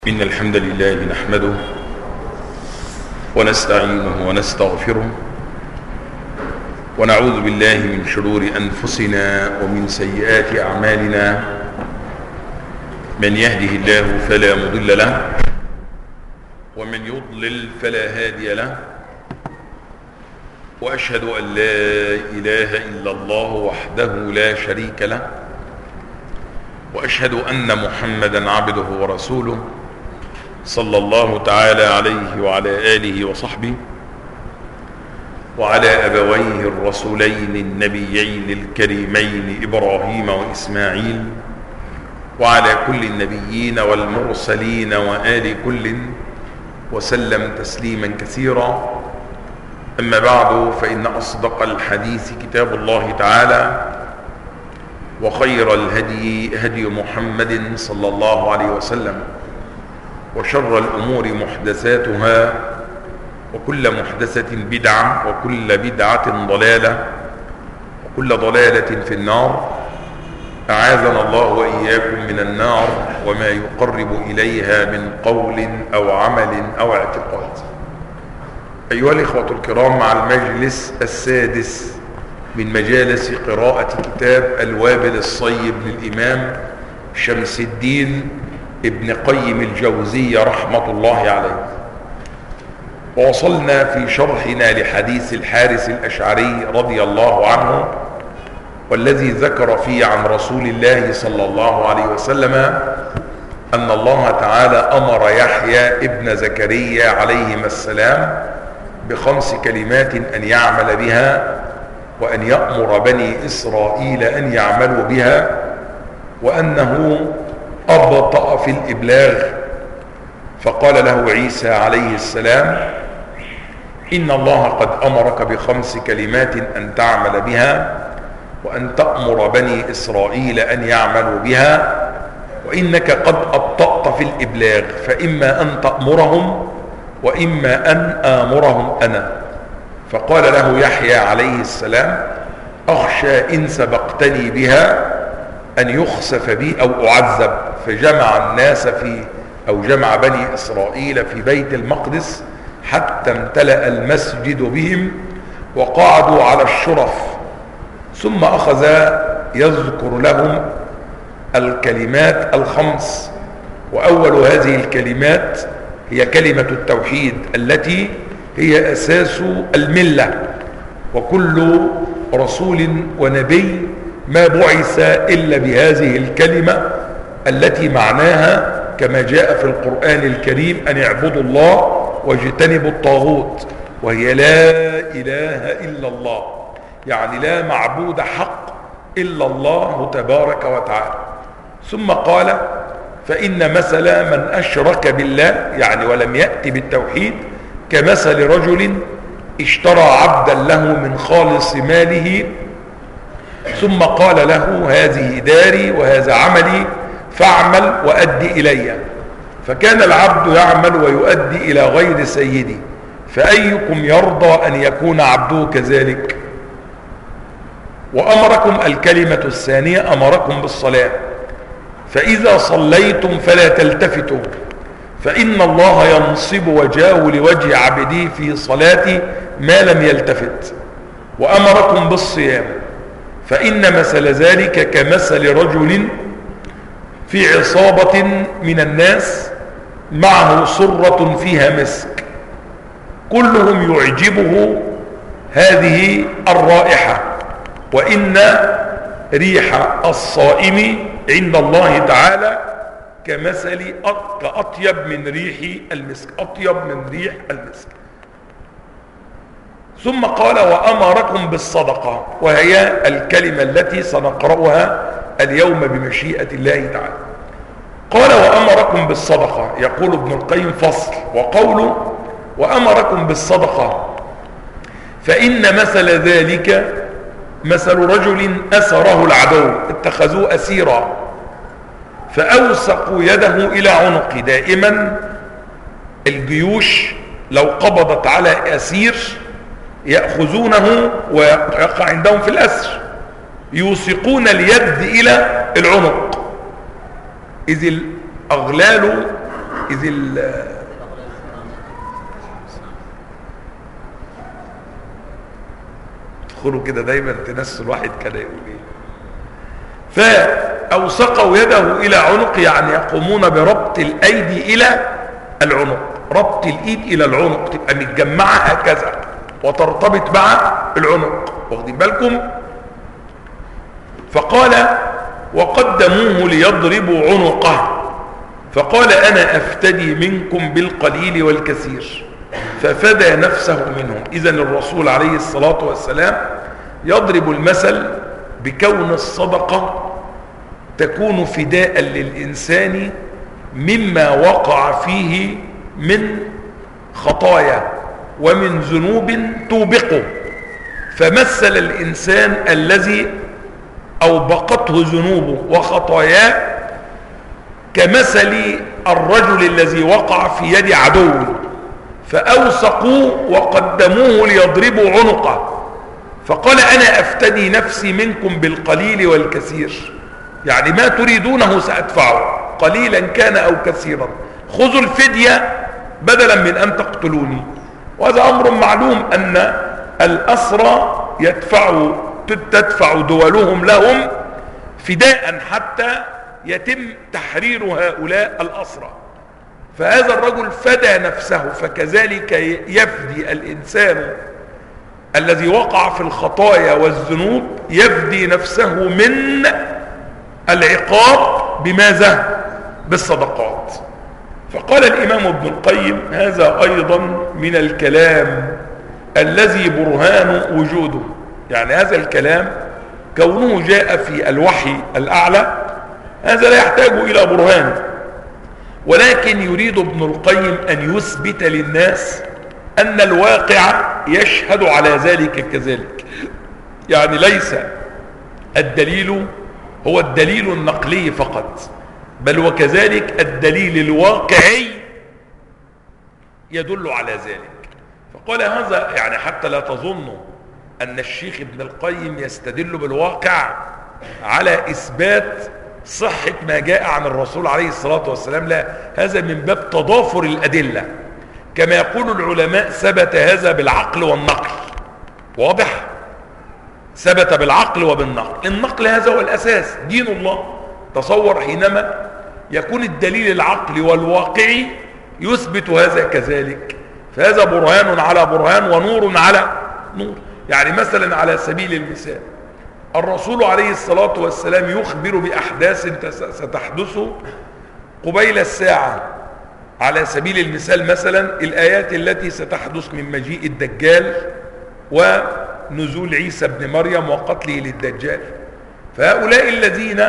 إن الحمد لله نحمده ونستعينه ونستغفره ونعوذ بالله من شرور أنفسنا ومن سيئات أعمالنا من يهده الله فلا مضل له ومن يضلل فلا هادي له وأشهد أن لا إله إلا الله وحده لا شريك له وأشهد أن محمدا عبده ورسوله صلى الله تعالى عليه وعلى آله وصحبه وعلى أبويه الرسولين النبيين الكريمين إبراهيم وإسماعيل وعلى كل النبيين والمرسلين وآل كل وسلم تسليما كثيرا أما بعد فإن أصدق الحديث كتاب الله تعالى وخير الهدي هدي محمد صلى الله عليه وسلم وشر الأمور محدثاتها وكل محدثة بدعة وكل بدعة ضلالة وكل ضلالة في النار أعاذنا الله وإياكم من النار وما يقرب إليها من قول أو عمل أو اعتقاد أيها الإخوة الكرام مع المجلس السادس من مجالس قراءة كتاب الوابل الصيب للإمام شمس الدين ابن قيم الجوزية رحمة الله عليه ووصلنا في شرحنا لحديث الحارس الأشعري رضي الله عنه والذي ذكر فيه عن رسول الله صلى الله عليه وسلم أن الله تعالى أمر يحيى ابن زكريا عليهما السلام بخمس كلمات أن يعمل بها وأن يأمر بني إسرائيل أن يعملوا بها وأنه أبطأ في الإبلاغ فقال له عيسى عليه السلام إن الله قد أمرك بخمس كلمات أن تعمل بها وأن تأمر بني إسرائيل أن يعملوا بها وإنك قد أبطأت في الإبلاغ فإما أن تأمرهم وإما أن آمرهم أنا فقال له يحيى عليه السلام أخشى إن سبقتني بها أن يخسف بي أو أعذب فجمع الناس في أو جمع بني إسرائيل في بيت المقدس حتى امتلأ المسجد بهم وقعدوا على الشرف ثم أخذ يذكر لهم الكلمات الخمس وأول هذه الكلمات هي كلمة التوحيد التي هي أساس الملة وكل رسول ونبي ما بعث إلا بهذه الكلمة التي معناها كما جاء في القرآن الكريم أن اعبدوا الله واجتنبوا الطاغوت وهي لا إله إلا الله يعني لا معبود حق إلا الله تبارك وتعالى ثم قال فإن مثل من أشرك بالله يعني ولم يأتي بالتوحيد كمثل رجل اشترى عبدا له من خالص ماله ثم قال له هذه داري وهذا عملي فاعمل وأدي إلي فكان العبد يعمل ويؤدي إلى غير سيدي فأيكم يرضى أن يكون عبده كذلك وأمركم الكلمة الثانية أمركم بالصلاة فإذا صليتم فلا تلتفتوا فإن الله ينصب وجهه لوجه عبده في صلاته ما لم يلتفت وأمركم بالصيام فإن مثل ذلك كمثل رجل في عصابة من الناس معه صرة فيها مسك كلهم يعجبه هذه الرائحة وإن ريح الصائم عند الله تعالى كمثل كأطيب من ريح المسك أطيب من ريح المسك ثم قال وأمركم بالصدقة وهي الكلمة التي سنقرأها اليوم بمشيئة الله تعالى قال وأمركم بالصدقة يقول ابن القيم فصل وقوله وأمركم بالصدقة فإن مثل ذلك مثل رجل أسره العدو اتخذوه أسيرا فأوسقوا يده إلى عنقه دائما الجيوش لو قبضت على أسير يأخذونه ويقع عندهم في الأسر يوثقون اليد إلى العنق إذ الأغلال إذ ال تدخلوا كده دايما تنسوا الواحد كده يقول ايه فأوسقوا يده إلى عنق يعني يقومون بربط الأيدي إلى العنق ربط الإيد إلى العنق تبقى متجمعة هكذا وترتبط مع العنق واخدين بالكم فقال وقدموه ليضربوا عنقه فقال أنا أفتدي منكم بالقليل والكثير ففدى نفسه منهم إذا الرسول عليه الصلاة والسلام يضرب المثل بكون الصدقة تكون فداء للإنسان مما وقع فيه من خطايا ومن ذنوب توبقه فمثل الإنسان الذي أوبقته ذنوبه وخطاياه كمثل الرجل الذي وقع في يد عدو فأوسقوه وقدموه ليضربوا عنقه فقال أنا أفتدي نفسي منكم بالقليل والكثير يعني ما تريدونه سأدفعه قليلا كان أو كثيرا خذوا الفدية بدلا من أن تقتلوني وهذا أمر معلوم أن الأسرى يدفع تدفع دولهم لهم فداء حتى يتم تحرير هؤلاء الأسرى فهذا الرجل فدى نفسه فكذلك يفدي الإنسان الذي وقع في الخطايا والذنوب يفدي نفسه من العقاب بماذا بالصدقات فقال الإمام ابن القيم هذا أيضا من الكلام الذي برهان وجوده يعني هذا الكلام كونه جاء في الوحي الأعلى هذا لا يحتاج إلى برهان ولكن يريد ابن القيم أن يثبت للناس أن الواقع يشهد على ذلك كذلك يعني ليس الدليل هو الدليل النقلي فقط بل وكذلك الدليل الواقعي يدل على ذلك فقال هذا يعني حتى لا تظنوا أن الشيخ ابن القيم يستدل بالواقع على إثبات صحة ما جاء عن الرسول عليه الصلاة والسلام لا هذا من باب تضافر الأدلة كما يقول العلماء ثبت هذا بالعقل والنقل واضح ثبت بالعقل وبالنقل النقل هذا هو الأساس دين الله تصور حينما يكون الدليل العقلي والواقعي يثبت هذا كذلك فهذا برهان على برهان ونور على نور يعني مثلا على سبيل المثال الرسول عليه الصلاة والسلام يخبر بأحداث ستحدث قبيل الساعة على سبيل المثال مثلا الآيات التي ستحدث من مجيء الدجال ونزول عيسى بن مريم وقتله للدجال فهؤلاء الذين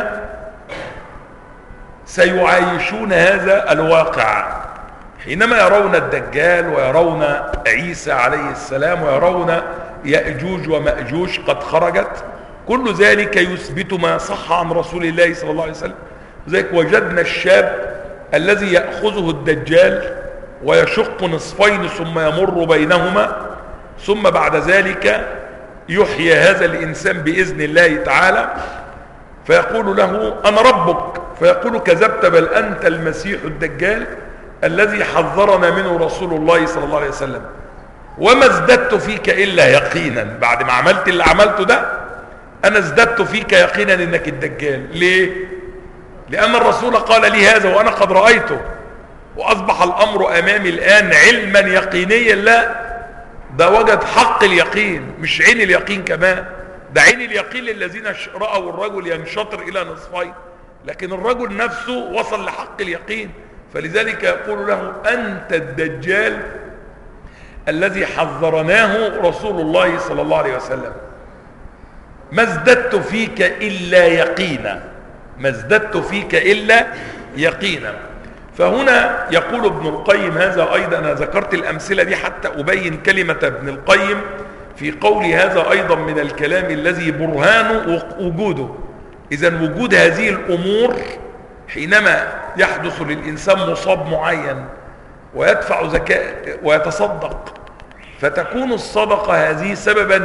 سيعايشون هذا الواقع حينما يرون الدجال ويرون عيسى عليه السلام ويرون يأجوج ومأجوج قد خرجت كل ذلك يثبت ما صح عن رسول الله صلى الله عليه وسلم ذلك وجدنا الشاب الذي يأخذه الدجال ويشق نصفين ثم يمر بينهما ثم بعد ذلك يحيى هذا الإنسان بإذن الله تعالى فيقول له أنا ربك فيقول كذبت بل أنت المسيح الدجال الذي حذرنا منه رسول الله صلى الله عليه وسلم وما ازددت فيك إلا يقينا بعد ما عملت اللي عملته ده أنا ازددت فيك يقينا إنك الدجال ليه؟ لأن الرسول قال لي هذا وأنا قد رأيته وأصبح الأمر أمامي الآن علما يقينيا لا ده وجد حق اليقين مش عين اليقين كمان ده عين اليقين للذين رأوا الرجل ينشطر إلى نصفين لكن الرجل نفسه وصل لحق اليقين فلذلك يقول له أنت الدجال الذي حذرناه رسول الله صلى الله عليه وسلم ما ازددت فيك إلا يقينا ما ازددت فيك إلا يقينا فهنا يقول ابن القيم هذا أيضا أنا ذكرت الأمثلة دي حتى أبين كلمة ابن القيم في قول هذا أيضا من الكلام الذي برهان وجوده إذا وجود هذه الأمور حينما يحدث للإنسان مصاب معين ويدفع زكاة ويتصدق فتكون الصدقة هذه سببا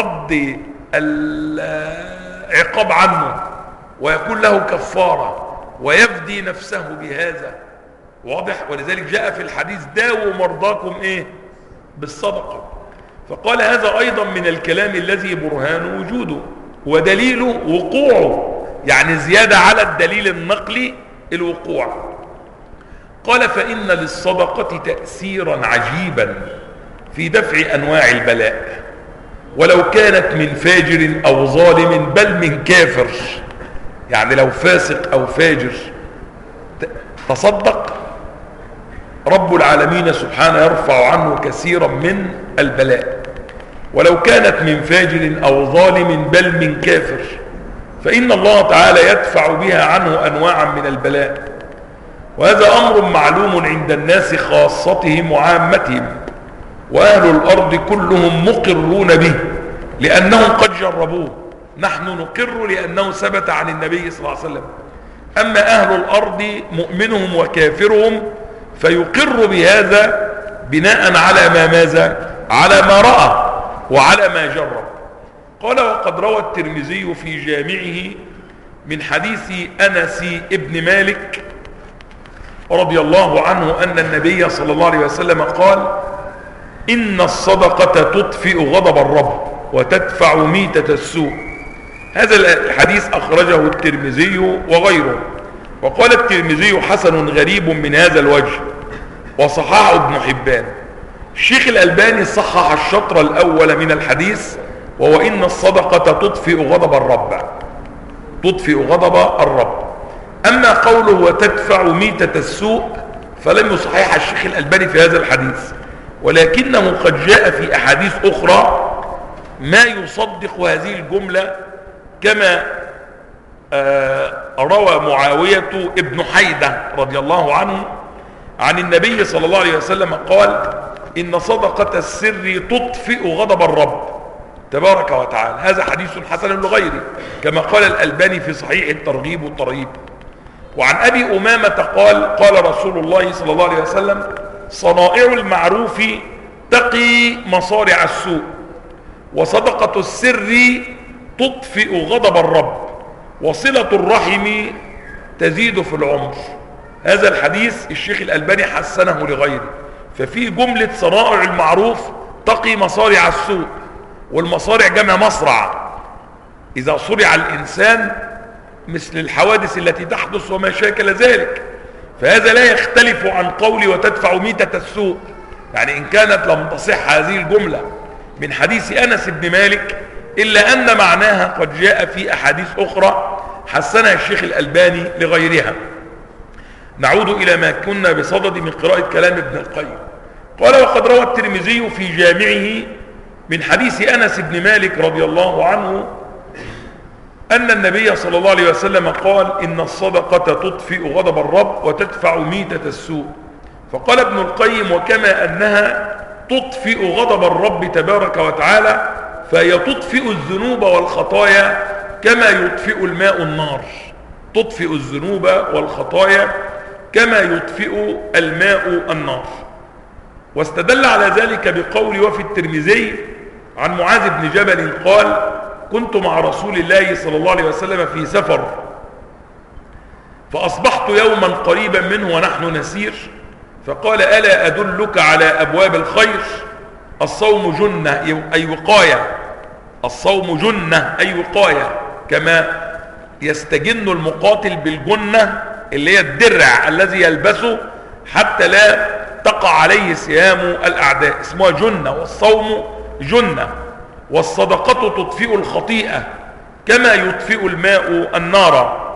لرد العقاب عنه ويكون له كفارة ويفدي نفسه بهذا واضح ولذلك جاء في الحديث داووا مرضاكم ايه بالصدقة فقال هذا ايضا من الكلام الذي برهان وجوده ودليله وقوعه يعني زيادة على الدليل النقلي الوقوع قال فإن للصدقة تأثيرا عجيبا في دفع أنواع البلاء ولو كانت من فاجر أو ظالم بل من كافر يعني لو فاسق أو فاجر تصدق رب العالمين سبحانه يرفع عنه كثيرا من البلاء ولو كانت من فاجر أو ظالم بل من كافر فإن الله تعالى يدفع بها عنه أنواعا من البلاء وهذا أمر معلوم عند الناس خاصتهم وعامتهم وأهل الأرض كلهم مقرون به لأنهم قد جربوه نحن نقر لأنه ثبت عن النبي صلى الله عليه وسلم أما أهل الأرض مؤمنهم وكافرهم فيقر بهذا بناء على ما ماذا على ما رأى وعلى ما جرب قال وقد روى الترمذي في جامعه من حديث أنس ابن مالك رضي الله عنه أن النبي صلى الله عليه وسلم قال إن الصدقة تطفئ غضب الرب وتدفع ميتة السوء هذا الحديث أخرجه الترمذي وغيره وقال الترمذي حسن غريب من هذا الوجه وصححه ابن حبان الشيخ الألباني صحح الشطر الأول من الحديث وهو إن الصدقة تطفئ غضب الرب تطفئ غضب الرب أما قوله وتدفع ميتة السوء فلم يصحح الشيخ الألباني في هذا الحديث ولكنه قد جاء في أحاديث أخرى ما يصدق هذه الجملة كما آه روى معاوية ابن حيدة رضي الله عنه عن النبي صلى الله عليه وسلم قال إن صدقة السر تطفئ غضب الرب تبارك وتعالى هذا حديث حسن لغيره كما قال الألباني في صحيح الترغيب والترغيب وعن أبي أمامة قال قال رسول الله صلى الله عليه وسلم صنائع المعروف تقي مصارع السوء وصدقة السر تطفئ غضب الرب وصلة الرحم تزيد في العمر هذا الحديث الشيخ الألباني حسنه لغيره ففي جملة صنائع المعروف تقي مصارع السوء والمصارع جمع مصرع إذا صرع الإنسان مثل الحوادث التي تحدث وما شاكل ذلك فهذا لا يختلف عن قولي وتدفع ميتة السوء يعني إن كانت لم تصح هذه الجملة من حديث أنس بن مالك إلا أن معناها قد جاء في أحاديث أخرى حسنها الشيخ الألباني لغيرها نعود إلى ما كنا بصدد من قراءة كلام ابن القيم قال وقد روى الترمذي في جامعه من حديث أنس بن مالك رضي الله عنه أن النبي صلى الله عليه وسلم قال إن الصدقة تطفئ غضب الرب وتدفع ميتة السوء فقال ابن القيم وكما أنها تطفئ غضب الرب تبارك وتعالى فهي تطفئ الذنوب والخطايا كما يطفئ الماء النار تطفئ الذنوب والخطايا كما يطفئ الماء النار واستدل على ذلك بقول وفي الترمذي عن معاذ بن جبل قال كنت مع رسول الله صلى الله عليه وسلم في سفر فأصبحت يوما قريبا منه ونحن نسير فقال ألا أدلك على أبواب الخير الصوم جنة أي وقاية الصوم جنة أي وقاية كما يستجن المقاتل بالجنة اللي هي الدرع الذي يلبسه حتى لا تقع عليه سهام الأعداء اسمها جنة والصوم جنة والصدقة تطفئ الخطيئة كما يطفئ الماء النار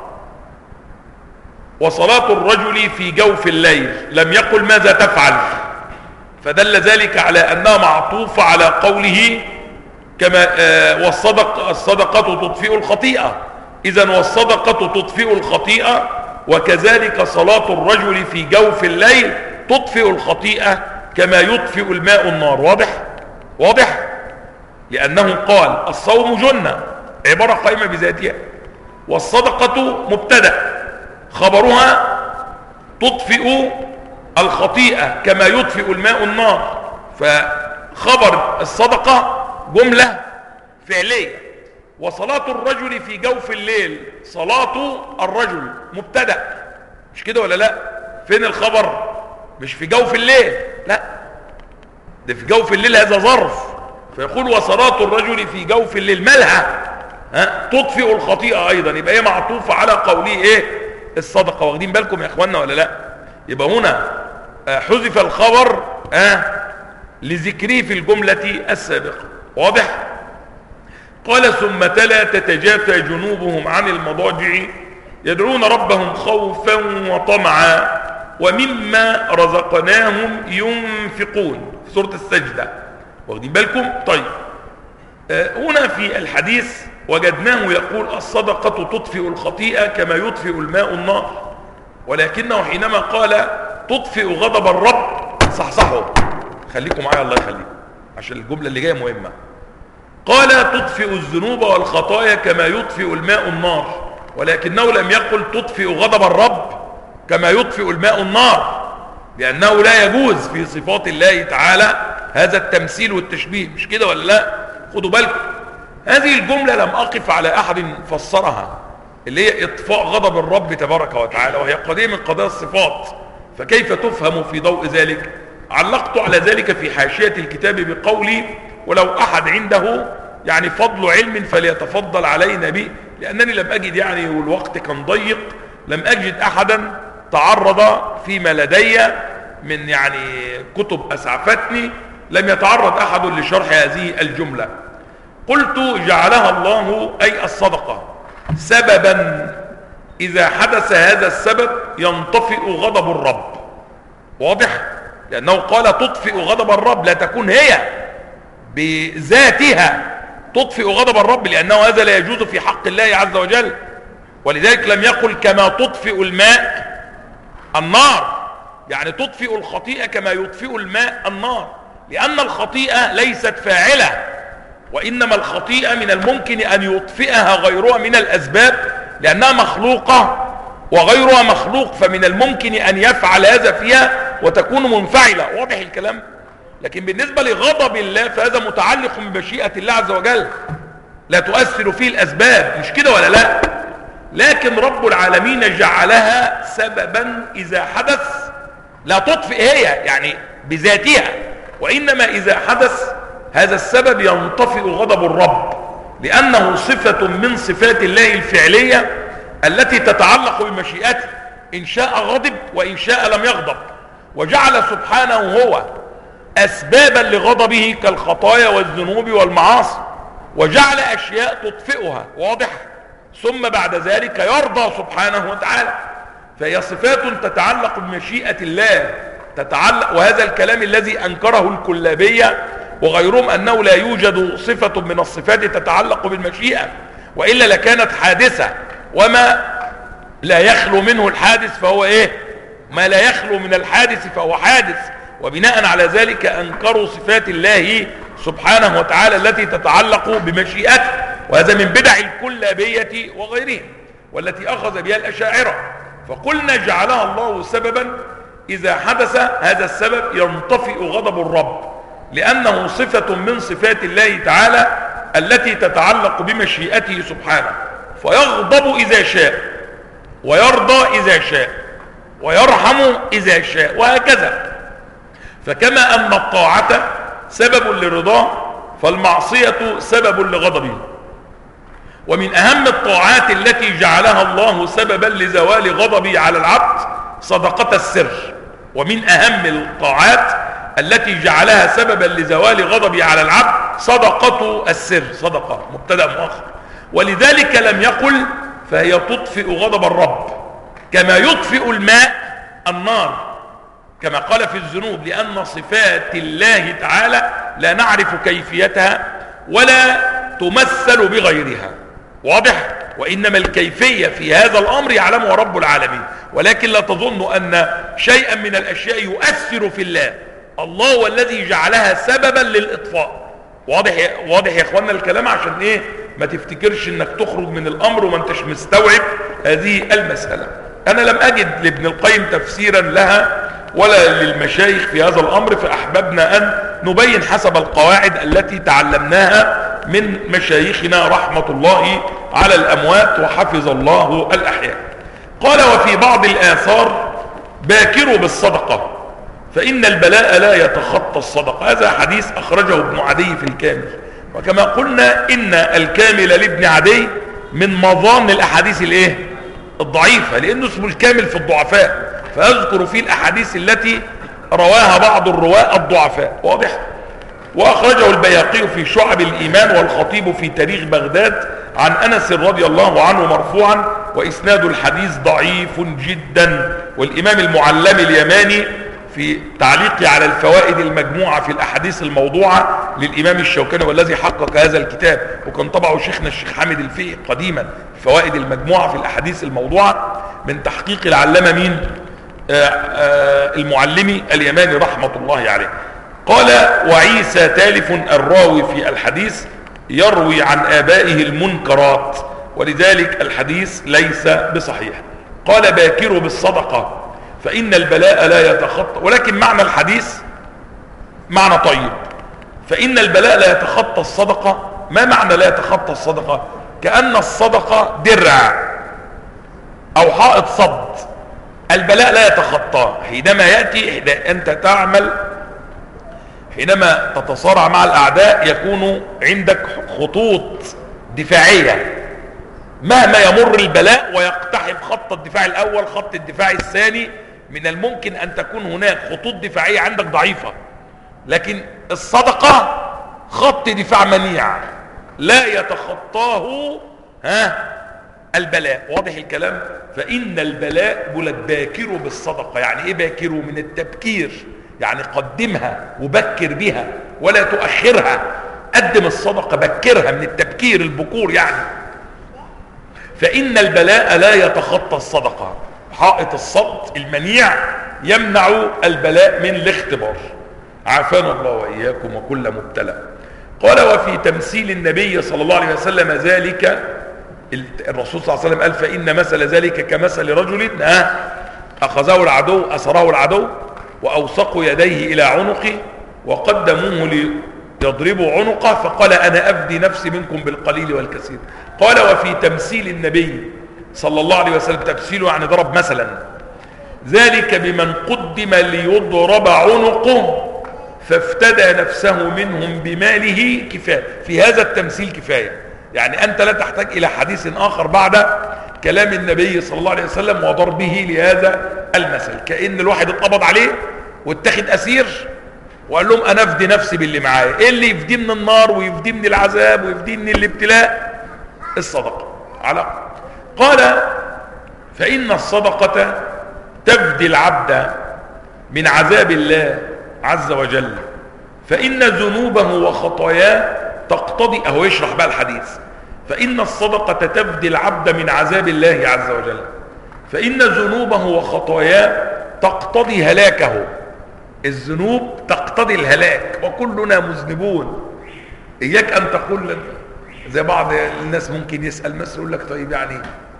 وصلاة الرجل في جوف الليل لم يقل ماذا تفعل فدل ذلك على أنها معطوفة على قوله كما آه والصدق الصدقة تطفئ الخطيئة إذا والصدقة تطفئ الخطيئة وكذلك صلاة الرجل في جوف الليل تطفئ الخطيئة كما يطفئ الماء النار واضح واضح لأنه قال الصوم جنة عبارة قائمة بذاتها والصدقة مبتدأ خبرها تطفئ الخطيئة كما يطفئ الماء النار فخبر الصدقة جملة فعلية وصلاة الرجل في جوف الليل صلاة الرجل مبتدأ مش كده ولا لا فين الخبر مش في جوف الليل لا ده في جوف الليل هذا ظرف فيقول وصلاة الرجل في جوف الليل مالها ها تطفئ الخطيئة ايضا يبقى هي معطوفة على قوله ايه الصدقة واخدين بالكم يا اخوانا ولا لا يبقى هنا آه، حذف الخبر آه لذكره في الجملة السابقة واضح قال ثم تلا تتجافى جنوبهم عن المضاجع يدعون ربهم خوفا وطمعا ومما رزقناهم ينفقون في سورة السجدة واخدين بالكم طيب آه، هنا في الحديث وجدناه يقول الصدقة تطفئ الخطيئة كما يطفئ الماء النار ولكنه حينما قال تطفئ غضب الرب صحصحوا خليكم معايا الله يخليكم عشان الجملة اللي جاية مهمة قال تطفئ الذنوب والخطايا كما يطفئ الماء النار ولكنه لم يقل تطفئ غضب الرب كما يطفئ الماء النار لأنه لا يجوز في صفات الله تعالى هذا التمثيل والتشبيه مش كده ولا لا خدوا بالكم هذه الجملة لم أقف على أحد فسرها اللي هي إطفاء غضب الرب تبارك وتعالى وهي قضية من قضايا الصفات فكيف تفهم في ضوء ذلك علقت على ذلك في حاشية الكتاب بقولي ولو أحد عنده يعني فضل علم فليتفضل علينا به لأنني لم أجد يعني والوقت كان ضيق لم أجد أحدا تعرض فيما لدي من يعني كتب أسعفتني لم يتعرض أحد لشرح هذه الجملة قلت جعلها الله أي الصدقة سببا إذا حدث هذا السبب ينطفئ غضب الرب واضح لأنه قال تطفئ غضب الرب لا تكون هي بذاتها تطفئ غضب الرب لأنه هذا لا يجوز في حق الله عز وجل ولذلك لم يقل كما تطفئ الماء النار يعني تطفئ الخطيئة كما يطفئ الماء النار لأن الخطيئة ليست فاعلة وإنما الخطيئة من الممكن أن يطفئها غيرها من الأسباب لأنها مخلوقة وغيرها مخلوق فمن الممكن أن يفعل هذا فيها وتكون منفعلة واضح الكلام لكن بالنسبة لغضب الله فهذا متعلق بمشيئة الله عز وجل لا تؤثر فيه الأسباب مش كده ولا لا لكن رب العالمين جعلها سببا إذا حدث لا تطفئ هي يعني بذاتها وإنما إذا حدث هذا السبب ينطفئ غضب الرب لأنه صفة من صفات الله الفعلية التي تتعلق بمشيئته إن شاء غضب وإن شاء لم يغضب وجعل سبحانه هو أسبابا لغضبه كالخطايا والذنوب والمعاصي وجعل أشياء تطفئها واضح ثم بعد ذلك يرضى سبحانه وتعالى فهي صفات تتعلق بمشيئة الله تتعلق وهذا الكلام الذي أنكره الكلابية وغيرهم أنه لا يوجد صفة من الصفات تتعلق بالمشيئة وإلا لكانت حادثة وما لا يخلو منه الحادث فهو إيه ما لا يخلو من الحادث فهو حادث وبناء على ذلك أنكروا صفات الله سبحانه وتعالى التي تتعلق بمشيئته وهذا من بدع الكلابية وغيرهم والتي أخذ بها الأشاعرة فقلنا جعلها الله سببا إذا حدث هذا السبب ينطفئ غضب الرب لأنه صفة من صفات الله تعالى التي تتعلق بمشيئته سبحانه فيغضب إذا شاء ويرضى إذا شاء ويرحم إذا شاء وهكذا فكما أن الطاعة سبب لرضاه فالمعصية سبب لغضبه ومن أهم الطاعات التي جعلها الله سببا لزوال غضبه على العبد صدقة السر ومن أهم الطاعات التي جعلها سببا لزوال غضبه على العبد صدقة السر صدقة مبتدأ مؤخر ولذلك لم يقل فهي تطفئ غضب الرب كما يطفئ الماء النار كما قال في الذنوب لأن صفات الله تعالى لا نعرف كيفيتها ولا تمثل بغيرها واضح وإنما الكيفية في هذا الأمر يعلمها رب العالمين ولكن لا تظن أن شيئا من الأشياء يؤثر في الله الله هو الذي جعلها سببا للإطفاء واضح يا واضح يا اخوانا الكلام عشان ايه ما تفتكرش انك تخرج من الامر وما انتش مستوعب هذه المسألة انا لم اجد لابن القيم تفسيرا لها ولا للمشايخ في هذا الامر فاحببنا ان نبين حسب القواعد التي تعلمناها من مشايخنا رحمة الله على الأموات وحفظ الله الأحياء قال وفي بعض الآثار باكروا بالصدقة فإن البلاء لا يتخطى الصدقة هذا حديث أخرجه ابن عدي في الكامل وكما قلنا إن الكامل لابن عدي من مظان الأحاديث الإيه؟ الضعيفة لأنه اسمه الكامل في الضعفاء فأذكر فيه الأحاديث التي رواها بعض الرواة الضعفاء واضح وأخرجه البياقي في شعب الإيمان والخطيب في تاريخ بغداد عن أنس رضي الله عنه مرفوعا وإسناد الحديث ضعيف جدا والإمام المعلم اليماني في تعليقه على الفوائد المجموعة في الأحاديث الموضوعة للإمام الشوكاني والذي حقق هذا الكتاب وكان طبعه شيخنا الشيخ حامد الفقي قديما فوائد المجموعة في الأحاديث الموضوعة من تحقيق العلامة مين آآ آآ المعلمي اليماني رحمة الله عليه قال وعيسى تالف الراوي في الحديث يروي عن آبائه المنكرات ولذلك الحديث ليس بصحيح قال باكروا بالصدقة فإن البلاء لا يتخطى ولكن معنى الحديث معنى طيب فإن البلاء لا يتخطى الصدقة ما معنى لا يتخطى الصدقة كأن الصدقة درع أو حائط صد البلاء لا يتخطاه حينما يأتي أنت تعمل حينما تتصارع مع الأعداء يكون عندك خطوط دفاعية مهما يمر البلاء ويقتحم خط الدفاع الأول خط الدفاع الثاني من الممكن أن تكون هناك خطوط دفاعية عندك ضعيفة لكن الصدقة خط دفاع منيع لا يتخطاه ها البلاء واضح الكلام فإن البلاء بلد باكروا بالصدقة يعني ايه باكروا من التبكير يعني قدمها وبكر بها ولا تؤخرها قدم الصدقة بكرها من التبكير البكور يعني فإن البلاء لا يتخطى الصدقة حائط الصد المنيع يمنع البلاء من الاختبار عافانا الله وإياكم وكل مبتلى قال وفي تمثيل النبي صلى الله عليه وسلم ذلك الرسول صلى الله عليه وسلم قال فإن مثل ذلك كمثل رجل أخذه العدو أسره العدو وأوثقوا يديه إلى عنقه وقدموه ليضربوا عنقه فقال أنا أفدي نفسي منكم بالقليل والكثير قال وفي تمثيل النبي صلى الله عليه وسلم تمثيله يعني ضرب مثلا ذلك بمن قدم ليضرب عنقه فافتدى نفسه منهم بماله كفاية في هذا التمثيل كفاية يعني أنت لا تحتاج إلى حديث آخر بعد كلام النبي صلى الله عليه وسلم وضربه لهذا المثل كأن الواحد اتقبض عليه واتخذ أسير وقال لهم أنا أفدي نفسي باللي معايا إيه اللي يفدي من النار ويفدي من العذاب ويفدي من الابتلاء الصدقة على قال فإن الصدقة تفدي العبد من عذاب الله عز وجل فإن ذنوبه وخطاياه تقتضي أهو يشرح بقى الحديث فإن الصدقة تفدي العبد من عذاب الله عز وجل فإن ذنوبه وخطاياه تقتضي هلاكه الذنوب تقتضي الهلاك وكلنا مذنبون إياك أن تقول زي بعض الناس ممكن يسأل مثل يقول لك طيب يعني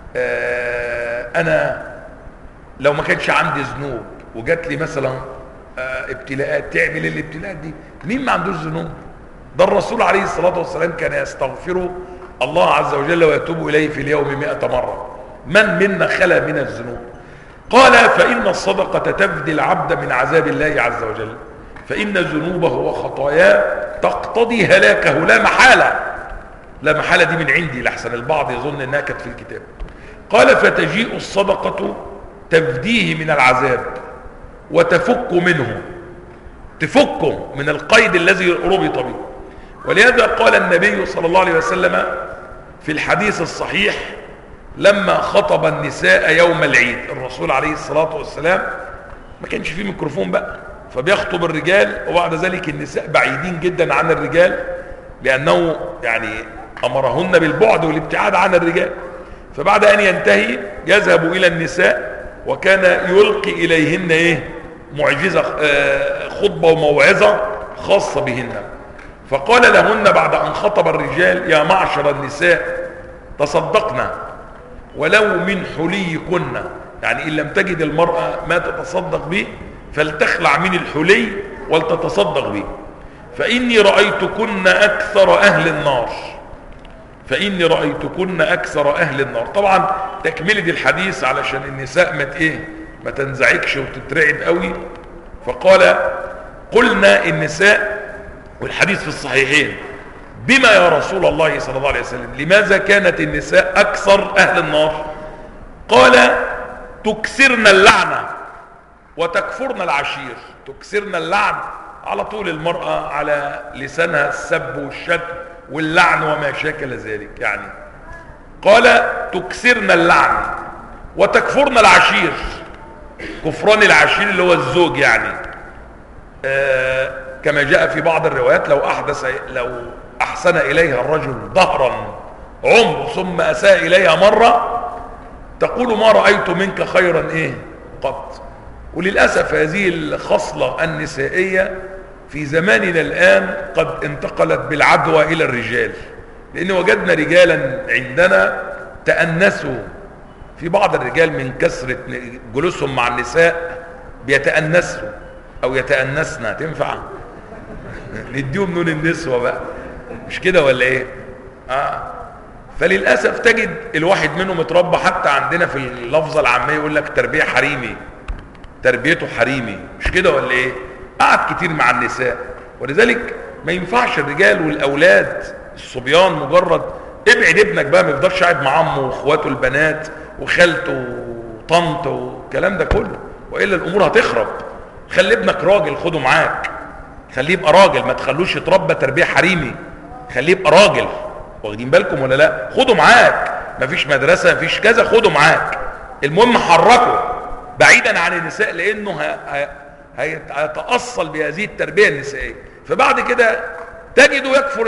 آه أنا لو ما كانش عندي ذنوب وجات لي مثلا آه ابتلاءات تعمل الابتلاءات دي مين ما عندوش ذنوب ده الرسول عليه الصلاة والسلام كان يستغفر الله عز وجل ويتوب إليه في اليوم مئة مرة من منا خلى من الذنوب قال فإن الصدقة تفدي العبد من عذاب الله عز وجل فإن ذنوبه وخطاياه تقتضي هلاكه لا محالة لا محالة دي من عندي لحسن البعض يظن انها كانت في الكتاب قال فتجيء الصدقة تفديه من العذاب وتفك منه تفكه من القيد الذي ربط به ولهذا قال النبي صلى الله عليه وسلم في الحديث الصحيح لما خطب النساء يوم العيد الرسول عليه الصلاة والسلام ما كانش فيه ميكروفون بقى فبيخطب الرجال وبعد ذلك النساء بعيدين جدا عن الرجال لأنه يعني أمرهن بالبعد والابتعاد عن الرجال فبعد أن ينتهي يذهب إلى النساء وكان يلقي إليهن إيه معجزة خطبة وموعظة خاصة بهن فقال لهن بعد أن خطب الرجال يا معشر النساء تصدقنا ولو من حليكن يعني إن لم تجد المرأة ما تتصدق به فلتخلع من الحلي ولتتصدق به فإني رأيتكن أكثر أهل النار فإني رأيتكن أكثر أهل النار طبعا تكملة الحديث علشان النساء ما ايه ما تنزعجش وتترعب قوي فقال قلنا النساء والحديث في الصحيحين بما يا رسول الله صلى الله عليه وسلم لماذا كانت النساء أكثر أهل النار قال تكسرن اللعنة وتكفرن العشير تكسرن اللعن على طول المرأة على لسانها السب والشتم واللعن وما شاكل ذلك يعني قال تكسرن اللعن وتكفرن العشير كفران العشير اللي هو الزوج يعني آه كما جاء في بعض الروايات لو أحدث لو أحسن إليها الرجل ظهرا عمر ثم أساء إليها مرة تقول ما رأيت منك خيرا إيه قط وللأسف هذه الخصلة النسائية في زماننا الآن قد انتقلت بالعدوى إلى الرجال لأن وجدنا رجالا عندنا تأنسوا في بعض الرجال من كثرة جلوسهم مع النساء بيتأنسوا أو يتأنسنا تنفع نديهم نون النسوة بقى مش كده ولا ايه آه. فللأسف تجد الواحد منهم اتربى حتى عندنا في اللفظة العامية يقول لك تربية حريمي تربيته حريمي مش كده ولا ايه قعد كتير مع النساء ولذلك ما ينفعش الرجال والاولاد الصبيان مجرد ابعد ابنك بقى ما يفضلش قاعد مع عمه واخواته البنات وخالته وطنطه والكلام ده كله والا الامور هتخرب خلي ابنك راجل خده معاك خليه يبقى راجل ما تخلوش يتربى تربيه حريمي خليه يبقى راجل واخدين بالكم ولا لا خده معاك مفيش مدرسه مفيش كذا خده معاك المهم حركه بعيدا عن النساء لانه هيتأصل بهذه التربية النسائية فبعد كده تجده يكفر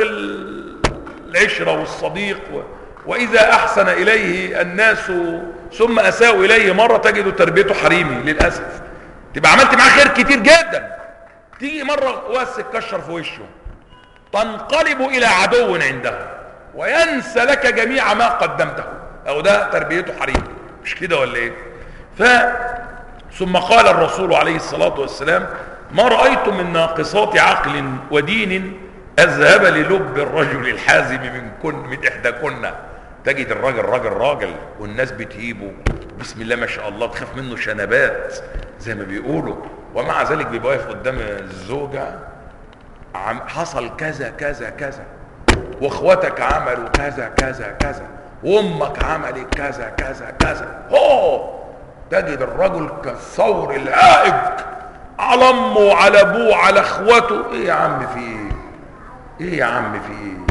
العشرة والصديق و... وإذا أحسن إليه الناس ثم أساءوا إليه مرة تجده تربيته حريمي للأسف تبقى عملت معاه خير كتير جدا تيجي مرة واسك كشر في وشه تنقلب إلى عدو عنده وينسى لك جميع ما قدمته أو ده تربيته حريمي مش كده ولا إيه ف ثم قال الرسول عليه الصلاة والسلام ما رأيت من ناقصات عقل ودين أذهب للب الرجل الحازم من كن من إحداكن تجد الراجل راجل راجل والناس بتهيبه بسم الله ما شاء الله تخاف منه شنبات زي ما بيقولوا ومع ذلك بيبقى واقف قدام الزوجة عم حصل كذا كذا كذا واخواتك عملوا كذا كذا كذا وامك عملت كذا كذا كذا هو تجد الرجل كالثور الهائج على امه وعلى ابوه وعلى اخواته ايه يا عم في ايه ايه يا عم في ايه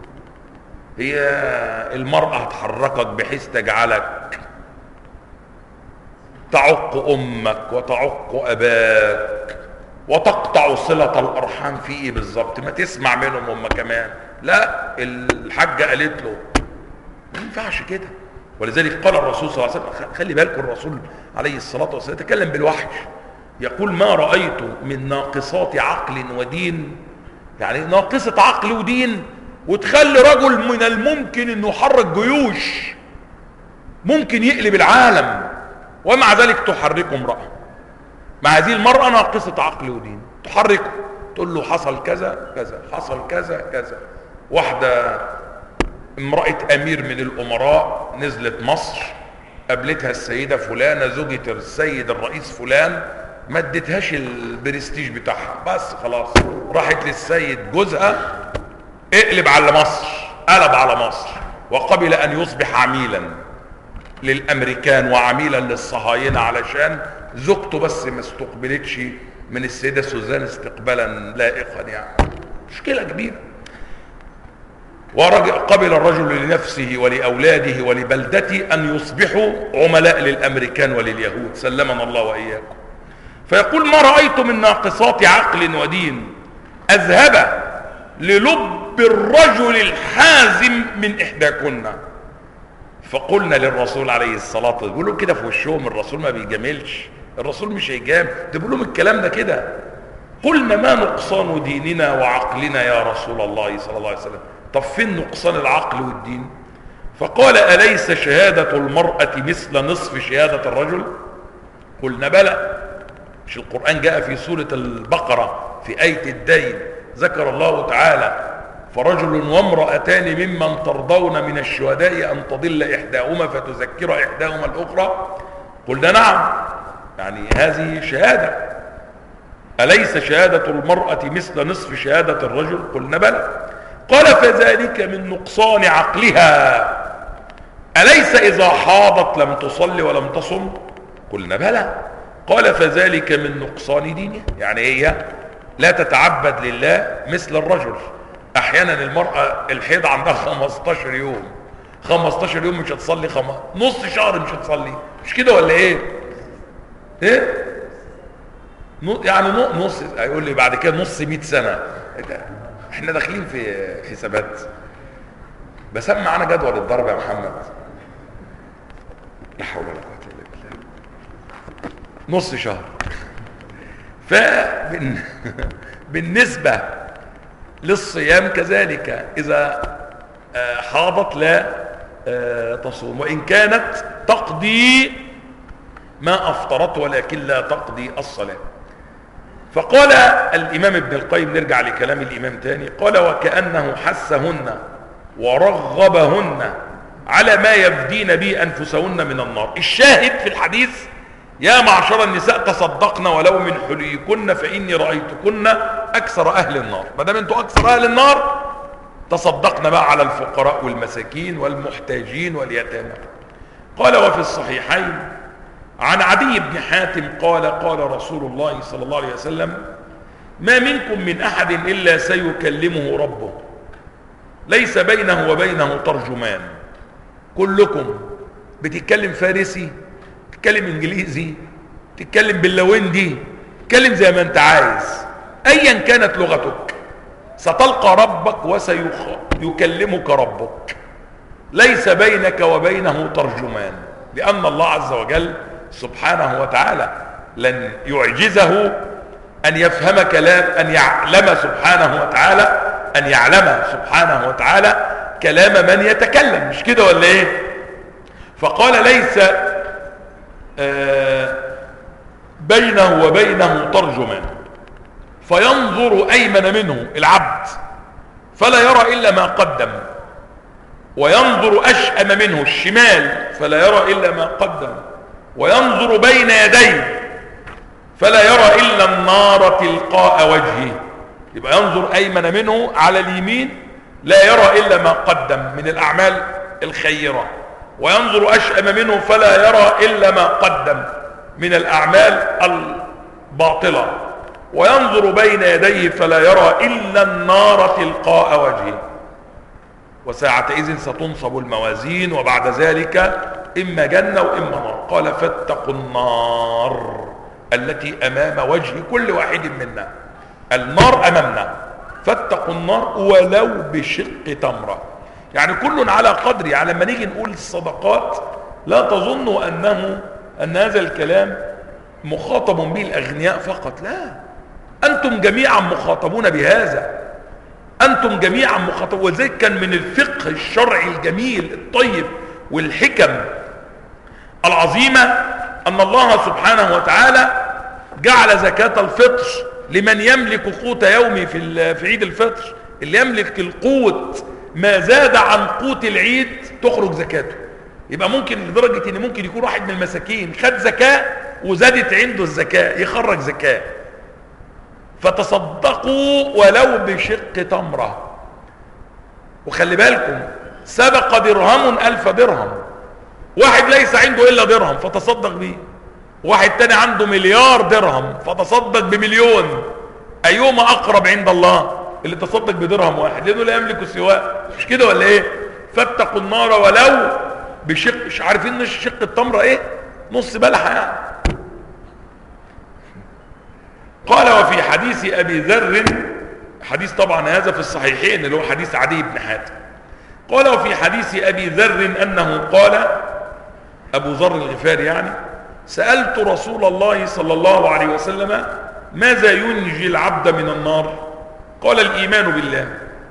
هي المرأة هتحركك بحيث تجعلك تعق امك وتعق اباك وتقطع صلة الارحام في ايه بالظبط ما تسمع منهم هم كمان لا الحاجة قالت له ما ينفعش كده ولذلك قال الرسول صلى الله عليه وسلم خلي بالكم الرسول عليه الصلاة والسلام يتكلم بالوحي يقول ما رأيت من ناقصات عقل ودين يعني ناقصة عقل ودين وتخلي رجل من الممكن انه يحرك جيوش ممكن يقلب العالم ومع ذلك تحركه امرأة مع هذه المرأة ناقصة عقل ودين تحركه تقول له حصل كذا كذا حصل كذا كذا واحدة امرأة امير من الامراء نزلت مصر قابلتها السيدة فلانة زوجة السيد الرئيس فلان ما اديتهاش البرستيج بتاعها بس خلاص راحت للسيد جوزها اقلب على مصر قلب على مصر وقبل ان يصبح عميلا للامريكان وعميلا للصهاينة علشان زوجته بس ما استقبلتش من السيدة سوزان استقبالا لائقا يعني مشكلة كبيرة وقبل الرجل لنفسه ولأولاده ولبلدته أن يصبحوا عملاء للأمريكان ولليهود سلمنا الله وإياكم فيقول ما رأيت من ناقصات عقل ودين أذهب للب الرجل الحازم من إحداكن فقلنا للرسول عليه الصلاة والسلام بيقولوا كده في وشهم الرسول ما بيجاملش الرسول مش هيجام تقول لهم الكلام ده كده قلنا ما نقصان ديننا وعقلنا يا رسول الله صلى الله عليه وسلم طب فين نقصان العقل والدين فقال أليس شهادة المرأة مثل نصف شهادة الرجل قلنا بلى مش القرآن جاء في سورة البقرة في آية الدين ذكر الله تعالى فرجل وامرأتان ممن ترضون من الشهداء أن تضل إحداهما فتذكر إحداهما الأخرى قلنا نعم يعني هذه شهادة أليس شهادة المرأة مثل نصف شهادة الرجل قلنا بلى قال فذلك من نقصان عقلها أليس إذا حاضت لم تصلي ولم تصم قلنا بلى قال فذلك من نقصان دينه يعني هي لا تتعبد لله مثل الرجل احيانا المرأة الحيض عندها 15 يوم 15 يوم مش هتصلي خم... نص شهر مش هتصلي مش كده ولا ايه ايه يعني نص هيقول لي بعد كده نص 100 سنة احنا داخلين في حسابات بسمع انا جدول الضرب يا محمد لا حول ولا قوه الا بالله نص شهر فبالنسبه للصيام كذلك اذا حاضت لا تصوم وان كانت تقضي ما افطرت ولكن لا تقضي الصلاه فقال الامام ابن القيم نرجع لكلام الامام تاني قال وكانه حثهن ورغبهن على ما يفدين به انفسهن من النار الشاهد في الحديث يا معشر النساء تصدقن ولو من حليكن فاني رايتكن اكثر اهل النار ما دام انتوا اكثر اهل النار تصدقن بقى على الفقراء والمساكين والمحتاجين واليتامى قال وفي الصحيحين عن عدي بن حاتم قال قال رسول الله صلى الله عليه وسلم ما منكم من احد الا سيكلمه ربه ليس بينه وبينه ترجمان كلكم بتتكلم فارسي تتكلم انجليزي تتكلم باللويندي تتكلم زي ما انت عايز ايا كانت لغتك ستلقى ربك وسيكلمك ربك ليس بينك وبينه ترجمان لان الله عز وجل سبحانه وتعالى لن يعجزه ان يفهم كلام ان يعلم سبحانه وتعالى ان يعلم سبحانه وتعالى كلام من يتكلم مش كده ولا ايه فقال ليس آه بينه وبينه ترجمان فينظر ايمن منه العبد فلا يرى الا ما قدم وينظر اشأم منه الشمال فلا يرى الا ما قدم وينظر بين يديه فلا يرى الا النار تلقاء وجهه يبقى ينظر ايمن منه على اليمين لا يرى الا ما قدم من الاعمال الخيره وينظر اشأم منه فلا يرى الا ما قدم من الاعمال الباطله وينظر بين يديه فلا يرى الا النار تلقاء وجهه وساعتئذ ستنصب الموازين وبعد ذلك اما جنه واما نار قال فاتقوا النار التي امام وجه كل واحد منا النار امامنا فاتقوا النار ولو بشق تمره يعني كل على قدر يعني لما نيجي نقول الصدقات لا تظنوا انه ان هذا الكلام مخاطب به الاغنياء فقط لا انتم جميعا مخاطبون بهذا انتم جميعا مخاطبون وذلك كان من الفقه الشرعي الجميل الطيب والحكم العظيمه ان الله سبحانه وتعالى جعل زكاة الفطر لمن يملك قوت يومي في في عيد الفطر اللي يملك القوت ما زاد عن قوت العيد تخرج زكاته يبقى ممكن لدرجة ان ممكن يكون واحد من المساكين خد زكاة وزادت عنده الزكاة يخرج زكاة فتصدقوا ولو بشق تمرة وخلي بالكم سبق درهم ألف درهم واحد ليس عنده إلا درهم فتصدق به واحد تاني عنده مليار درهم فتصدق بمليون أيهما أقرب عند الله اللي تصدق بدرهم واحد لأنه لا يملك سواه مش كده ولا إيه فاتقوا النار ولو بشق مش عارفين شق التمرة إيه نص بلحة يعني قال وفي حديث أبي ذر حديث طبعا هذا في الصحيحين اللي هو حديث عدي بن حاتم قال وفي حديث أبي ذر أنه قال أبو ذر الغفاري يعني سألت رسول الله صلى الله عليه وسلم ماذا ينجي العبد من النار قال الإيمان بالله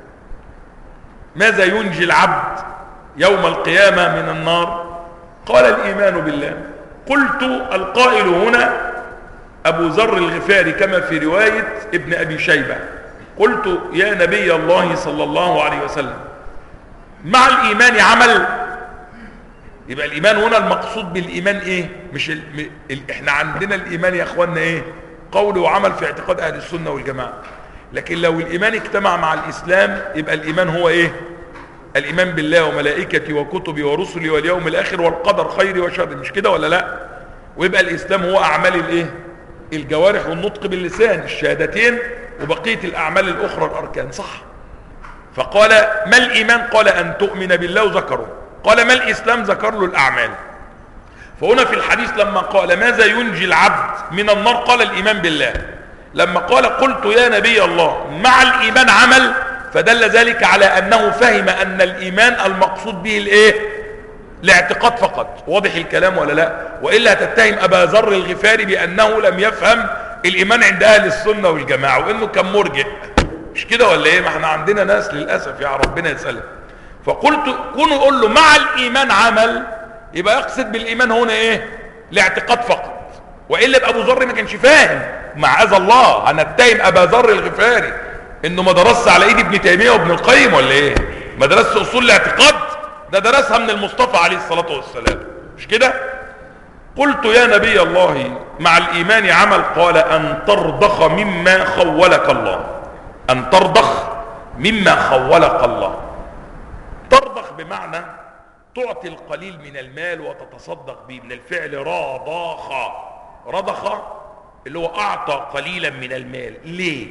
ماذا ينجي العبد يوم القيامة من النار قال الإيمان بالله قلت القائل هنا أبو ذر الغفاري كما في رواية ابن أبي شيبة قلت يا نبي الله صلى الله عليه وسلم مع الإيمان عمل يبقى الإيمان هنا المقصود بالإيمان إيه مش ال... ال... إحنا عندنا الإيمان يا أخوانا إيه قول وعمل في اعتقاد أهل السنة والجماعة لكن لو الإيمان اجتمع مع الإسلام يبقى الإيمان هو إيه الإيمان بالله وملائكته وكتبه ورسله واليوم الآخر والقدر خير وشر مش كده ولا لا ويبقى الإسلام هو أعمال الإيه الجوارح والنطق باللسان الشهادتين وبقية الأعمال الأخرى الأركان صح فقال ما الإيمان قال أن تؤمن بالله وذكره قال ما الإسلام ذكر له الأعمال فهنا في الحديث لما قال ماذا ينجي العبد من النار قال الإيمان بالله لما قال قلت يا نبي الله مع الإيمان عمل فدل ذلك على أنه فهم أن الإيمان المقصود به الإيه الاعتقاد فقط واضح الكلام ولا لا وإلا هتتهم أبا ذر الغفاري بأنه لم يفهم الإيمان عند أهل السنة والجماعة وإنه كان مرجئ مش كده ولا إيه ما احنا عندنا ناس للأسف يا ربنا يسلم فقلت كونوا قول له مع الإيمان عمل يبقى يقصد بالإيمان هنا إيه الاعتقاد فقط وإلا يبقى أبو ذر ما كانش فاهم معاذ الله هنتهم أبا ذر الغفاري إنه ما درسش على إيد ابن تيمية وابن القيم ولا إيه ما درسش أصول الاعتقاد ده درسها من المصطفى عليه الصلاة والسلام مش كده قلت يا نبي الله مع الإيمان عمل قال أن ترضخ مما خولك الله أن ترضخ مما خولك الله ترضخ بمعنى تعطي القليل من المال وتتصدق به من الفعل رضخ رضخ اللي هو أعطى قليلا من المال ليه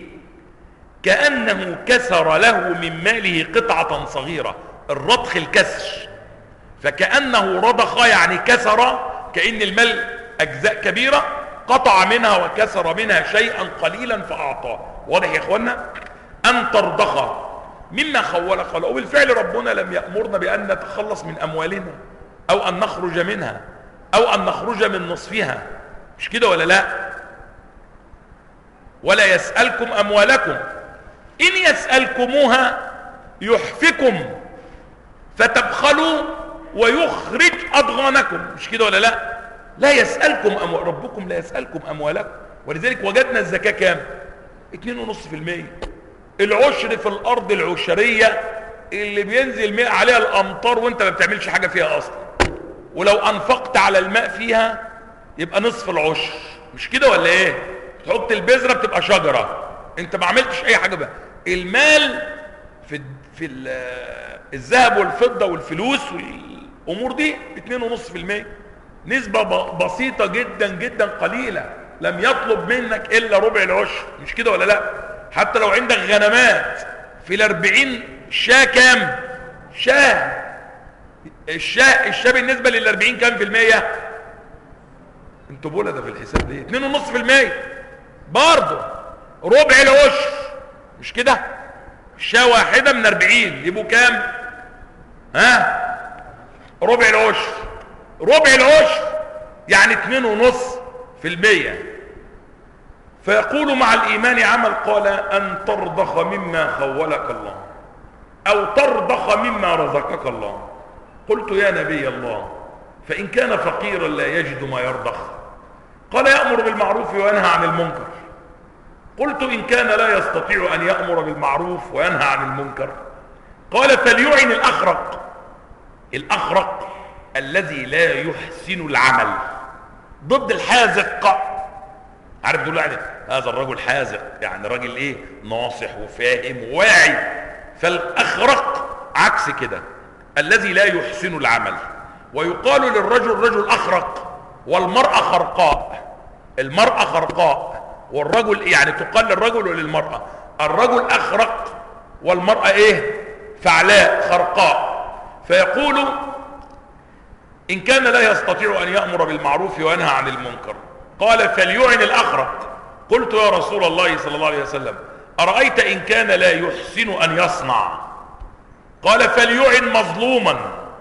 كأنه كسر له من ماله قطعة صغيرة الرضخ الكسر فكأنه رضخ يعني كسر كأن المال أجزاء كبيرة قطع منها وكسر منها شيئا قليلا فأعطاه واضح يا إخوانا أن ترضخ مما خولك قال وبالفعل ربنا لم يأمرنا بأن نتخلص من أموالنا أو أن نخرج منها أو أن نخرج من نصفها مش كده ولا لا ولا يسألكم أموالكم إن يسألكموها يحفكم فتبخلوا ويخرج أضغانكم مش كده ولا لا لا يسألكم أموال ربكم لا يسألكم أموالكم ولذلك وجدنا الزكاة كام 2.5% العشر في الأرض العشرية اللي بينزل ماء عليها الأمطار وانت ما بتعملش حاجة فيها أصلا ولو أنفقت على الماء فيها يبقى نصف العشر مش كده ولا ايه تحط البذرة بتبقى شجرة انت ما عملتش اي حاجة بقى المال في في الذهب والفضة والفلوس والامور دي 2.5% نسبة بسيطة جدا جدا قليلة لم يطلب منك الا ربع العشر مش كده ولا لا حتى لو عندك غنمات في الاربعين شاة كام شاة الشاة الشاة بالنسبة للاربعين كام في المية انتوا بولا ده في الحساب ليه اتنين ونص في المية برضه ربع العشر مش كده شاة واحدة من اربعين يبقوا كام ها ربع العشر ربع العشر يعني اتنين ونص في المية فيقول مع الإيمان عمل قال أن ترضخ مما خولك الله أو ترضخ مما رزقك الله قلت يا نبي الله فإن كان فقيرا لا يجد ما يرضخ قال يأمر بالمعروف وينهى عن المنكر قلت إن كان لا يستطيع أن يأمر بالمعروف وينهى عن المنكر قال فليعن الأخرق الأخرق الذي لا يحسن العمل ضد الحازق عارف دول يعني هذا الرجل حازق يعني راجل ايه ناصح وفاهم وواعي فالاخرق عكس كده الذي لا يحسن العمل ويقال للرجل رجل اخرق والمرأة خرقاء المرأة خرقاء والرجل يعني تقال للرجل وللمرأة الرجل اخرق والمرأة ايه فعلاء خرقاء فيقول ان كان لا يستطيع ان يأمر بالمعروف وينهى عن المنكر قال فليعن الأخرق قلت يا رسول الله صلى الله عليه وسلم أرأيت إن كان لا يحسن أن يصنع قال فليعن مظلوما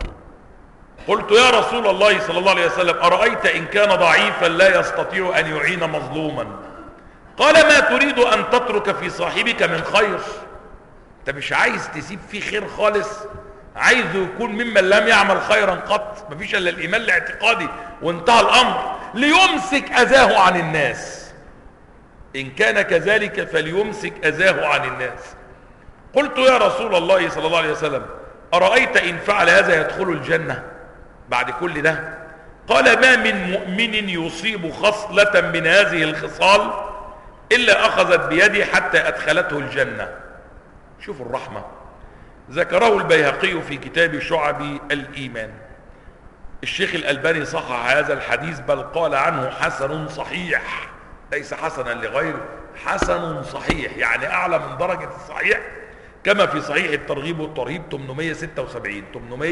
قلت يا رسول الله صلى الله عليه وسلم أرأيت إن كان ضعيفا لا يستطيع أن يعين مظلوما قال ما تريد أن تترك في صاحبك من خير انت مش عايز تسيب فيه خير خالص عايزه يكون ممن لم يعمل خيرا قط مفيش الا الايمان الاعتقادي وانتهى الامر ليمسك اذاه عن الناس إن كان كذلك فليمسك أذاه عن الناس قلت يا رسول الله صلى الله عليه وسلم أرأيت إن فعل هذا يدخل الجنة بعد كل ده قال ما من مؤمن يصيب خصلة من هذه الخصال إلا أخذت بيدي حتى أدخلته الجنة شوفوا الرحمة ذكره البيهقي في كتاب شعب الإيمان الشيخ الألباني صحح هذا الحديث بل قال عنه حسن صحيح ليس حسنا لغيره حسن صحيح يعني أعلى من درجة الصحيح كما في صحيح الترغيب والترهيب 876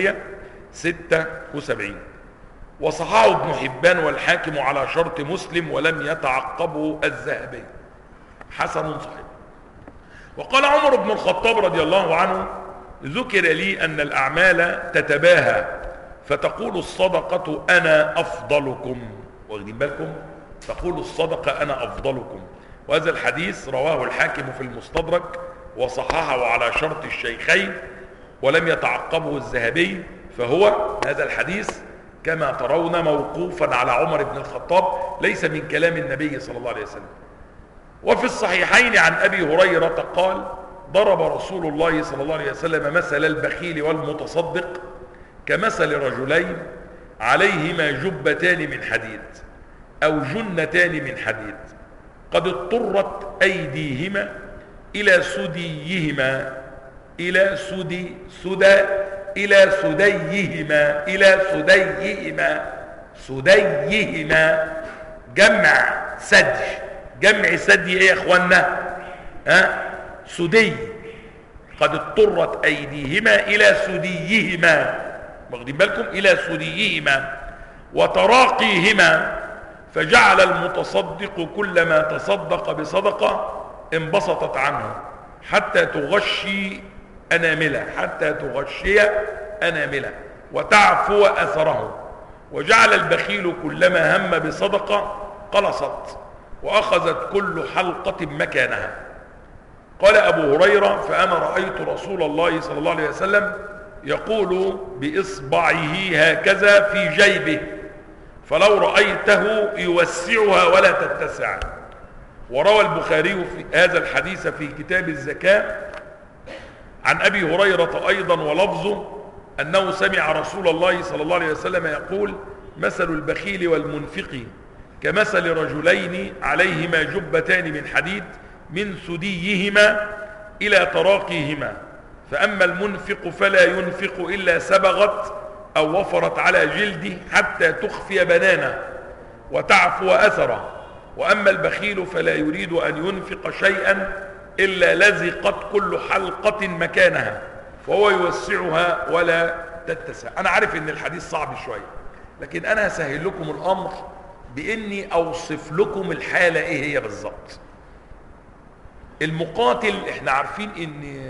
876 وصححه ابن حبان والحاكم على شرط مسلم ولم يتعقبه الذهبي حسن صحيح وقال عمر بن الخطاب رضي الله عنه ذكر لي أن الأعمال تتباهى فتقول الصدقة أنا أفضلكم واخدين بالكم تقول الصدقة أنا أفضلكم وهذا الحديث رواه الحاكم في المستدرك وصححه على شرط الشيخين ولم يتعقبه الذهبي فهو هذا الحديث كما ترون موقوفا على عمر بن الخطاب ليس من كلام النبي صلى الله عليه وسلم وفي الصحيحين عن أبي هريرة قال ضرب رسول الله صلى الله عليه وسلم مثل البخيل والمتصدق كمثل رجلين عليهما جبتان من حديد أو جنتان من حديد قد اضطرت أيديهما إلى سديهما إلى سدي سدى إلى سديهما إلى سديهما سديهما جمع سدي جمع سدي ايه يا اخوانا ها سدي قد اضطرت ايديهما الى سديهما واخدين بالكم الى سديهما وتراقيهما فجعل المتصدق كلما تصدق بصدقه انبسطت عنه حتى تغشي انامله حتى تغشي انامله وتعفو اثره وجعل البخيل كلما هم بصدقه قلصت واخذت كل حلقه مكانها قال ابو هريره فانا رايت رسول الله صلى الله عليه وسلم يقول باصبعه هكذا في جيبه فلو رايته يوسعها ولا تتسع وروى البخاري في هذا الحديث في كتاب الزكاه عن ابي هريره ايضا ولفظه انه سمع رسول الله صلى الله عليه وسلم يقول مثل البخيل والمنفق كمثل رجلين عليهما جبتان من حديد من سديهما إلى تراقيهما فأما المنفق فلا ينفق إلا سبغت أو وفرت على جلده حتى تخفي بنانه وتعفو أثره وأما البخيل فلا يريد أن ينفق شيئا إلا لزقت كل حلقة مكانها فهو يوسعها ولا تتسع أنا عارف أن الحديث صعب شوية لكن أنا هسهل لكم الأمر باني اوصف لكم الحالة ايه هي بالظبط المقاتل احنا عارفين ان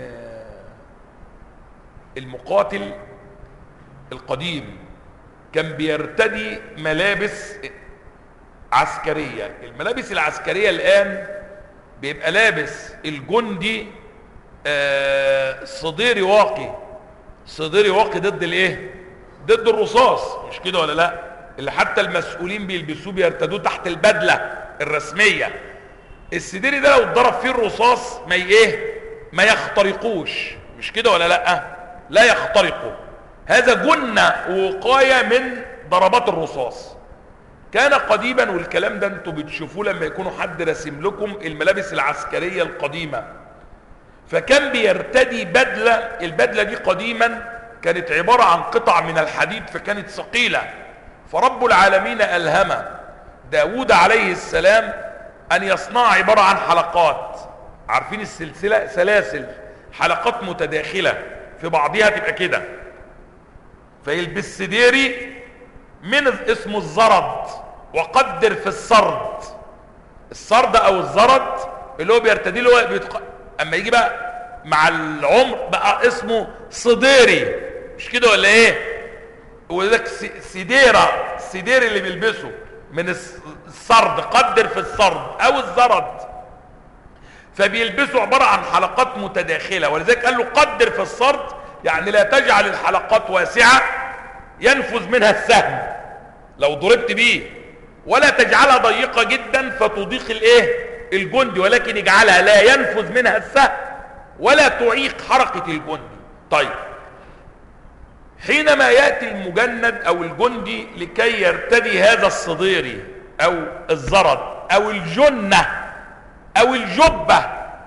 المقاتل القديم كان بيرتدي ملابس عسكرية الملابس العسكرية الان بيبقى لابس الجندي آه صديري واقي صديري واقي ضد الايه ضد الرصاص مش كده ولا لا اللي حتى المسؤولين بيلبسوه بيرتدوه تحت البدلة الرسمية السديري ده لو اتضرب فيه الرصاص ما ايه ما يخترقوش مش كده ولا لا لا يخترقوا هذا جنة وقاية من ضربات الرصاص كان قديما والكلام ده انتوا بتشوفوه لما يكونوا حد رسم لكم الملابس العسكرية القديمة فكان بيرتدي بدلة البدلة دي قديما كانت عبارة عن قطع من الحديد فكانت ثقيلة فرب العالمين ألهم داود عليه السلام أن يصنع عبارة عن حلقات عارفين السلسلة سلاسل حلقات متداخلة في بعضها تبقى كده فيلبس سديري من اسمه الزرد وقدر في السرد السرد او الزرد اللي هو بيرتدي له بيتق... اما يجي بقى مع العمر بقى اسمه صديري مش كده ولا ايه وذلك سديرة السدير اللي بيلبسه من السرد قدر في السرد او الزرد فبيلبسوا عبارة عن حلقات متداخلة ولذلك قال له قدر في السرد يعني لا تجعل الحلقات واسعة ينفذ منها السهم لو ضربت بيه ولا تجعلها ضيقة جدا فتضيق الايه الجندي ولكن اجعلها لا ينفذ منها السهم ولا تعيق حركة الجندي طيب حينما يأتي المجند او الجندي لكي يرتدي هذا الصديري او الزرد او الجنة او الجبة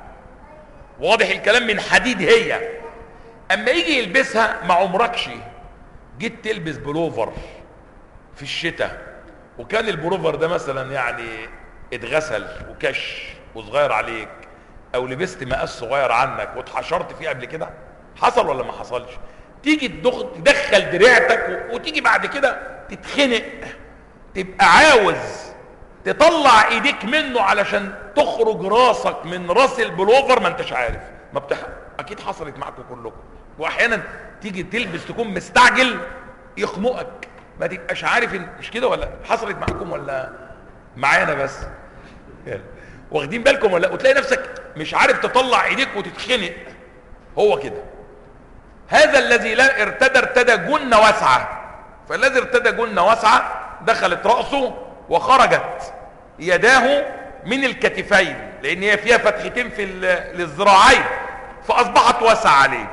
واضح الكلام من حديد هي اما يجي يلبسها ما عمركش جيت تلبس بلوفر في الشتاء وكان البلوفر ده مثلا يعني اتغسل وكش وصغير عليك او لبست مقاس صغير عنك واتحشرت فيه قبل كده حصل ولا ما حصلش تيجي تدخل دراعتك وتيجي بعد كده تتخنق تبقى عاوز تطلع ايديك منه علشان تخرج راسك من راس البلوفر ما انتش عارف ما بتح... اكيد حصلت معكم كلكم واحيانا تيجي تلبس تكون مستعجل يخنقك ما تبقاش عارف إن مش كده ولا حصلت معكم ولا معانا بس يلا. واخدين بالكم ولا وتلاقي نفسك مش عارف تطلع ايديك وتتخنق هو كده هذا الذي لا ارتدى ارتدى جنة واسعة فالذي ارتدى جنة واسعة دخلت رأسه وخرجت يداه من الكتفين لان هي فيها فتحتين في الذراعين فاصبحت واسعة عليه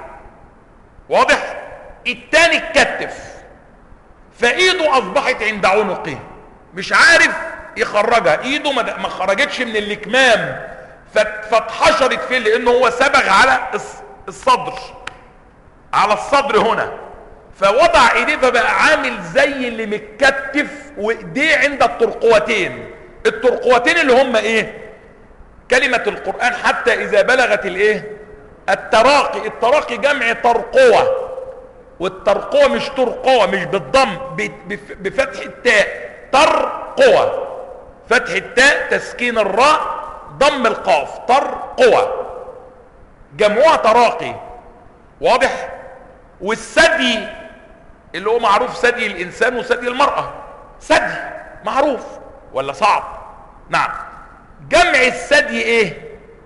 واضح التاني اتكتف فايده اصبحت عند عنقه مش عارف يخرجها ايده ما خرجتش من الكمام فاتحشرت فيه لانه هو سبغ على الصدر على الصدر هنا فوضع ايديه فبقى عامل زي اللي متكتف وايديه عند الترقوتين الترقوتين اللي هم ايه كلمة القرآن حتى اذا بلغت الايه التراقي التراقي جمع ترقوة والترقوة مش ترقوة مش بالضم بفتح التاء ترقوة فتح التاء تسكين الراء ضم القاف ترقوة جمعوها تراقي واضح والثدي اللي هو معروف ثدي الانسان وثدي المرأة ثدي معروف ولا صعب نعم جمع الثدي ايه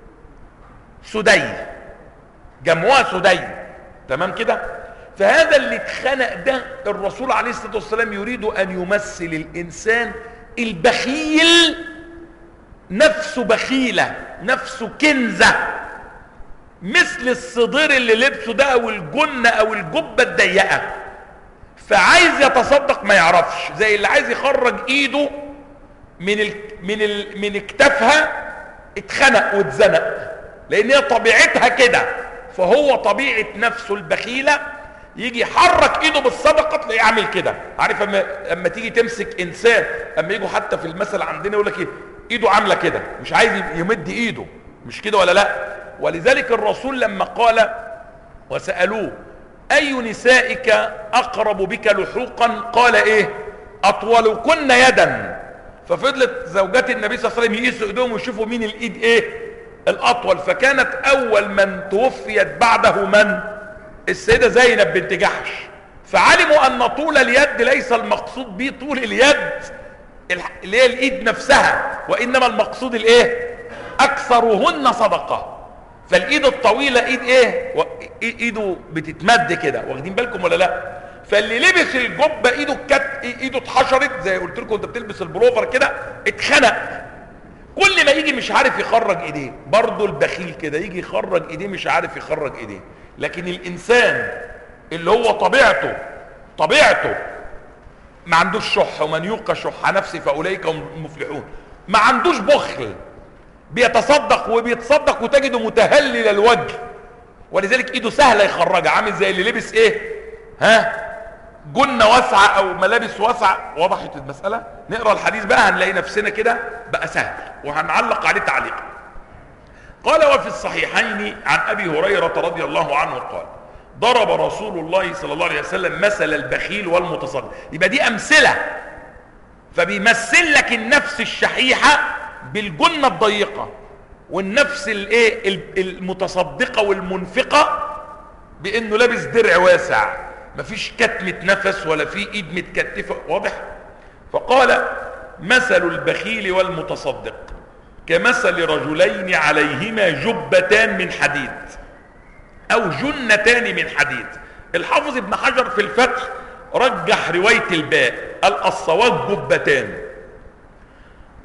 سدي جمعوها سدي تمام كده فهذا اللي اتخنق ده الرسول عليه الصلاة والسلام يريد ان يمثل الانسان البخيل نفسه بخيلة نفسه كنزة مثل الصدير اللي لبسه ده او الجنة او الجبة الضيقة فعايز يتصدق ما يعرفش زي اللي عايز يخرج ايده من ال... من ال... من اكتافها اتخنق واتزنق لان هي طبيعتها كده فهو طبيعة نفسه البخيلة يجي يحرك ايده بالصدقة تلاقيه عامل كده عارف اما اما تيجي تمسك انسان اما يجوا حتى في المثل عندنا يقول لك ايه ايده عاملة كده مش عايز يمد ايده مش كده ولا لا ولذلك الرسول لما قال وسألوه اي نسائك اقرب بك لحوقا قال ايه اطولكن يدا ففضلت زوجات النبي صلى الله عليه وسلم يقيسوا ايديهم ويشوفوا مين الايد ايه الاطول فكانت اول من توفيت بعده من السيدة زينب بنت جحش فعلموا ان طول اليد ليس المقصود به طول اليد اللي هي الايد نفسها وانما المقصود الايه اكثرهن صدقة فالايد الطويلة ايد ايه و... ايده بتتمد كده واخدين بالكم ولا لا فاللي لبس الجبة ايده كت ايده اتحشرت زي قلت لكم انت بتلبس البلوفر كده اتخنق كل ما يجي مش عارف يخرج ايديه برضه البخيل كده يجي يخرج ايديه مش عارف يخرج ايديه لكن الانسان اللي هو طبيعته طبيعته ما عندوش شح ومن يوق شح نفسه فاولئك هم المفلحون ما عندوش بخل بيتصدق وبيتصدق وتجده متهلل الوجه ولذلك ايده سهله يخرجها عامل زي اللي لبس ايه ها جنة واسعة او ملابس واسعة وضحت المسألة نقرأ الحديث بقى هنلاقي نفسنا كده بقى سهل وهنعلق عليه تعليق قال وفي الصحيحين عن ابي هريرة رضي الله عنه قال ضرب رسول الله صلى الله عليه وسلم مثل البخيل والمتصدق يبقى دي امثلة فبيمثل لك النفس الشحيحة بالجنة الضيقة والنفس الايه المتصدقة والمنفقة بانه لابس درع واسع مفيش كتمة نفس ولا في ايد متكتفة واضح فقال مثل البخيل والمتصدق كمثل رجلين عليهما جبتان من حديد او جنتان من حديد الحافظ ابن حجر في الفتح رجح رواية الباء قال الصواب جبتان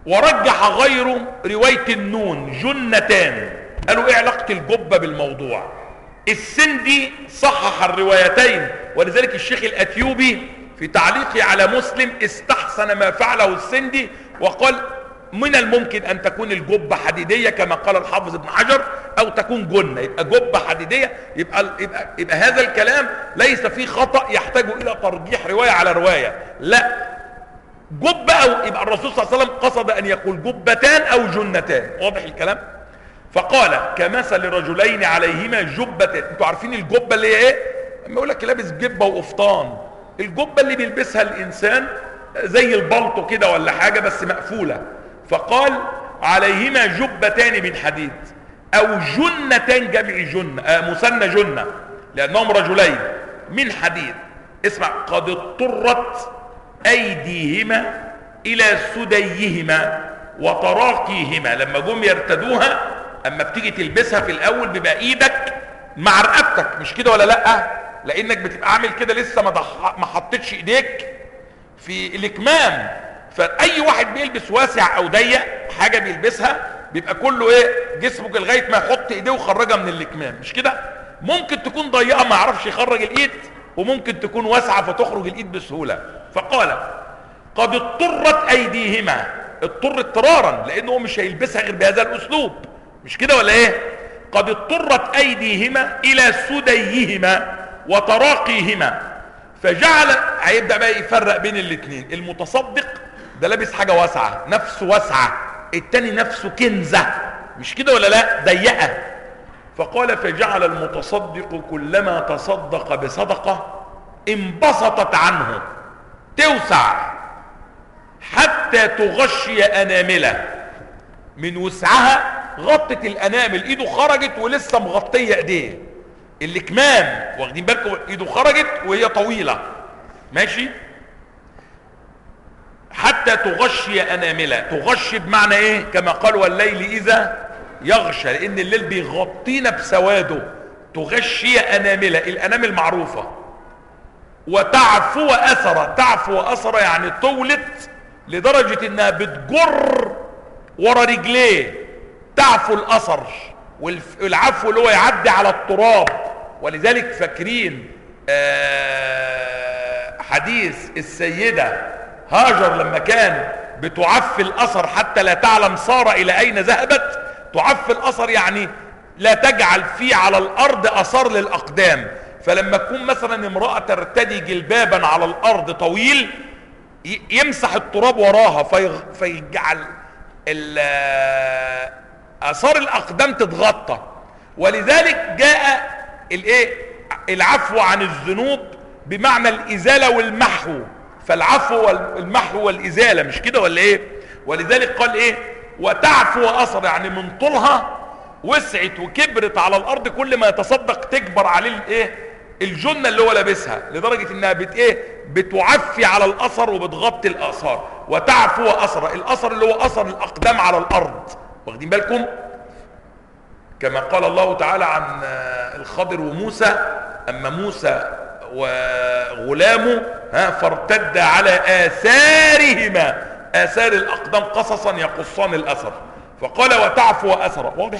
ورجح غيره رواية النون جنتان قالوا ايه علاقة الجبة بالموضوع السندي صحح الروايتين ولذلك الشيخ الأثيوبي في تعليقه على مسلم استحسن ما فعله السندي وقال من الممكن أن تكون الجبة حديدية كما قال الحافظ ابن حجر أو تكون جنة يبقى جبة حديدية يبقى, يبقى, يبقى هذا الكلام ليس فيه خطأ يحتاج إلى ترجيح رواية على رواية لا جبة أو يبقى الرسول صلى الله عليه وسلم قصد أن يقول جبتان أو جنتان واضح الكلام فقال كمثل رجلين عليهما جبتان انتوا عارفين الجبة اللي هي ايه لما يقول لك لابس جبة وقفطان الجبة اللي بيلبسها الإنسان زي البلطو كده ولا حاجة بس مقفولة فقال عليهما جبتان من حديد أو جنتان جمع جنة آه مثنى جنة لأنهم رجلين من حديد اسمع قد اضطرت أيديهما إلى سديهما وتراقيهما لما جم يرتدوها أما بتيجي تلبسها في الأول بيبقى إيدك مع رقبتك مش كده ولا لأ لأنك بتبقى عامل كده لسه ما, ضح... ما حطيتش إيديك في الإكمام فأي واحد بيلبس واسع أو ضيق حاجة بيلبسها بيبقى كله إيه جسمه لغاية ما يحط إيديه ويخرجها من الإكمام مش كده ممكن تكون ضيقة ما يعرفش يخرج الإيد وممكن تكون واسعة فتخرج الإيد بسهولة فقال قد اضطرت أيديهما اضطر اضطرارا لأنه مش هيلبسها غير بهذا الأسلوب مش كده ولا إيه قد اضطرت أيديهما إلى سديهما وتراقيهما فجعل هيبدأ بقى يفرق بين الاثنين المتصدق ده لابس حاجة واسعة نفسه واسعة التاني نفسه كنزة مش كده ولا لا ضيقة فقال فجعل المتصدق كلما تصدق بصدقة انبسطت عنه توسع حتى تغشي أنامله من وسعها غطت الأنامل ايده خرجت ولسه مغطية ايديه الكمام واخدين بالكم ايده خرجت وهي طويلة ماشي حتى تغشي أنامله تغشي بمعنى ايه كما قال والليل إذا يغشى لان الليل بيغطينا بسواده تغشي انامله الانامل معروفه وتعفو اثره تعفو اثره يعني طولت لدرجه انها بتجر ورا رجليه تعفو الاثر والعفو اللي هو يعدي على التراب ولذلك فاكرين حديث السيده هاجر لما كان بتعفي الاثر حتى لا تعلم ساره الى اين ذهبت تعفي الاثر يعني لا تجعل فيه على الارض اثار للاقدام فلما تكون مثلا امرأة ترتدي جلبابا على الارض طويل يمسح التراب وراها فيجعل اثار الاقدام تتغطى ولذلك جاء الايه العفو عن الذنوب بمعنى الازالة والمحو فالعفو والمحو والازالة مش كده ولا ايه ولذلك قال ايه وتعفو اثر يعني من طولها وسعت وكبرت على الارض كل ما يتصدق تكبر عليه الايه الجنه اللي هو لابسها لدرجه انها بت ايه بتعفي على الاثر وبتغطي الاثار وتعفو اثر الاثر اللي هو اثر الاقدام على الارض واخدين بالكم كما قال الله تعالى عن الخضر وموسى اما موسى وغلامه ها فارتد على اثارهما آثار الأقدام قصصا يقصان الأثر فقال وتعفو أثر واضح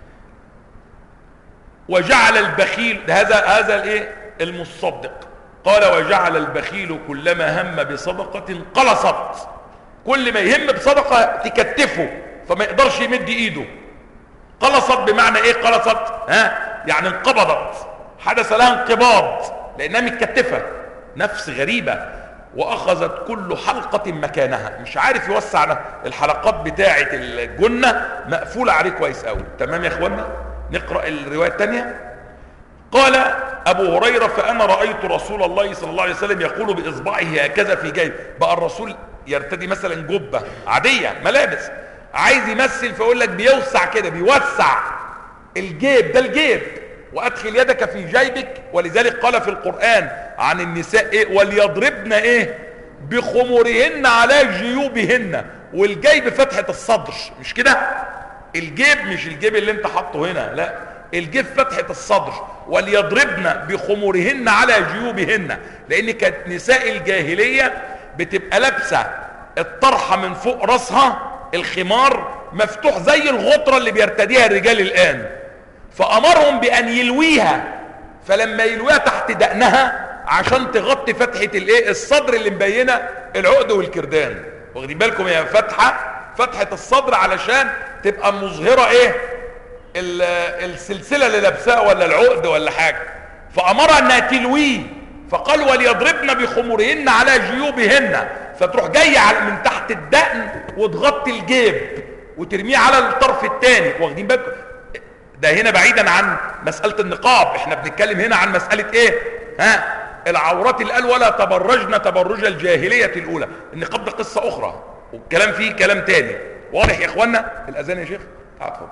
وجعل البخيل هذا هذا الايه المصدق قال وجعل البخيل كلما هم بصدقة قلصت كل ما يهم بصدقة تكتفه فما يقدرش يمد ايده قلصت بمعنى ايه قلصت ها يعني انقبضت حدث لها انقباض لانها متكتفة نفس غريبة واخذت كل حلقة مكانها مش عارف يوسع الحلقات بتاعة الجنة مقفولة عليه كويس قوي تمام يا اخوانا نقرأ الرواية الثانية قال ابو هريرة فانا رأيت رسول الله صلى الله عليه وسلم يقول باصبعه هكذا في جيب بقى الرسول يرتدي مثلا جبة عادية ملابس عايز يمثل فيقول لك بيوسع كده بيوسع الجيب ده الجيب وادخل يدك في جيبك ولذلك قال في القرآن عن النساء ايه وليضربن ايه بخمورهن على جيوبهن والجيب فتحة الصدر مش كده الجيب مش الجيب اللي انت حاطه هنا لا الجيب فتحة الصدر وليضربن بخمورهن على جيوبهن لان كانت نساء الجاهلية بتبقى لابسة الطرحة من فوق راسها الخمار مفتوح زي الغطرة اللي بيرتديها الرجال الآن فأمرهم بأن يلويها فلما يلويها تحت دقنها عشان تغطي فتحة الايه الصدر اللي مبينة العقد والكردان واخدين بالكم يا فتحة فتحة الصدر علشان تبقى مظهرة ايه السلسلة اللي لابساها ولا العقد ولا حاجة فأمرها انها تلويه فقال وليضربن بخمورهن على جيوبهن فتروح جاية من تحت الدقن وتغطي الجيب وترميه على الطرف الثاني واخدين بالكم ده هنا بعيدا عن مسألة النقاب احنا بنتكلم هنا عن مسألة ايه ها العورات اللي قال ولا تبرجن تبرج الجاهلية الاولى النقاب ده قصة اخرى والكلام فيه كلام تاني واضح يا اخوانا الاذان يا شيخ تعال اتفضل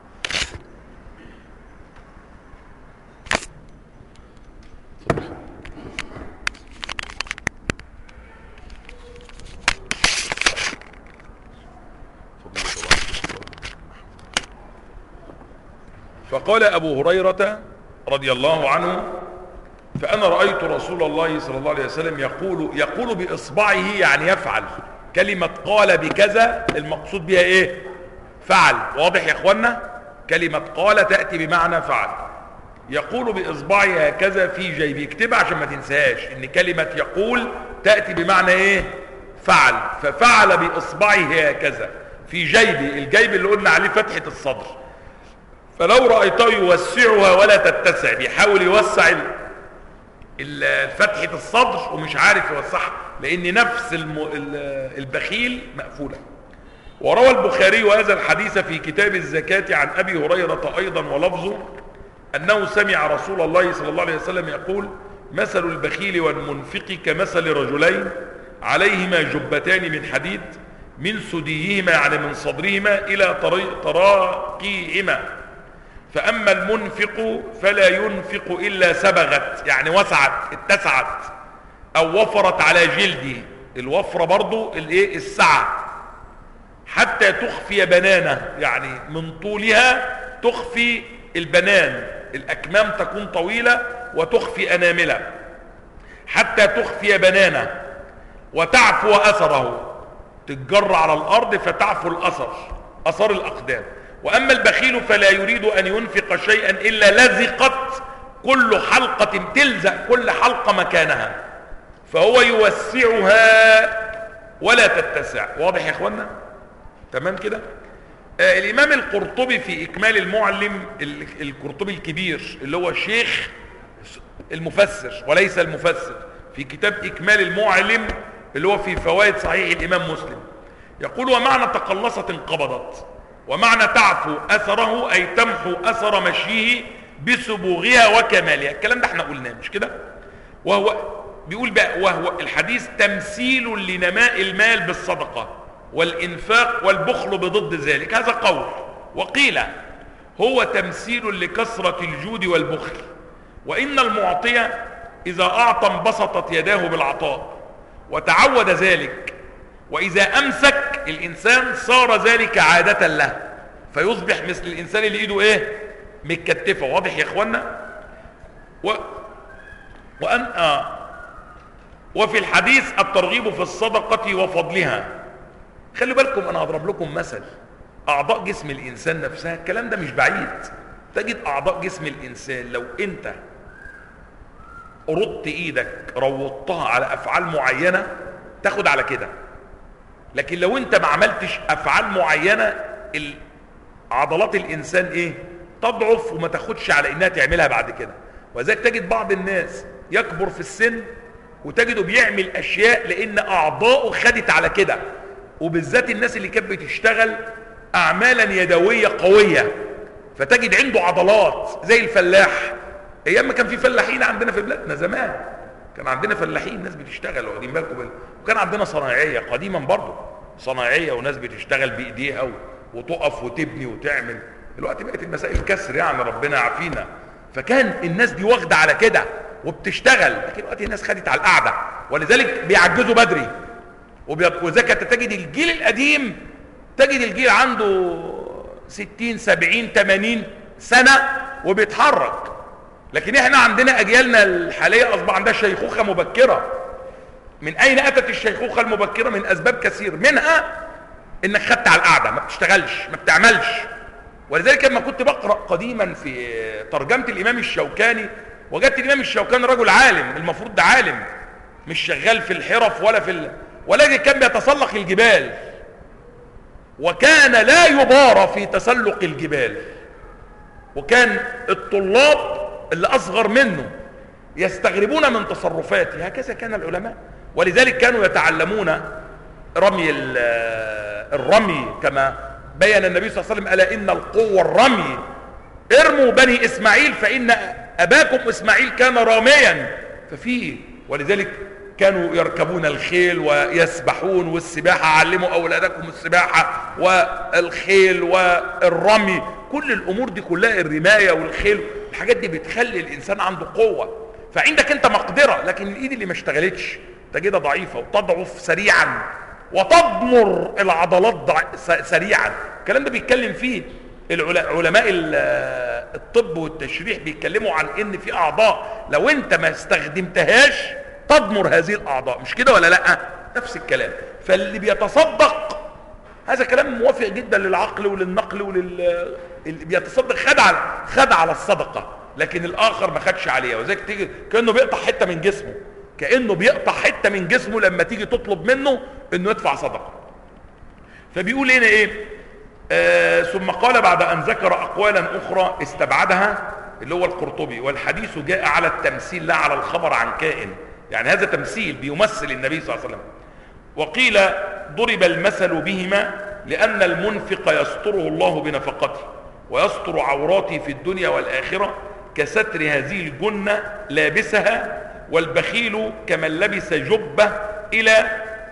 فقال أبو هريرة رضي الله عنه فأنا رأيت رسول الله صلى الله عليه وسلم يقول, يقول بإصبعه يعني يفعل كلمة قال بكذا المقصود بها إيه فعل واضح يا أخوانا كلمة قال تأتي بمعنى فعل يقول بإصبعه هكذا في جيبه اكتبها عشان ما تنساهاش إن كلمة يقول تأتي بمعنى إيه فعل ففعل بإصبعه هكذا في جيبه الجيب اللي قلنا عليه فتحة الصدر فلو رأيته يوسعها ولا تتسع بيحاول يوسع فتحة الصدر ومش عارف يوسعها لان نفس البخيل مقفولة وروى البخاري هذا الحديث في كتاب الزكاة عن ابي هريرة ايضا ولفظه انه سمع رسول الله صلى الله عليه وسلم يقول مثل البخيل والمنفق كمثل رجلين عليهما جبتان من حديد من سديهما يعني من صدرهما الى تراقيهما فأما المنفق فلا ينفق إلا سبغت يعني وسعت اتسعت أو وفرت على جلده الوفرة برضو الايه السعة حتى تخفي بنانه يعني من طولها تخفي البنان الأكمام تكون طويلة وتخفي أناملة حتى تخفي بنانه وتعفو أثره تتجر على الأرض فتعفو الأثر أثر الأقدام وأما البخيل فلا يريد أن ينفق شيئا إلا لزقت كل حلقة تلزق كل حلقة مكانها فهو يوسعها ولا تتسع واضح يا اخوانا تمام كده آه الامام القرطبي في اكمال المعلم القرطبي الكبير اللي هو شيخ المفسر وليس المفسر في كتاب اكمال المعلم اللي هو في فوائد صحيح الامام مسلم يقول ومعنى تقلصت انقبضت ومعنى تعفو اثره اي تمحو اثر مشيه بسبوغها وكمالها الكلام ده احنا قلناه مش كده وهو بيقول بقى وهو الحديث تمثيل لنماء المال بالصدقة والإنفاق والبخل بضد ذلك هذا قول وقيل هو تمثيل لكثرة الجود والبخل وإن المعطي إذا أعطى انبسطت يداه بالعطاء وتعود ذلك وإذا أمسك الإنسان صار ذلك عادة له فيصبح مثل الإنسان اللي إيده إيه متكتفة واضح يا إخوانا و... وأن آه وفي الحديث الترغيب في الصدقة وفضلها خلوا بالكم أنا هضرب لكم مثل أعضاء جسم الإنسان نفسها الكلام ده مش بعيد تجد أعضاء جسم الإنسان لو أنت ردت إيدك روضتها على أفعال معينة تاخد على كده لكن لو أنت ما عملتش أفعال معينة عضلات الإنسان إيه تضعف وما تاخدش على إنها تعملها بعد كده وذلك تجد بعض الناس يكبر في السن وتجده بيعمل اشياء لان اعضاؤه خدت على كده وبالذات الناس اللي كانت بتشتغل اعمالا يدويه قويه فتجد عنده عضلات زي الفلاح ايام ما كان في فلاحين عندنا في بلادنا زمان كان عندنا فلاحين ناس بتشتغل واخدين بالكم بال... وكان عندنا صنايعيه قديما برضه صنايعيه وناس بتشتغل بايديها و... وتقف وتبني وتعمل دلوقتي بقت المسائل كسر يعني ربنا يعافينا فكان الناس دي واخده على كده وبتشتغل لكن دلوقتي الناس خدت على القعده ولذلك بيعجزوا بدري وذلك تجد الجيل القديم تجد الجيل عنده 60 70 80 سنه وبيتحرك لكن احنا عندنا اجيالنا الحاليه اصبح عندها شيخوخه مبكره من اين اتت الشيخوخه المبكره من اسباب كثير منها انك خدت على القعده ما بتشتغلش ما بتعملش ولذلك لما كنت بقرا قديما في ترجمه الامام الشوكاني وجدت الامام الشوكاني رجل عالم المفروض ده عالم مش شغال في الحرف ولا في ال... ولكن كان بيتسلق الجبال وكان لا يبارى في تسلق الجبال وكان الطلاب اللي اصغر منه يستغربون من تصرفاته هكذا كان العلماء ولذلك كانوا يتعلمون رمي الرمي كما بين النبي صلى الله عليه وسلم ألا إن القوة الرمي ارموا بني إسماعيل فإن أباكم إسماعيل كان راميا ففيه ولذلك كانوا يركبون الخيل ويسبحون والسباحة علموا أولادكم السباحة والخيل والرمي كل الأمور دي كلها الرماية والخيل الحاجات دي بتخلي الإنسان عنده قوة فعندك أنت مقدرة لكن الإيد اللي ما اشتغلتش تجدها ضعيفة وتضعف سريعا وتضمر العضلات ضع... سريعا الكلام ده بيتكلم فيه علماء الطب والتشريح بيتكلموا عن ان في اعضاء لو انت ما استخدمتهاش تضمر هذه الاعضاء مش كده ولا لا نفس الكلام فاللي بيتصدق هذا كلام موافق جدا للعقل وللنقل ولل اللي بيتصدق خد على خد على الصدقه لكن الاخر ما خدش عليها وذلك تيجي كانه بيقطع حته من جسمه كانه بيقطع حته من جسمه لما تيجي تطلب منه انه يدفع صدقه فبيقول هنا ايه آه ثم قال بعد ان ذكر اقوالا اخرى استبعدها اللي هو القرطبي والحديث جاء على التمثيل لا على الخبر عن كائن يعني هذا تمثيل بيمثل النبي صلى الله عليه وسلم وقيل ضرب المثل بهما لان المنفق يستره الله بنفقته ويستر عوراته في الدنيا والاخره كستر هذه الجنه لابسها والبخيل كمن لبس جبة إلى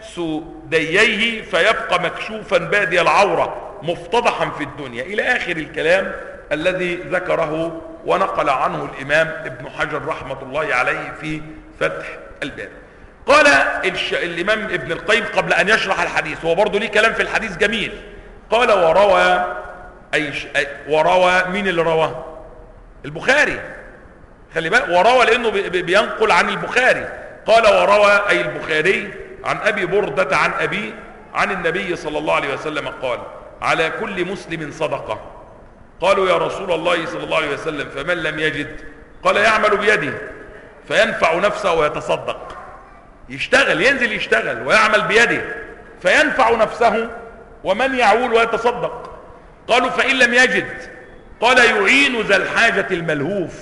سدييه فيبقى مكشوفا بادي العورة مفتضحا في الدنيا إلى آخر الكلام الذي ذكره ونقل عنه الإمام ابن حجر رحمة الله عليه في فتح الباب قال الش... الإمام ابن القيم قبل أن يشرح الحديث هو برضه ليه كلام في الحديث جميل قال وروى أي ش... وروى مين اللي رواه البخاري خلي بالك وروى لانه بينقل عن البخاري قال وروى اي البخاري عن ابي برده عن ابي عن النبي صلى الله عليه وسلم قال على كل مسلم صدقه قالوا يا رسول الله صلى الله عليه وسلم فمن لم يجد قال يعمل بيده فينفع نفسه ويتصدق يشتغل ينزل يشتغل ويعمل بيده فينفع نفسه ومن يعول ويتصدق قالوا فإن لم يجد قال يعين ذا الحاجة الملهوف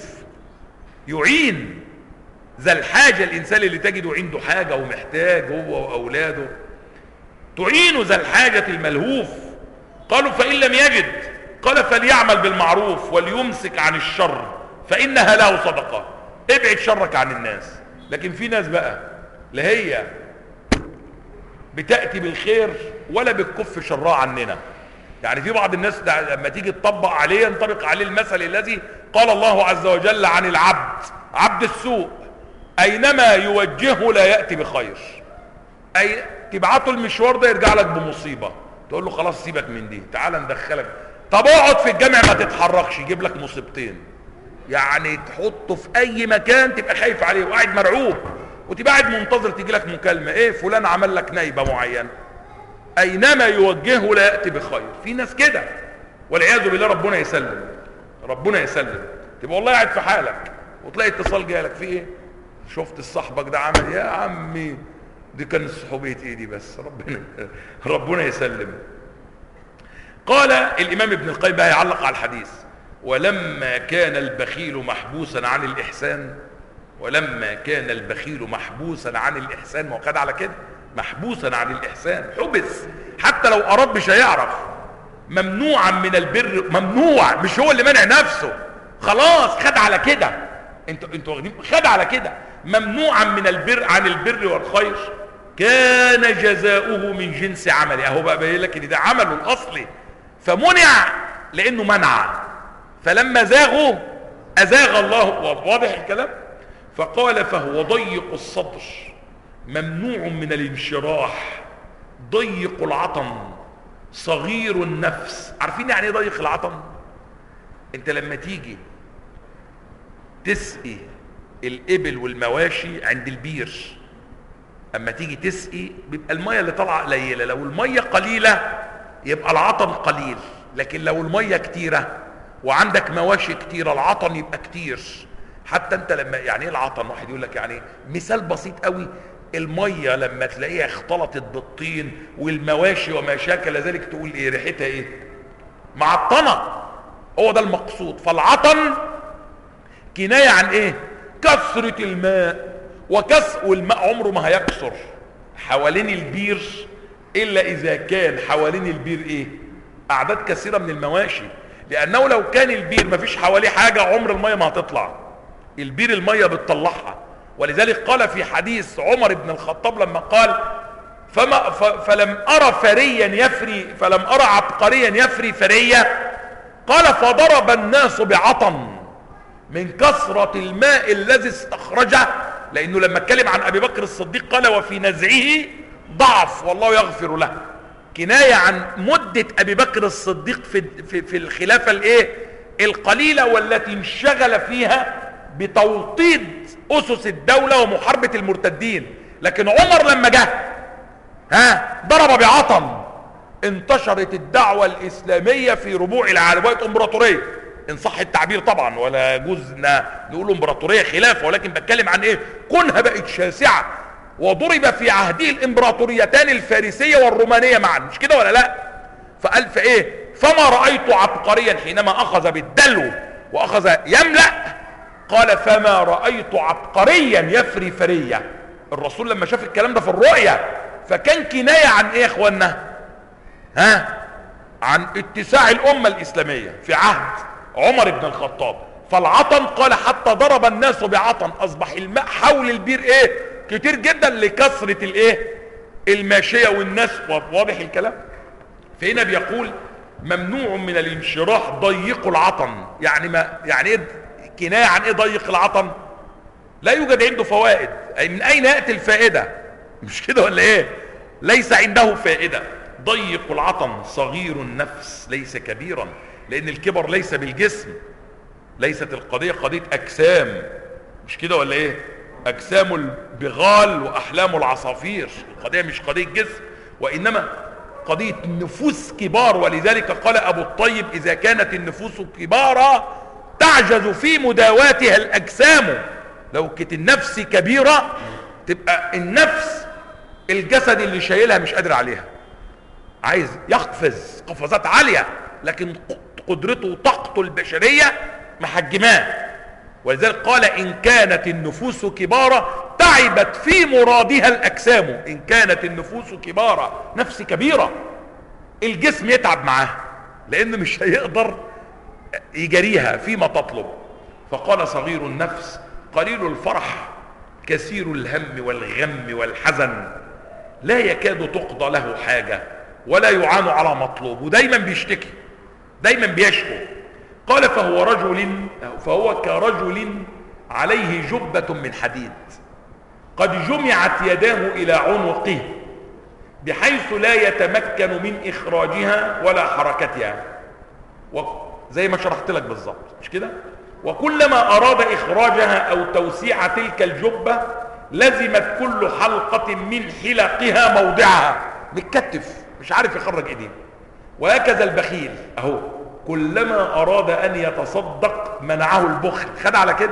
يعين ذا الحاجة الإنسان اللي تجده عنده حاجة ومحتاج هو وأولاده تعين ذا الحاجة الملهوف قالوا فإن لم يجد قال فليعمل بالمعروف وليمسك عن الشر فإنها له صدقة ابعد شرك عن الناس لكن في ناس بقى لا هي بتأتي بالخير ولا بتكف شرها عننا يعني في بعض الناس لما تيجي تطبق عليه ينطبق عليه المثل الذي قال الله عز وجل عن العبد عبد السوء اينما يوجهه لا يأتي بخير اي تبعته المشوار ده يرجع لك بمصيبة تقول له خلاص سيبك من دي تعال ندخلك طب اقعد في الجامع ما تتحركش يجيب لك مصيبتين يعني تحطه في اي مكان تبقى خايف عليه وقاعد مرعوب وتبقى قاعد منتظر تيجي لك مكالمة ايه فلان عمل لك نايبة معينة اينما يوجهه لا يأتي بخير في ناس كده والعياذ بالله ربنا يسلم ربنا يسلم تبقى والله قاعد في حالك وتلاقي اتصال جالك في ايه شفت صاحبك ده عمل يا عمي دي كانت صحوبية ايه دي بس ربنا ربنا يسلم قال الامام ابن القيم بقى يعلق على الحديث ولما كان البخيل محبوسا عن الاحسان ولما كان البخيل محبوسا عن الاحسان ما هو خد على كده محبوسا عن الاحسان حبس حتى لو اراد مش هيعرف ممنوعا من البر ممنوع مش هو اللي منع نفسه خلاص خد على كده انتوا انتوا واخدين خد على كده ممنوعا من البر عن البر والخير كان جزاؤه من جنس عمله اهو بقى باين لك ان ده عمله الاصلي فمنع لانه منع فلما زاغوا ازاغ الله واضح الكلام فقال فهو ضيق الصدر ممنوع من الانشراح ضيق العطن صغير النفس عارفين يعني ايه ضيق العطن انت لما تيجي تسقي الابل والمواشي عند البير اما تيجي تسقي بيبقى الميه اللي طالعه قليله لو الميه قليله يبقى العطن قليل لكن لو الميه كتيره وعندك مواشي كتيره العطن يبقى كتير حتى انت لما يعني ايه العطن واحد يقول لك يعني مثال بسيط قوي الميه لما تلاقيها اختلطت بالطين والمواشي وما شاكل ذلك تقول ايه ريحتها ايه معطنه هو ده المقصود فالعطن كنايه عن ايه كثره الماء وكس والماء عمره ما هيكثر حوالين البير الا اذا كان حوالين البير ايه اعداد كثيره من المواشي لانه لو كان البير ما فيش حواليه حاجه عمر الميه ما هتطلع البير الميه بتطلعها ولذلك قال في حديث عمر بن الخطاب لما قال فما ف فلم ارى فريا يفري فلم ارى عبقريا يفري فريه قال فضرب الناس بعطن من كثرة الماء الذي استخرجه لانه لما اتكلم عن ابي بكر الصديق قال وفي نزعه ضعف والله يغفر له كناية عن مدة ابي بكر الصديق في, في, في الخلافة الايه القليلة والتي انشغل فيها بتوطيد اسس الدولة ومحاربة المرتدين لكن عمر لما جه ها ضرب بعطن انتشرت الدعوة الاسلامية في ربوع العالم بقت امبراطورية ان صح التعبير طبعا ولا يجوز نقول امبراطورية خلافة ولكن بتكلم عن ايه كونها بقت شاسعة وضرب في عهده الامبراطوريتان الفارسية والرومانية معا مش كده ولا لا فقال في ايه فما رأيت عبقريا حينما اخذ بالدلو واخذ يملأ قال فما رأيت عبقريا يفري فرية الرسول لما شاف الكلام ده في الرؤية فكان كناية عن ايه يا اخوانا ها عن اتساع الامة الاسلامية في عهد عمر بن الخطاب فالعطن قال حتى ضرب الناس بعطن اصبح الماء حول البير ايه كتير جدا لكثرة الايه الماشية والناس واضح الكلام فهنا بيقول ممنوع من الانشراح ضيق العطن يعني ما يعني ايه كناية عن ايه ضيق العطن لا يوجد عنده فوائد اي من اين يأتي الفائدة مش كده ولا ايه ليس عنده فائدة ضيق العطن صغير النفس ليس كبيرا لان الكبر ليس بالجسم ليست القضية قضية اجسام مش كده ولا ايه اجسام البغال واحلام العصافير القضية مش قضية جسم وانما قضية نفوس كبار ولذلك قال ابو الطيب اذا كانت النفوس كبارا تعجز في مداواتها الاجسام لو كانت النفس كبيرة تبقى النفس الجسد اللي شايلها مش قادر عليها عايز يقفز قفزات عالية لكن قدرته وطاقته البشرية محجماه ولذلك قال إن كانت النفوس كبارة تعبت في مرادها الأجسام إن كانت النفوس كبارة نفس كبيرة الجسم يتعب معاه لأنه مش هيقدر يجريها فيما تطلب فقال صغير النفس قليل الفرح كثير الهم والغم والحزن لا يكاد تقضى له حاجة ولا يعان على مطلوب ودايما بيشتكي دايما بيشكو قال فهو رجل فهو كرجل عليه جبة من حديد قد جمعت يداه إلى عنقه بحيث لا يتمكن من إخراجها ولا حركتها زي ما شرحت لك بالظبط مش كده وكلما أراد إخراجها أو توسيع تلك الجبة لزمت كل حلقة من حلقها موضعها متكتف مش عارف يخرج ايديه وهكذا البخيل اهو كلما اراد ان يتصدق منعه البخل خد على كده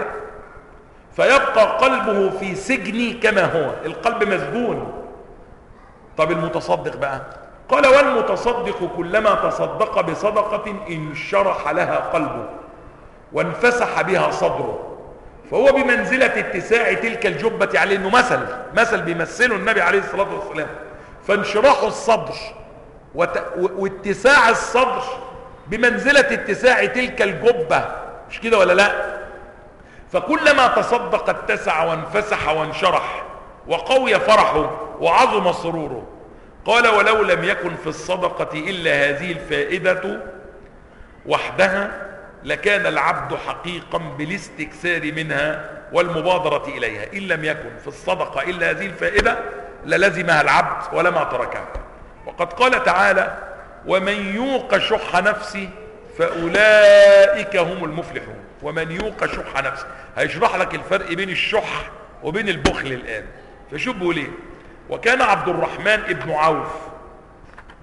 فيبقى قلبه في سجن كما هو القلب مسجون طب المتصدق بقى قال والمتصدق كلما تصدق بصدقة انشرح لها قلبه وانفسح بها صدره فهو بمنزلة اتساع تلك الجبة عليه انه مثل مثل بيمثله النبي عليه الصلاة والسلام فانشراح الصدر وت... واتساع الصدر بمنزلة اتساع تلك الجبة مش كده ولا لا فكلما تصدق اتسع وانفسح وانشرح وقوي فرحه وعظم سروره قال ولو لم يكن في الصدقة إلا هذه الفائدة وحدها لكان العبد حقيقا بالاستكثار منها والمبادرة إليها إن لم يكن في الصدقة إلا هذه الفائدة للزمها العبد ولما تركها وقد قال تعالى ومن يوق شح نفسه فأولئك هم المفلحون ومن يوق شح نفسه هيشرح لك الفرق بين الشح وبين البخل الآن فشوف بيقول ايه وكان عبد الرحمن ابن عوف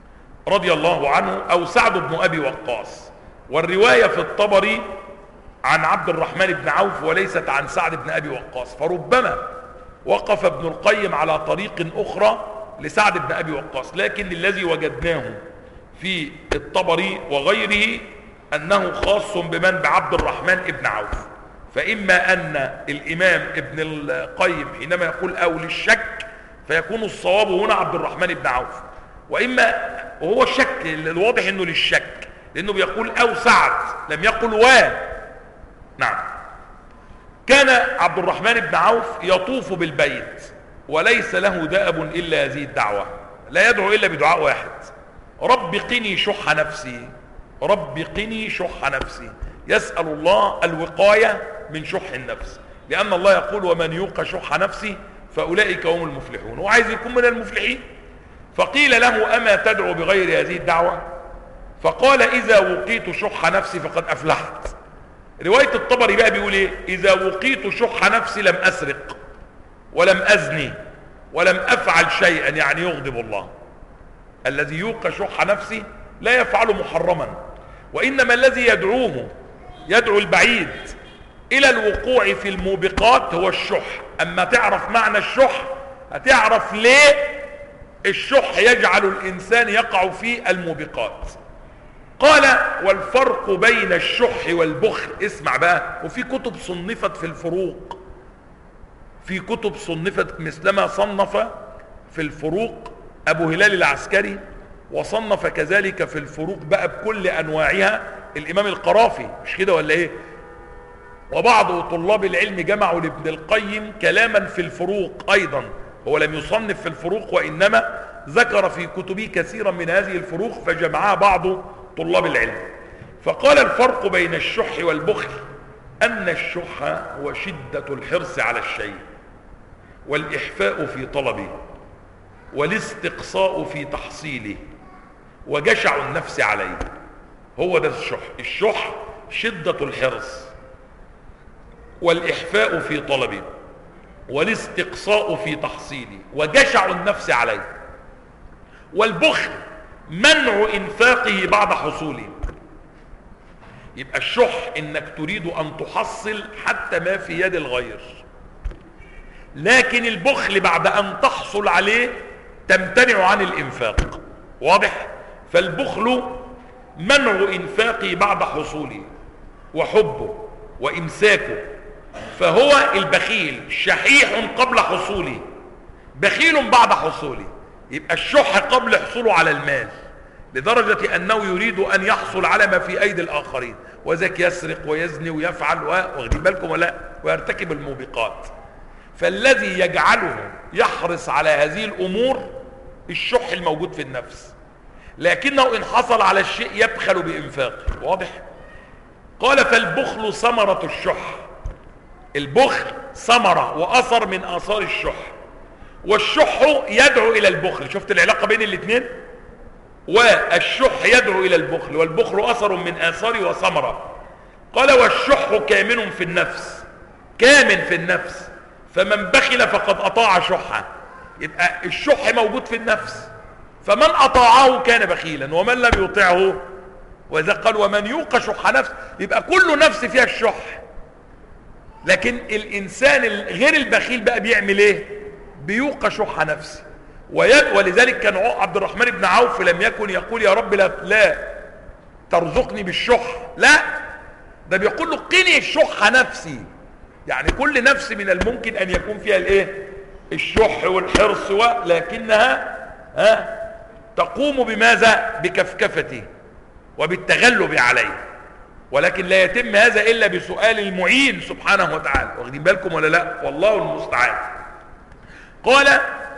رضي الله عنه او سعد بن ابي وقاص والرواية في الطبري عن عبد الرحمن بن عوف وليست عن سعد بن ابي وقاص فربما وقف ابن القيم على طريق اخرى لسعد بن ابي وقاص لكن الذي وجدناه في الطبري وغيره انه خاص بمن بعبد الرحمن بن عوف فاما ان الامام ابن القيم حينما يقول او للشك فيكون الصواب هنا عبد الرحمن بن عوف واما وهو الشك الواضح انه للشك لانه بيقول او سعد لم يقل و نعم كان عبد الرحمن بن عوف يطوف بالبيت وليس له دأب الا هذه الدعوة لا يدعو الا بدعاء واحد رب قني شح نفسي رب قني شح نفسي يسأل الله الوقاية من شح النفس لأن الله يقول ومن يوق شح نفسه فأولئك هم المفلحون وعايز يكون من المفلحين فقيل له أما تدعو بغير هذه الدعوة فقال إذا وقيت شح نفسي فقد أفلحت رواية الطبري بقى بيقول إيه إذا وقيت شح نفسي لم أسرق ولم أزني ولم أفعل شيئا يعني يغضب الله الذي يوق شح نفسه لا يفعل محرما وإنما الذي يدعوه يدعو البعيد إلى الوقوع في الموبقات هو الشح أما تعرف معنى الشح هتعرف ليه الشح يجعل الإنسان يقع في الموبقات قال والفرق بين الشح والبخل اسمع بقى وفي كتب صنفت في الفروق في كتب صنفت مثلما صنف في الفروق ابو هلال العسكري وصنف كذلك في الفروق بقى بكل انواعها الامام القرافي مش كده ولا ايه وبعض طلاب العلم جمعوا لابن القيم كلاما في الفروق ايضا هو لم يصنف في الفروق وانما ذكر في كتبه كثيرا من هذه الفروق فجمعها بعض طلاب العلم فقال الفرق بين الشح والبخل ان الشح هو شدة الحرص على الشيء والاحفاء في طلبه والاستقصاء في تحصيله وجشع النفس عليه هو ده الشح الشح شدة الحرص والإحفاء في طلبه والاستقصاء في تحصيله وجشع النفس عليه والبخل منع إنفاقه بعد حصوله يبقى الشح إنك تريد أن تحصل حتى ما في يد الغير لكن البخل بعد أن تحصل عليه تمتنع عن الإنفاق واضح فالبخل منع إنفاقه بعد حصوله وحبه وإمساكه فهو البخيل شحيح قبل حصوله بخيل بعد حصوله يبقى الشح قبل حصوله على المال لدرجة أنه يريد أن يحصل على ما في أيدي الآخرين وذاك يسرق ويزني ويفعل واخدين بالكم ولا ويرتكب الموبقات فالذي يجعله يحرص على هذه الأمور الشح الموجود في النفس لكنه إن حصل على الشيء يبخل بإنفاقه واضح قال فالبخل ثمرة الشح البخل ثمرة وأثر من آثار الشح والشح يدعو إلى البخل شفت العلاقة بين الاثنين والشح يدعو إلى البخل والبخل أثر من آثار وثمرة قال والشح كامن في النفس كامن في النفس فمن بخل فقد أطاع شحا يبقى الشح موجود في النفس فمن أطاعه كان بخيلا ومن لم يطعه وإذا قال ومن يوق شح نفس يبقى كل نفس فيها الشح لكن الإنسان غير البخيل بقى بيعمل ايه بيوق شح نفسه ولذلك كان عبد الرحمن بن عوف لم يكن يقول يا رب لا, لا ترزقني بالشح لا ده بيقول له قني الشح نفسي يعني كل نفس من الممكن ان يكون فيها الايه الشح والحرص ولكنها ها تقوم بماذا بكفكفته وبالتغلب عليه ولكن لا يتم هذا الا بسؤال المعين سبحانه وتعالى واخدين بالكم ولا لا والله المستعان قال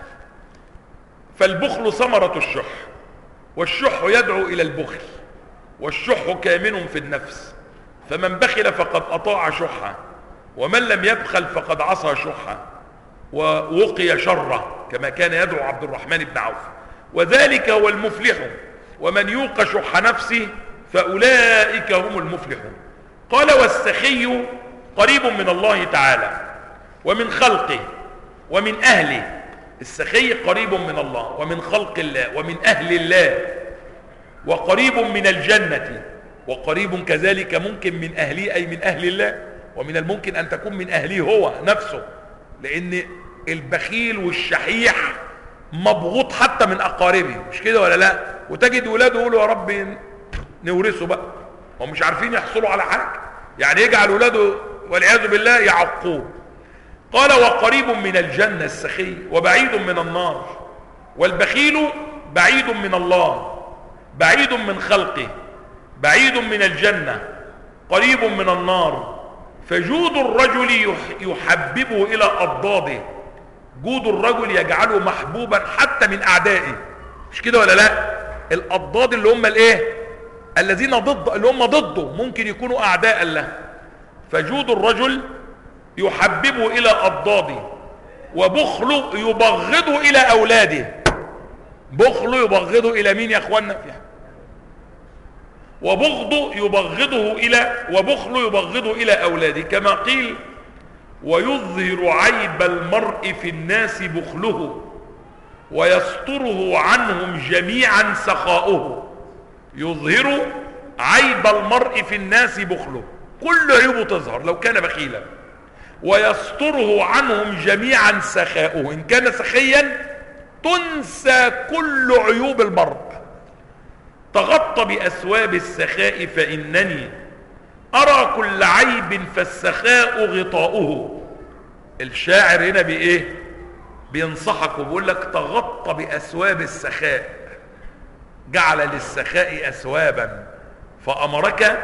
فالبخل ثمرة الشح والشح يدعو إلى البخل والشح كامن في النفس فمن بخل فقد أطاع شحا ومن لم يبخل فقد عصى شحا ووقي شره كما كان يدعو عبد الرحمن بن عوف وذلك هو المفلح ومن يوق شح نفسه فأولئك هم المفلحون قال والسخي قريب من الله تعالى ومن خلقه ومن أهله السخي قريب من الله ومن خلق الله ومن أهل الله وقريب من الجنة وقريب كذلك ممكن من أهلي أي من أهل الله ومن الممكن أن تكون من أهليه هو نفسه لأن البخيل والشحيح مبغوط حتى من أقاربه مش كده ولا لا وتجد ولاده يقولوا يا رب نورثه بقى هم مش عارفين يحصلوا على حاجة يعني يجعل ولاده والعياذ بالله يعقوه قال وقريب من الجنة السخي وبعيد من النار والبخيل بعيد من الله بعيد من خلقه بعيد من الجنة قريب من النار فجود الرجل يحببه إلى أضداده جود الرجل يجعله محبوبا حتى من أعدائه مش كده ولا لا الأضداد اللي هم الايه الذين ضد اللي هم ضده ممكن يكونوا أعداء له فجود الرجل يحببه إلى أضداده وبخله يبغضه إلى أولاده بخله يبغضه إلى مين يا أخوانا فيها وبغضه يبغضه إلى وبخله يبغضه إلى أولاده كما قيل ويظهر عيب المرء في الناس بخله ويستره عنهم جميعا سخاؤه يظهر عيب المرء في الناس بخله كل عيوبه تظهر لو كان بخيلا ويستره عنهم جميعا سخاؤه إن كان سخيا تنسى كل عيوب المرء تغطى بأسواب السخاء فإنني أرى كل عيب فالسخاء غطاؤه الشاعر هنا بإيه بينصحك وبيقول لك تغطى بأسواب السخاء جعل للسخاء أسوابا فأمرك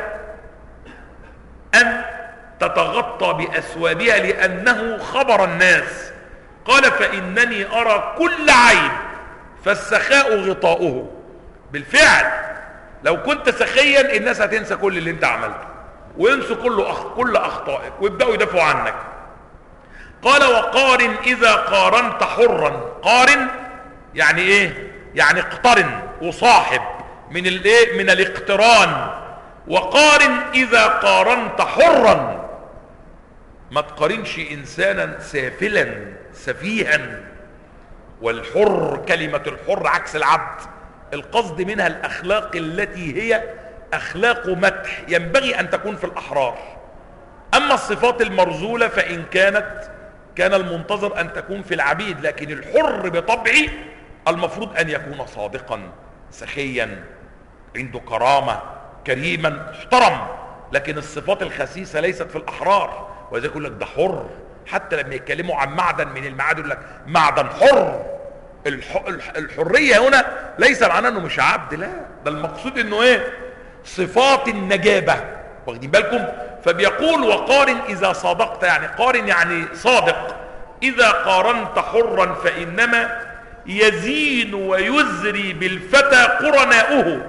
أن تتغطى بأسوابها لأنه خبر الناس قال فإنني أرى كل عيب فالسخاء غطاؤه بالفعل لو كنت سخيا الناس هتنسى كل اللي انت عملته وينسوا كل أخ... كل اخطائك ويبداوا يدافعوا عنك قال وقارن اذا قارنت حرا قارن يعني ايه يعني اقترن وصاحب من الايه من الاقتران وقارن اذا قارنت حرا ما تقارنش انسانا سافلا سفيها والحر كلمة الحر عكس العبد القصد منها الاخلاق التي هي اخلاق مدح ينبغي ان تكون في الاحرار اما الصفات المرزولة فان كانت كان المنتظر ان تكون في العبيد لكن الحر بطبعه المفروض ان يكون صادقا سخيا عنده كرامة كريما محترم لكن الصفات الخسيسة ليست في الاحرار وذلك يقول لك ده حر حتى لما يتكلموا عن معدن من المعادن يقول لك معدن حر الح... الحرية هنا ليس معناه انه مش عبد لا ده المقصود انه ايه صفات النجابة واخدين بالكم فبيقول وقارن اذا صادقت يعني قارن يعني صادق اذا قارنت حرا فانما يزين ويزري بالفتى قرناؤه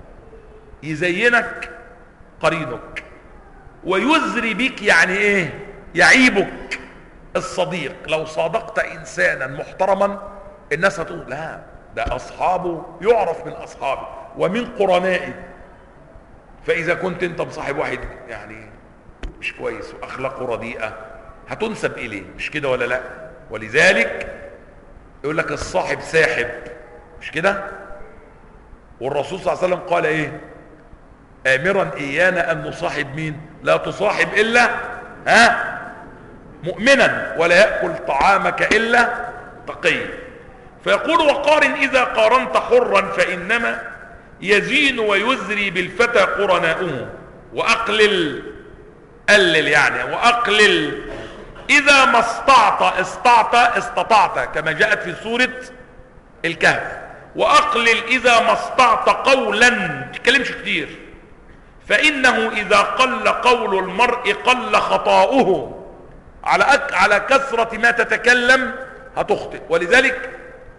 يزينك قرينك ويزري بك يعني ايه يعيبك الصديق لو صادقت انسانا محترما الناس هتقول لا ده اصحابه يعرف من اصحابه ومن قرنائه فاذا كنت انت مصاحب واحد يعني مش كويس واخلاقه رديئه هتنسب اليه مش كده ولا لا ولذلك يقول لك الصاحب ساحب مش كده والرسول صلى الله عليه وسلم قال ايه امرا ايانا ان نصاحب مين لا تصاحب الا ها مؤمنا ولا ياكل طعامك الا تقي فيقول وقارن اذا قارنت حرا فانما يزين ويزري بالفتى قرناؤه واقلل قلل يعني واقلل اذا ما استطعت استطعت استطعت كما جاءت في سورة الكهف واقلل اذا ما استطعت قولا ما تتكلمش كتير فانه اذا قل قول المرء قل خطاؤه على أك على كثرة ما تتكلم هتخطئ ولذلك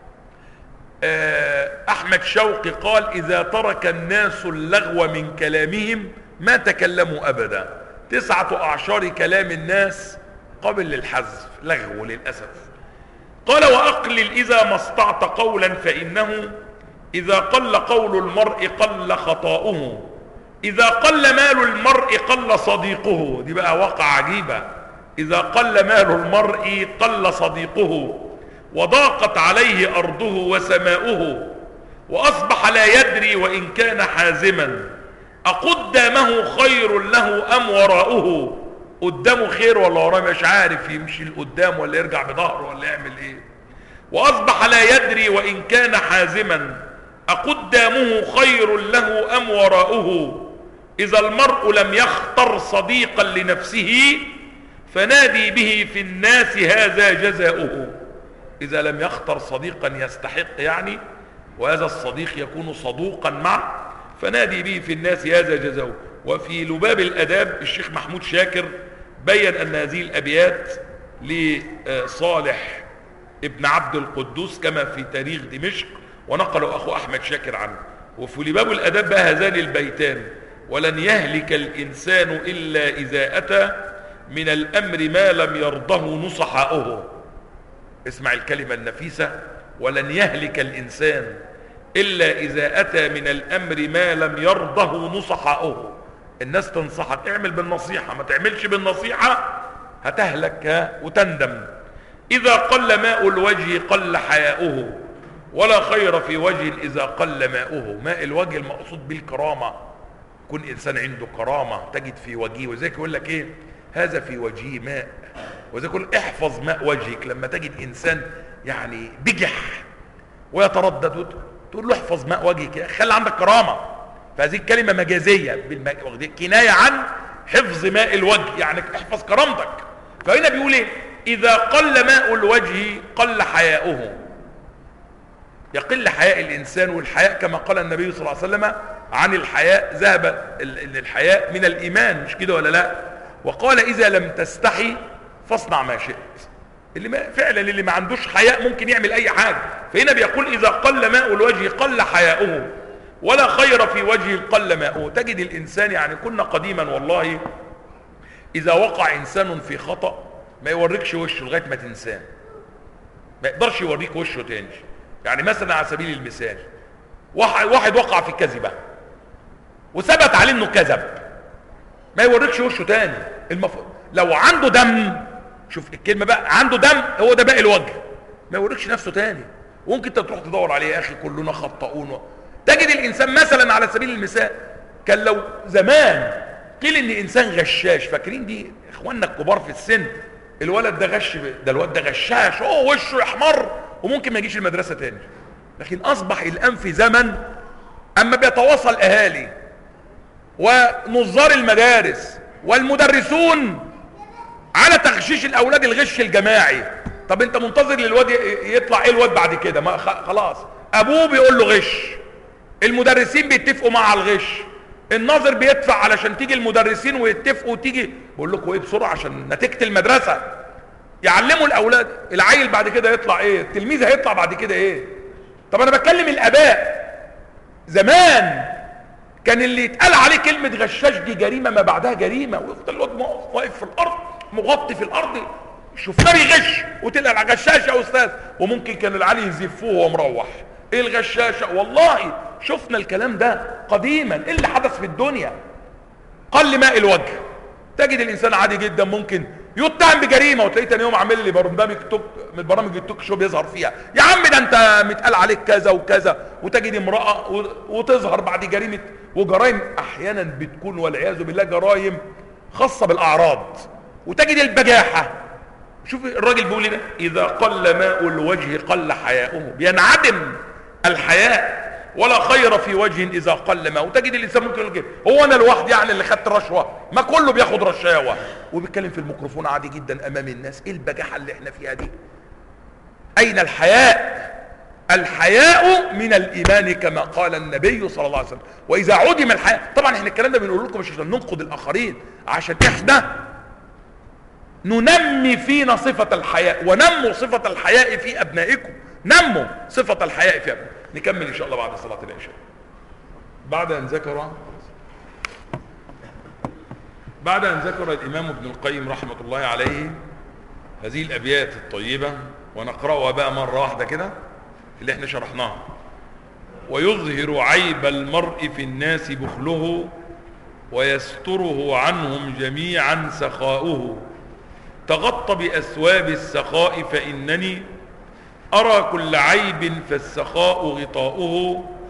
احمد شوقي قال اذا ترك الناس اللغو من كلامهم ما تكلموا ابدا تسعة اعشار كلام الناس قبل للحذف لغو للأسف قال وأقلل إذا ما استطعت قولا فإنه إذا قل قول المرء قل خطاؤه إذا قل مال المرء قل صديقه دي بقى واقع عجيبة إذا قل مال المرء قل صديقه وضاقت عليه أرضه وسماؤه وأصبح لا يدري وإن كان حازما أقدامه خير له أم وراءه قدامه خير ولا وراه مش عارف يمشي لقدام ولا يرجع بظهره ولا يعمل ايه وأصبح لا يدري وإن كان حازما أقدامه خير له أم وراءه إذا المرء لم يختر صديقا لنفسه فنادي به في الناس هذا جزاؤه إذا لم يختر صديقا يستحق يعني وهذا الصديق يكون صدوقا معه فنادي به في الناس هذا جزاؤه وفي لباب الأداب الشيخ محمود شاكر بين أن هذه الأبيات لصالح ابن عبد القدوس كما في تاريخ دمشق ونقل أخو أحمد شاكر عنه وفي لباب الأداب بقى هذان البيتان ولن يهلك الإنسان إلا إذا أتى من الأمر ما لم يرضه نصحاؤه اسمع الكلمة النفيسة ولن يهلك الإنسان إلا إذا أتى من الأمر ما لم يرضه نصحاؤه الناس تنصحك اعمل بالنصيحة ما تعملش بالنصيحة هتهلك وتندم إذا قل ماء الوجه قل حياؤه ولا خير في وجه إذا قل ماؤه ماء الوجه المقصود بالكرامة يكون إنسان عنده كرامة تجد في وجهه وذلك يقول لك إيه هذا في وجهه ماء وذلك يقول احفظ ماء وجهك لما تجد إنسان يعني بجح ويتردد تقول له احفظ ماء وجهك خلي عندك كرامة فهذه الكلمة مجازية بالماء كناية عن حفظ ماء الوجه يعني احفظ كرامتك فهنا بيقول ايه اذا قل ماء الوجه قل حياؤه يقل حياء الانسان والحياء كما قال النبي صلى الله عليه وسلم عن الحياء ذهب الحياء من الايمان مش كده ولا لا وقال اذا لم تستحي فاصنع ما شئت اللي ما فعلا اللي ما عندوش حياء ممكن يعمل اي حاجه فهنا بيقول اذا قل ماء الوجه قل حياؤه ولا خير في وجه قل ماؤه تجد الانسان يعني كنا قديما والله اذا وقع انسان في خطأ ما يوريكش وشه لغايه ما تنساه ما يقدرش يوريك وشه تاني يعني مثلا على سبيل المثال واحد, واحد وقع في كذبه وثبت عليه انه كذب ما يوريكش وشه تاني المفروض لو عنده دم شوف الكلمه بقى عنده دم هو ده باقي الوجه ما يوريكش نفسه تاني وممكن انت تروح تدور عليه يا اخي كلنا خطاؤون تجد الانسان مثلا على سبيل المثال كان لو زمان قيل ان انسان غشاش فاكرين دي اخواننا الكبار في السن الولد ده غش ده الولد ده غشاش اوه وشه يحمر وممكن ما يجيش المدرسه تاني لكن اصبح الان في زمن اما بيتواصل اهالي ونظار المدارس والمدرسون على تغشيش الاولاد الغش الجماعي طب انت منتظر للواد يطلع ايه الواد بعد كده ما خلاص ابوه بيقول له غش المدرسين بيتفقوا مع الغش الناظر بيدفع علشان تيجي المدرسين ويتفقوا وتيجي بقول لكم ايه بسرعه عشان نتيجه المدرسه يعلموا الاولاد العيل بعد كده يطلع ايه التلميذ هيطلع بعد كده ايه طب انا بتكلم الاباء زمان كان اللي يتقال عليه كلمه غشاش دي جريمه ما بعدها جريمه ويفضل الواد واقف في الارض مغطي في الارض شفناه بيغش وطلع غشاش يا استاذ وممكن كان العيال يزفوه وهو مروح ايه الغشاشه والله شفنا الكلام ده قديما ايه اللي حدث في الدنيا قل ماء الوجه تجد الانسان عادي جدا ممكن يتهم بجريمه وتلاقيه تاني يوم عامل لي برنامج توك من برامج التوك شو بيظهر فيها يا عم ده انت متقال عليك كذا وكذا وتجد امراه وتظهر بعد جريمه وجرائم احيانا بتكون والعياذ بالله جرائم خاصه بالاعراض وتجد البجاحه شوف الراجل بيقول لنا اذا قل ماء الوجه قل حياؤه بينعدم الحياء ولا خير في وجه اذا قل ماء وتجد الانسان ممكن يقول كده هو انا لوحدي يعني اللي خدت رشوه ما كله بياخد رشاوه وبيتكلم في الميكروفون عادي جدا امام الناس ايه البجاحه اللي احنا فيها دي اين الحياء الحياء من الايمان كما قال النبي صلى الله عليه وسلم واذا عدم الحياء طبعا احنا الكلام ده بنقول لكم مش عشان ننقد الاخرين عشان احنا ننمي فينا صفة الحياء ونموا صفة الحياء في أبنائكم نموا صفة الحياء في أبنائكم نكمل إن شاء الله بعد صلاة العشاء بعد أن ذكر بعد أن ذكر الإمام ابن القيم رحمة الله عليه هذه الأبيات الطيبة ونقرأها بقى مرة واحدة كده اللي احنا شرحناها ويظهر عيب المرء في الناس بخله ويستره عنهم جميعا سخاؤه تغط بأثواب السخاء فإنني أرى كل عيب فالسخاء غطاؤه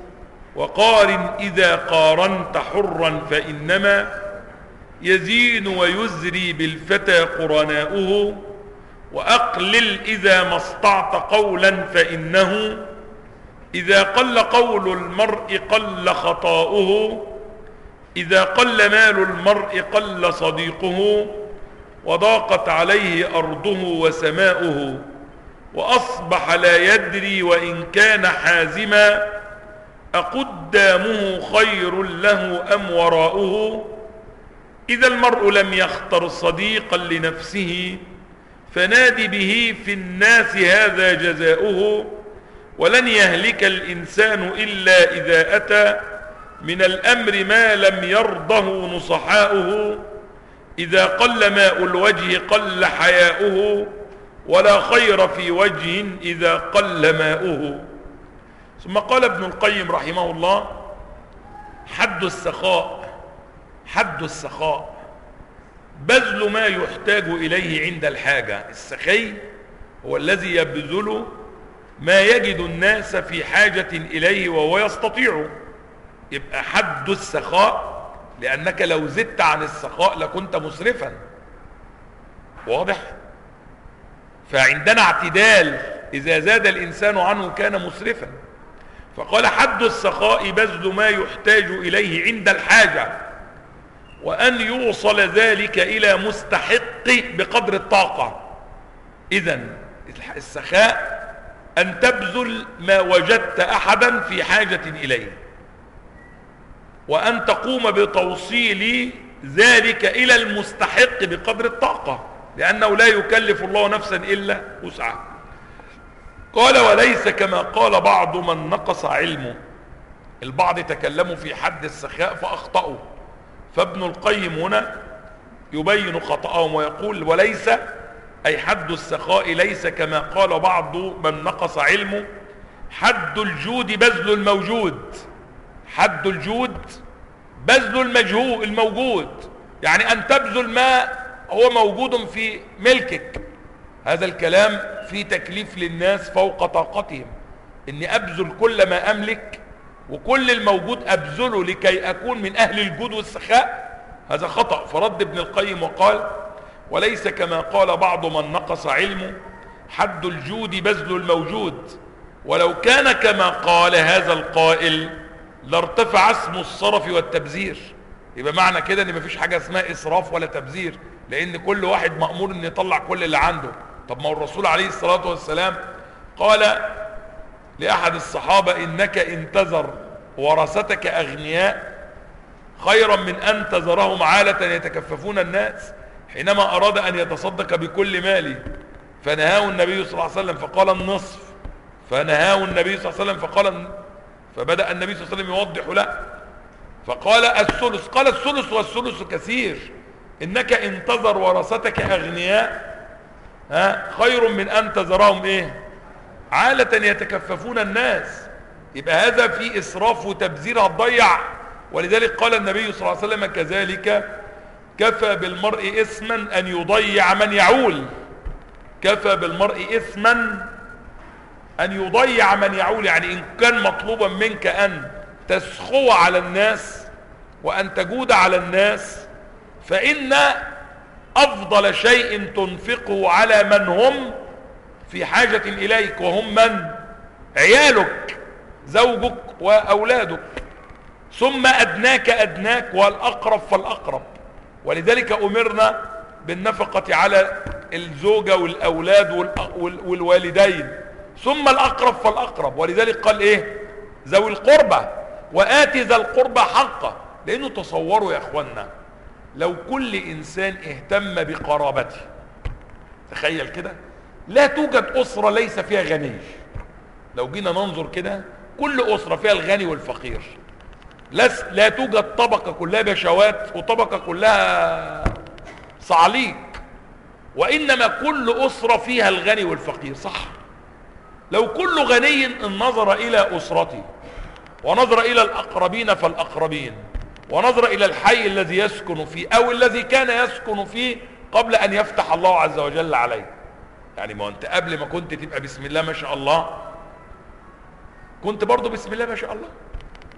وقارن إذا قارنت حرا فإنما يزين ويزري بالفتى قرناؤه وأقلل إذا ما استعط قولا فإنه إذا قل قول المرء قل خطاؤه إذا قل مال المرء قل صديقه وضاقت عليه أرضه وسماؤه وأصبح لا يدري وإن كان حازما أقدامه خير له أم وراؤه إذا المرء لم يختر صديقا لنفسه فنادي به في الناس هذا جزاؤه ولن يهلك الإنسان إلا إذا أتى من الأمر ما لم يرضه نصحاؤه إذا قل ماء الوجه قل حياؤه ولا خير في وجه إذا قل ماؤه ثم قال ابن القيم رحمه الله حد السخاء حد السخاء بذل ما يحتاج إليه عند الحاجة السخي هو الذي يبذل ما يجد الناس في حاجة إليه وهو يستطيع يبقى حد السخاء لأنك لو زدت عن السخاء لكنت مسرفا واضح فعندنا اعتدال إذا زاد الإنسان عنه كان مسرفا فقال حد السخاء بذل ما يحتاج إليه عند الحاجة وأن يوصل ذلك إلى مستحق بقدر الطاقة إذا السخاء أن تبذل ما وجدت أحدا في حاجة إليه وأن تقوم بتوصيل ذلك إلى المستحق بقدر الطاقة لأنه لا يكلف الله نفسا إلا وسعها قال وليس كما قال بعض من نقص علمه البعض تكلموا في حد السخاء فأخطأوا فابن القيم هنا يبين خطأهم ويقول وليس أي حد السخاء ليس كما قال بعض من نقص علمه حد الجود بذل الموجود حد الجود بذل المجهول الموجود يعني أن تبذل ما هو موجود في ملكك هذا الكلام في تكليف للناس فوق طاقتهم اني ابذل كل ما املك وكل الموجود ابذله لكي اكون من اهل الجود والسخاء هذا خطأ فرد ابن القيم وقال وليس كما قال بعض من نقص علمه حد الجود بذل الموجود ولو كان كما قال هذا القائل لارتفع اسم الصرف والتبذير يبقى معنى كده ان مفيش حاجة اسمها اسراف ولا تبذير لان كل واحد مأمور ان يطلع كل اللي عنده طب ما هو الرسول عليه الصلاة والسلام قال لأحد الصحابة إنك انتظر ورثتك أغنياء خيرا من أن تذرهم عالة يتكففون الناس حينما أراد أن يتصدق بكل ماله فنهاه النبي صلى الله عليه وسلم فقال النصف فنهاه النبي صلى الله عليه وسلم فقال فبدأ النبي صلى الله عليه وسلم يوضح له فقال الثلث قال الثلث والثلث كثير إنك انتظر ورثتك أغنياء ها خير من أن تذرهم إيه عالة يتكففون الناس يبقى هذا في إسراف وتبذير هتضيع ولذلك قال النبي صلى الله عليه وسلم كذلك كفى بالمرء إثما أن يضيع من يعول كفى بالمرء إثما أن يضيع من يعول يعني إن كان مطلوبا منك أن تسخو على الناس وأن تجود على الناس فإن أفضل شيء تنفقه على من هم في حاجة إليك وهم من عيالك زوجك وأولادك ثم أدناك أدناك والأقرب فالأقرب ولذلك أمرنا بالنفقة على الزوجة والأولاد والوالدين ثم الأقرب فالأقرب ولذلك قال إيه ذوي القربة وآتي ذا القربة حقه لأنه تصوروا يا أخوانا لو كل إنسان اهتم بقرابته تخيل كده لا توجد أسرة ليس فيها غني لو جينا ننظر كده كل أسرة فيها الغني والفقير لا توجد طبقة كلها بشوات وطبقة كلها صعليك وإنما كل أسرة فيها الغني والفقير صح لو كل غني نظر إلى أسرته ونظر إلى الأقربين فالأقربين ونظر إلى الحي الذي يسكن فيه أو الذي كان يسكن فيه قبل أن يفتح الله عز وجل عليه يعني ما أنت قبل ما كنت تبقى بسم الله ما شاء الله كنت برضو بسم الله ما شاء الله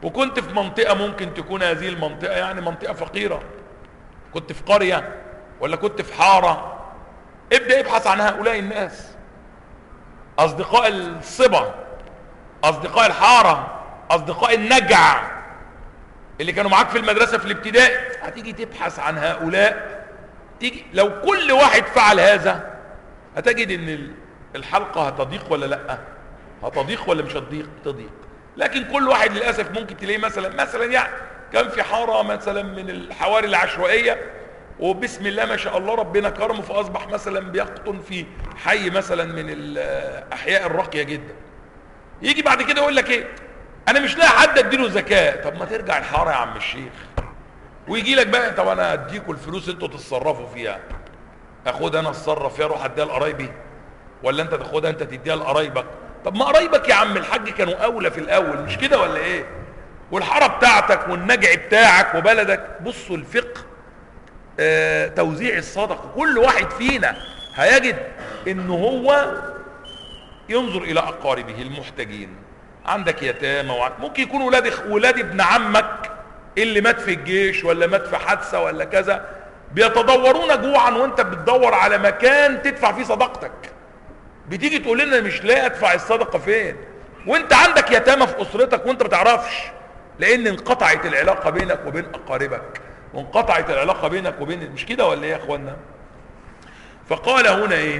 وكنت في منطقة ممكن تكون هذه المنطقة يعني منطقة فقيرة كنت في قرية ولا كنت في حارة ابدأ ابحث عن هؤلاء الناس أصدقاء الصبا أصدقاء الحارة أصدقاء النجع اللي كانوا معاك في المدرسة في الابتدائي هتيجي تبحث عن هؤلاء تيجي لو كل واحد فعل هذا هتجد ان الحلقة هتضيق ولا لا هتضيق ولا مش هتضيق تضيق لكن كل واحد للأسف ممكن تلاقيه مثلا مثلا يعني كان في حارة مثلا من الحواري العشوائية وبسم الله ما شاء الله ربنا كرمه فأصبح مثلا بيقطن في حي مثلا من الأحياء الراقية جدا يجي بعد كده يقول لك ايه انا مش لاقي حد اديله زكاه طب ما ترجع الحاره يا عم الشيخ ويجي لك بقى طب انا اديكوا الفلوس انتوا تتصرفوا فيها اخدها انا اتصرف فيها اروح اديها لقرايبي ولا انت تاخدها انت تديها لقرايبك طب ما قرايبك يا عم الحاج كانوا اولى في الاول مش كده ولا ايه والحاره بتاعتك والنجع بتاعك وبلدك بصوا الفقه آه توزيع الصدقه كل واحد فينا هيجد ان هو ينظر الى اقاربه المحتاجين عندك يتامى وعندك ممكن يكون ولاد ولاد ابن عمك اللي مات في الجيش ولا مات في حادثه ولا كذا بيتضورون جوعا وانت بتدور على مكان تدفع فيه صدقتك بتيجي تقول لنا مش لاقي ادفع الصدقه فين وانت عندك يتامى في اسرتك وانت ما بتعرفش لان انقطعت العلاقه بينك وبين اقاربك وانقطعت العلاقه بينك وبين مش كده ولا ايه يا اخوانا فقال هنا ايه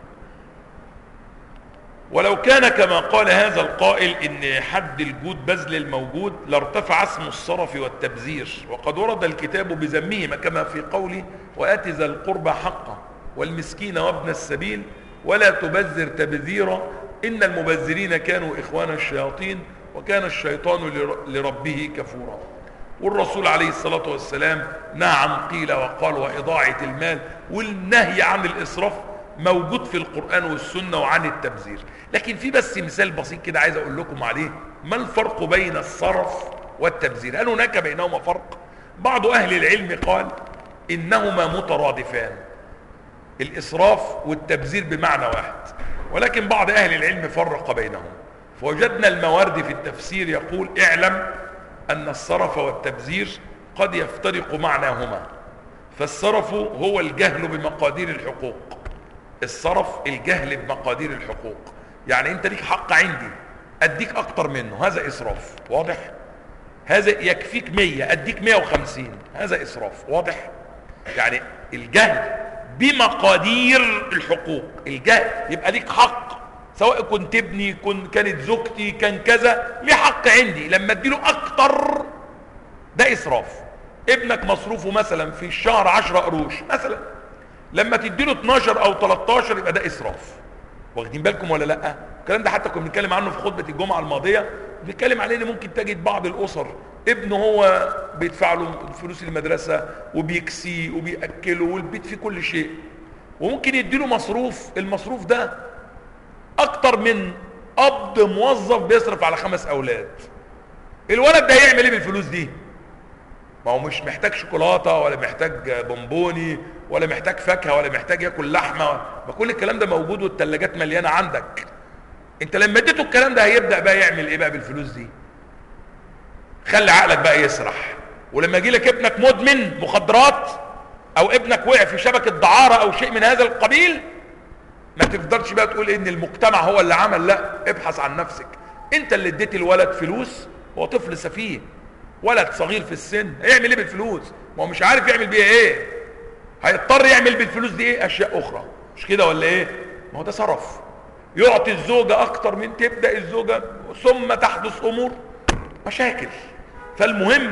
ولو كان كما قال هذا القائل ان حد الجود بذل الموجود لارتفع اسم الصرف والتبذير وقد ورد الكتاب بذمهما كما في قوله وآت ذا القربى حقه والمسكين وابن السبيل ولا تبذر تبذيرا إن المبذرين كانوا إخوان الشياطين وكان الشيطان لربه كفورا والرسول عليه الصلاة والسلام نهى عن قيل وقال وإضاعة المال والنهي عن الإسراف موجود في القرآن والسنة وعن التبذير لكن في بس مثال بسيط كده عايز أقول لكم عليه ما الفرق بين الصرف والتبذير هل هناك بينهما فرق بعض أهل العلم قال إنهما مترادفان الإسراف والتبذير بمعنى واحد ولكن بعض أهل العلم فرق بينهم فوجدنا الموارد في التفسير يقول اعلم أن الصرف والتبذير قد يفترق معناهما فالصرف هو الجهل بمقادير الحقوق الصرف الجهل بمقادير الحقوق يعني انت ليك حق عندي اديك اكتر منه هذا اسراف واضح هذا يكفيك مية اديك مية وخمسين هذا اسراف واضح يعني الجهل بمقادير الحقوق الجهل يبقى ليك حق سواء كنت ابني كنت كانت زوجتي كان كذا ليه حق عندي لما اديله اكتر ده اسراف ابنك مصروفه مثلا في الشهر 10 قروش مثلا لما تديله 12 او 13 يبقى ده اسراف واخدين بالكم ولا لا الكلام ده حتى كنا بنتكلم عنه في خطبه الجمعه الماضيه بنتكلم عليه ان ممكن تجد بعض الاسر ابنه هو بيدفع له فلوس المدرسه وبيكسيه وبياكله والبيت فيه كل شيء وممكن يديله مصروف المصروف ده اكتر من اب موظف بيصرف على خمس اولاد الولد ده هيعمل ايه بالفلوس دي ما هو مش محتاج شوكولاته ولا محتاج بونبوني ولا محتاج فاكهه ولا محتاج ياكل لحمه ما كل الكلام ده موجود والثلاجات مليانه عندك انت لما اديته الكلام ده هيبدا بقى يعمل ايه بقى بالفلوس دي خلي عقلك بقى يسرح ولما يجي لك ابنك مدمن مخدرات او ابنك وقع في شبكه دعاره او شيء من هذا القبيل ما تفضلش بقى تقول ان المجتمع هو اللي عمل لا ابحث عن نفسك انت اللي اديت الولد فلوس هو طفل سفيه ولد صغير في السن هيعمل ايه بالفلوس ما هو مش عارف يعمل بيها ايه هيضطر يعمل بالفلوس دي ايه اشياء اخرى مش كده ولا ايه ما هو ده صرف يعطي الزوجة اكتر من تبدأ الزوجة ثم تحدث امور مشاكل فالمهم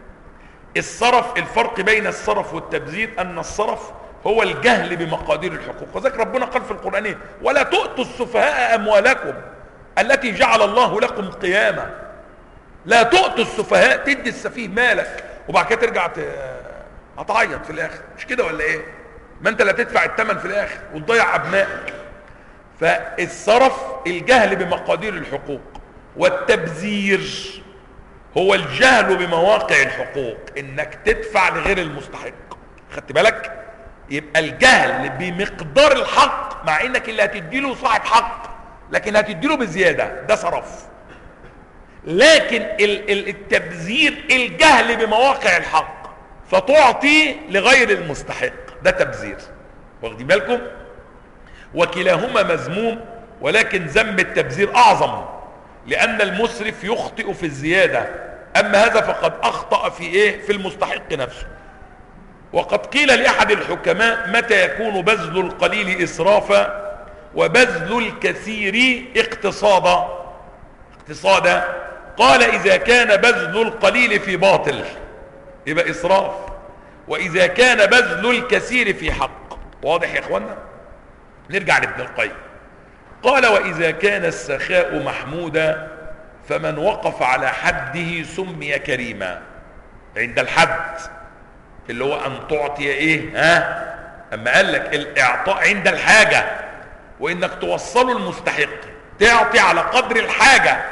الصرف الفرق بين الصرف والتبذير ان الصرف هو الجهل بمقادير الحقوق وذلك ربنا قال في القرآن ايه ولا تؤتوا السفهاء اموالكم التي جعل الله لكم قياما لا تؤتوا السفهاء تدي السفيه مالك وبعد كده ترجع هتعيط في الاخر مش كده ولا ايه ما انت لا تدفع الثمن في الاخر وتضيع ابنائك فالصرف الجهل بمقادير الحقوق والتبذير هو الجهل بمواقع الحقوق انك تدفع لغير المستحق خدت بالك يبقى الجهل بمقدار الحق مع انك اللي هتديله صاحب حق لكن هتديله بزيادة ده صرف لكن التبذير الجهل بمواقع الحق فتعطي لغير المستحق ده تبذير واخدين بالكم وكلاهما مذموم ولكن ذنب التبذير اعظم لان المسرف يخطئ في الزيادة اما هذا فقد اخطأ في ايه في المستحق نفسه وقد قيل لاحد الحكماء متى يكون بذل القليل اسرافا وبذل الكثير اقتصادا اقتصادا قال اذا كان بذل القليل في باطل يبقى اسراف واذا كان بذل الكثير في حق واضح يا اخوانا نرجع لابن القيم قال واذا كان السخاء محمودا فمن وقف على حده سمي كريما عند الحد اللي هو ان تعطي ايه ها اما قال لك الاعطاء عند الحاجة وانك توصله المستحق تعطي على قدر الحاجة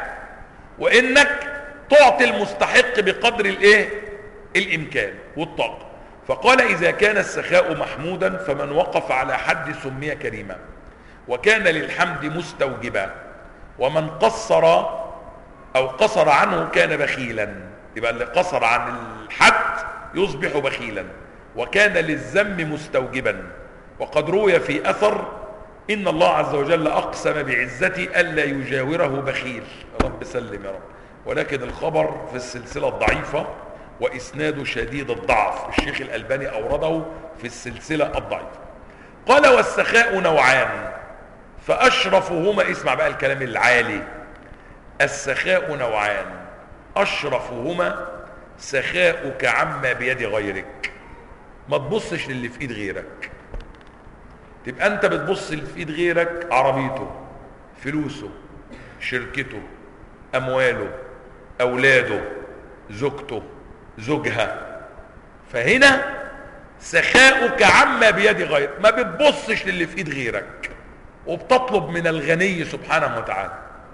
وانك تعطي المستحق بقدر الايه الامكان والطاقة فقال اذا كان السخاء محمودا فمن وقف على حد سمي كريما وكان للحمد مستوجبا ومن قصر او قصر عنه كان بخيلا يبقى اللي قصر عن الحد يصبح بخيلا وكان للذم مستوجبا وقد روي في اثر ان الله عز وجل اقسم بعزتي الا يجاوره بخيل رب سلم يا رب ولكن الخبر في السلسلة الضعيفة واسناده شديد الضعف الشيخ الالباني اورده في السلسلة الضعيفة قال والسخاء نوعان فاشرفهما اسمع بقى الكلام العالي السخاء نوعان اشرفهما سخاؤك عما بيد غيرك ما تبصش للي في ايد غيرك تبقى انت بتبص اللي في ايد غيرك عربيته فلوسه شركته امواله اولاده زوجته زوجها فهنا سخاؤك عما بيد غيرك ما بتبصش للي في ايد غيرك وبتطلب من الغني سبحانه وتعالى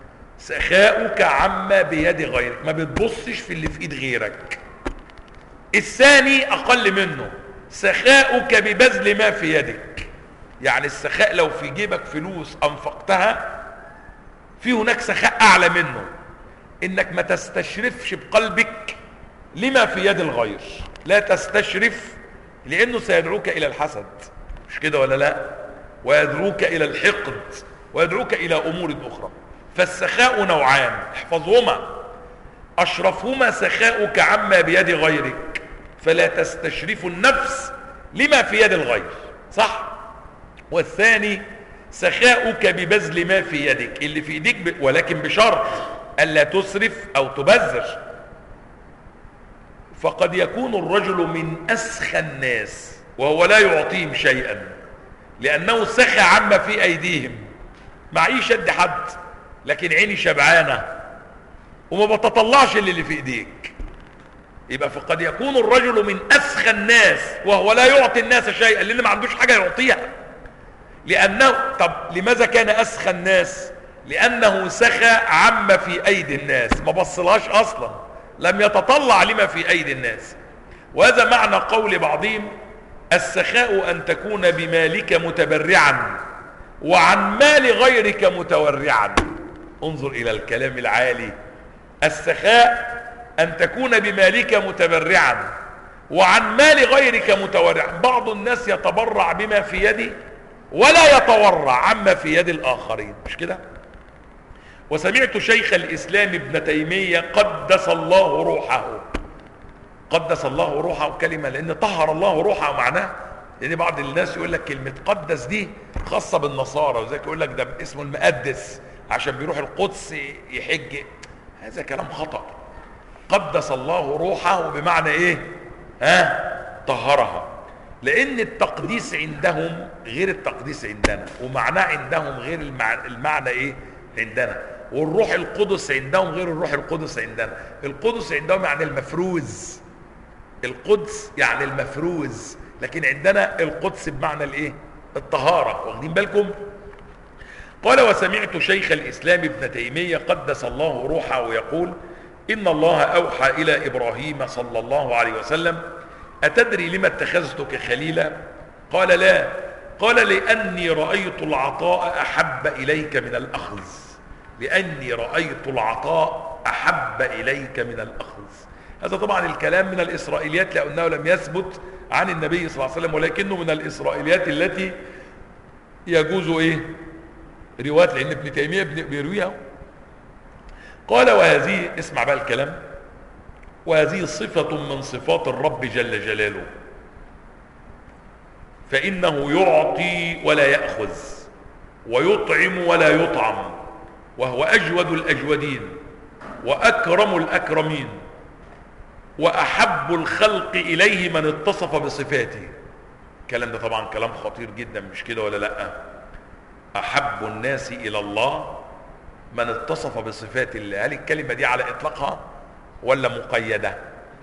سخاؤك عما بيد غيرك ما بتبصش في اللي في ايد غيرك الثاني اقل منه سخاؤك ببذل ما في يدك يعني السخاء لو في جيبك فلوس انفقتها في هناك سخاء اعلى منه انك ما تستشرفش بقلبك لما في يد الغير لا تستشرف لانه سيدعوك الى الحسد مش كده ولا لا ويدعوك الى الحقد ويدعوك الى امور اخرى فالسخاء نوعان احفظهما اشرفهما سخاؤك عما بيد غيرك فلا تستشرف النفس لما في يد الغير صح والثاني سخاؤك ببذل ما في يدك اللي في ايديك ب... ولكن بشرط الا تسرف او تبذر فقد يكون الرجل من اسخى الناس وهو لا يعطيهم شيئا لانه سخى عما في ايديهم معيش قد حد لكن عيني شبعانه وما بتطلعش اللي, اللي في ايديك يبقى فقد يكون الرجل من اسخى الناس وهو لا يعطي الناس شيئا لان ما عندوش حاجه يعطيها لانه طب لماذا كان اسخى الناس لانه سخى عما في ايدي الناس ما بصلهاش اصلا لم يتطلع لما في ايدي الناس وهذا معنى قول بعضهم السخاء ان تكون بمالك متبرعا وعن مال غيرك متورعا انظر الى الكلام العالي السخاء ان تكون بمالك متبرعا وعن مال غيرك متورعا بعض الناس يتبرع بما في يدي ولا يتورع عما في يد الاخرين مش كده وسمعت شيخ الاسلام ابن تيمية قدس الله روحه قدس الله روحه كلمة لان طهر الله روحه معناه لان بعض الناس يقول لك كلمة قدس دي خاصة بالنصارى وزيك يقول لك ده اسمه المقدس عشان بيروح القدس يحج هذا كلام خطأ قدس الله روحه بمعنى ايه ها طهرها لان التقديس عندهم غير التقديس عندنا ومعناه عندهم غير المعنى, المعنى ايه عندنا والروح القدس عندهم غير الروح القدس عندنا القدس عندهم يعني المفروز القدس يعني المفروز لكن عندنا القدس بمعنى الايه الطهارة واخدين بالكم قال وسمعت شيخ الاسلام ابن تيمية قدس الله روحه يقول ان الله اوحى الى ابراهيم صلى الله عليه وسلم اتدري لما اتخذتك خليلا قال لا قال لاني رايت العطاء احب اليك من الاخذ لاني رايت العطاء أحب إليك من الأخذ هذا طبعا الكلام من الإسرائيليات لأنه لم يثبت عن النبي صلى الله عليه وسلم ولكنه من الإسرائيليات التي يجوز إيه روايات لأن ابن تيمية بيرويها قال وهذه اسمع بقى الكلام وهذه صفة من صفات الرب جل جلاله فإنه يعطي ولا يأخذ ويطعم ولا يطعم وهو أجود الأجودين وأكرم الأكرمين وأحب الخلق إليه من اتصف بصفاته الكلام ده طبعا كلام خطير جدا مش كده ولا لا أحب الناس إلى الله من اتصف بصفات الله هل الكلمة دي على إطلاقها ولا مقيدة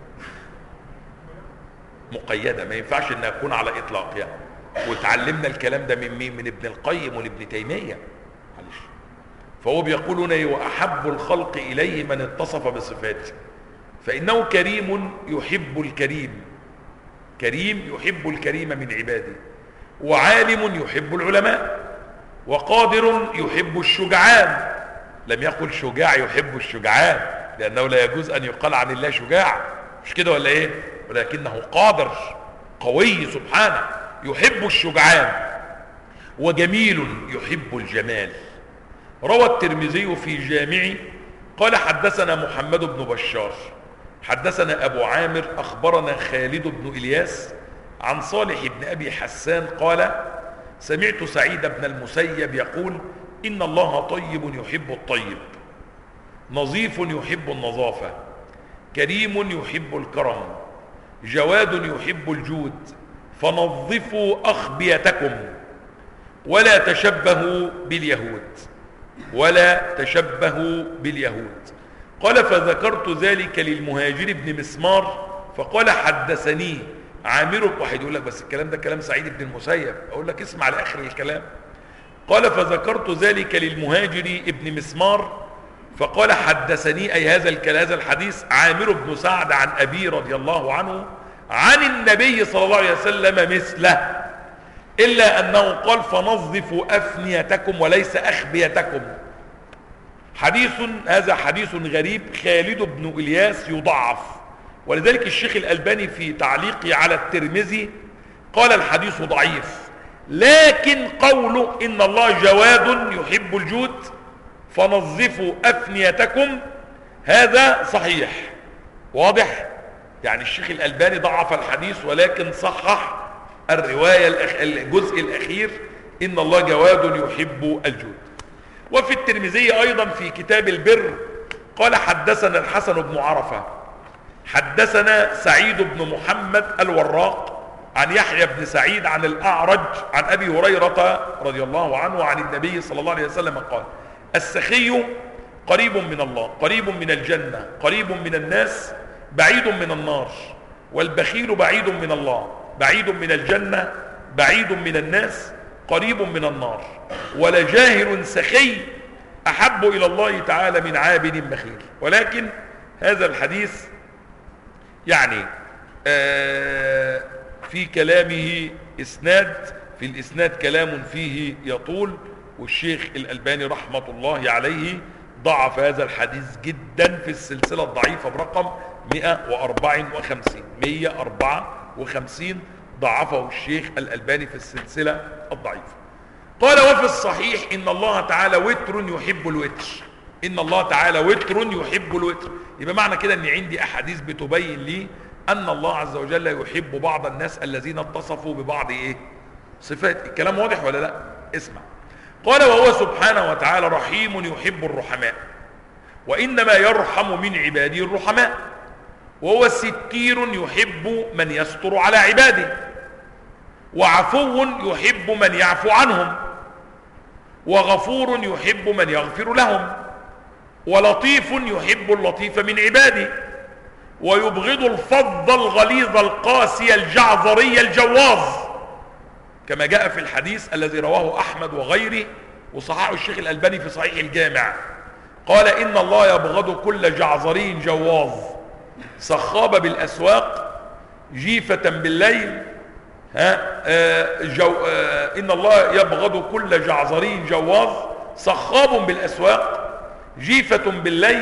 مقيدة ما ينفعش انها تكون على اطلاقها يعني. وتعلمنا الكلام ده من مين من ابن القيم وابن تيمية معلش فهو بيقول هنا واحب الخلق اليه من اتصف بصفاته فانه كريم يحب الكريم كريم يحب الكريم من عباده وعالم يحب العلماء وقادر يحب الشجعان لم يقل شجاع يحب الشجعان لانه لا يجوز ان يقال عن الله شجاع مش كده ولا ايه ولكنه قادر قوي سبحانه يحب الشجعان وجميل يحب الجمال روى الترمذي في جامعه قال حدثنا محمد بن بشار حدثنا ابو عامر اخبرنا خالد بن الياس عن صالح بن ابي حسان قال سمعت سعيد بن المسيب يقول ان الله طيب يحب الطيب نظيف يحب النظافه كريم يحب الكرم جواد يحب الجود فنظفوا أخبيتكم ولا تشبهوا باليهود ولا تشبهوا باليهود قال فذكرت ذلك للمهاجر بن مسمار فقال حدثني عامر واحد يقول لك بس الكلام ده كلام سعيد بن المسيب اقول لك اسمع لاخر الكلام قال فذكرت ذلك للمهاجر ابن مسمار فقال حدثني أي هذا هذا الحديث عامر بن سعد عن أبي رضي الله عنه عن النبي صلى الله عليه وسلم مثله إلا أنه قال فنظفوا أفنيتكم وليس أخبيتكم حديث هذا حديث غريب خالد بن إلياس يضعف ولذلك الشيخ الألباني في تعليقه على الترمذي قال الحديث ضعيف لكن قوله إن الله جواد يحب الجود فنظفوا أفنيتكم هذا صحيح واضح يعني الشيخ الألباني ضعف الحديث ولكن صحح الرواية الجزء الأخير إن الله جواد يحب الجود وفي الترمذي أيضا في كتاب البر قال حدثنا الحسن بن عرفة حدثنا سعيد بن محمد الوراق عن يحيى بن سعيد عن الأعرج عن أبي هريرة رضي الله عنه عن النبي صلى الله عليه وسلم قال السخي قريب من الله قريب من الجنة قريب من الناس بعيد من النار والبخيل بعيد من الله بعيد من الجنة بعيد من الناس قريب من النار ولجاهل سخي أحب إلى الله تعالى من عابد بخيل ولكن هذا الحديث يعني آه في كلامه إسناد في الإسناد كلام فيه يطول والشيخ الألباني رحمة الله عليه ضعف هذا الحديث جدا في السلسلة الضعيفة برقم 154 154 ضعفه الشيخ الألباني في السلسلة الضعيفة قال وفي الصحيح إن الله تعالى وتر يحب الوتر إن الله تعالى وتر يحب الوتر يبقى معنى كده أن عندي أحاديث بتبين لي أن الله عز وجل يحب بعض الناس الذين اتصفوا ببعض إيه صفات الكلام واضح ولا لا اسمع قال وهو سبحانه وتعالى رحيم يحب الرحماء وإنما يرحم من عباده الرحماء وهو ستير يحب من يستر على عباده وعفو يحب من يعفو عنهم وغفور يحب من يغفر لهم ولطيف يحب اللطيف من عباده ويبغض الفظ الغليظ القاسي الجعظري الجواظ كما جاء في الحديث الذي رواه أحمد وغيره وصححه الشيخ الألباني في صحيح الجامع قال إن الله يبغض كل جعظري جواظ صخاب بالأسواق جيفة بالليل ها آه جو آه إن الله يبغض كل جعظري جواظ صخاب بالأسواق جيفة بالليل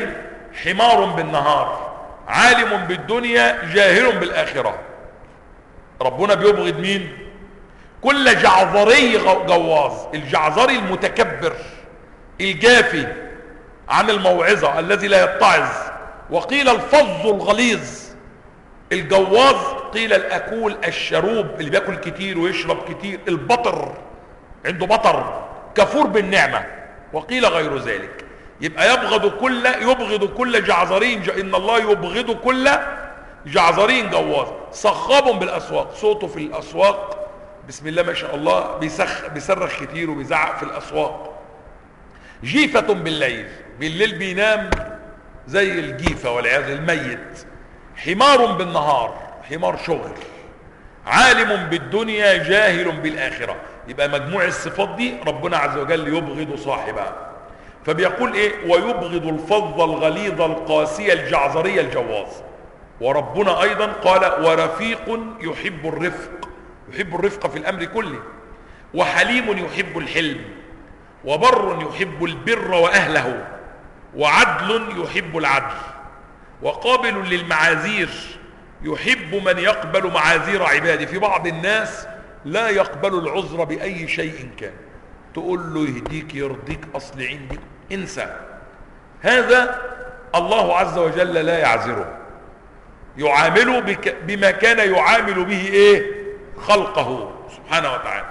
حمار بالنهار عالم بالدنيا جاهل بالآخرة ربنا بيبغض مين كل جعذري جواز الجعذري المتكبر الجافي عن الموعظة الذي لا يتعظ وقيل الفظ الغليظ الجواز قيل الاكول الشروب اللي بياكل كتير ويشرب كتير البطر عنده بطر كفور بالنعمة وقيل غير ذلك يبقى يبغض كل يبغض كل جعذري ان الله يبغض كل جعذري جواز صخاب بالاسواق صوته في الاسواق بسم الله ما شاء الله بيسخ بيصرخ كتير وبيزعق في الاسواق جيفة بالليل بالليل بينام زي الجيفة والعياذ الميت حمار بالنهار حمار شغل عالم بالدنيا جاهل بالآخرة يبقى مجموع الصفات دي ربنا عز وجل يبغض صاحبها فبيقول ايه ويبغض الفظ الغليظ القاسي الجعذري الجواز وربنا ايضا قال ورفيق يحب الرفق يحب الرفق في الامر كله وحليم يحب الحلم وبر يحب البر واهله وعدل يحب العدل وقابل للمعاذير يحب من يقبل معاذير عباده في بعض الناس لا يقبل العذر بأي شيء كان تقول له يهديك يرضيك أصل عندك انسى هذا الله عز وجل لا يعذره يعامله بك بما كان يعامل به ايه خلقه سبحانه وتعالى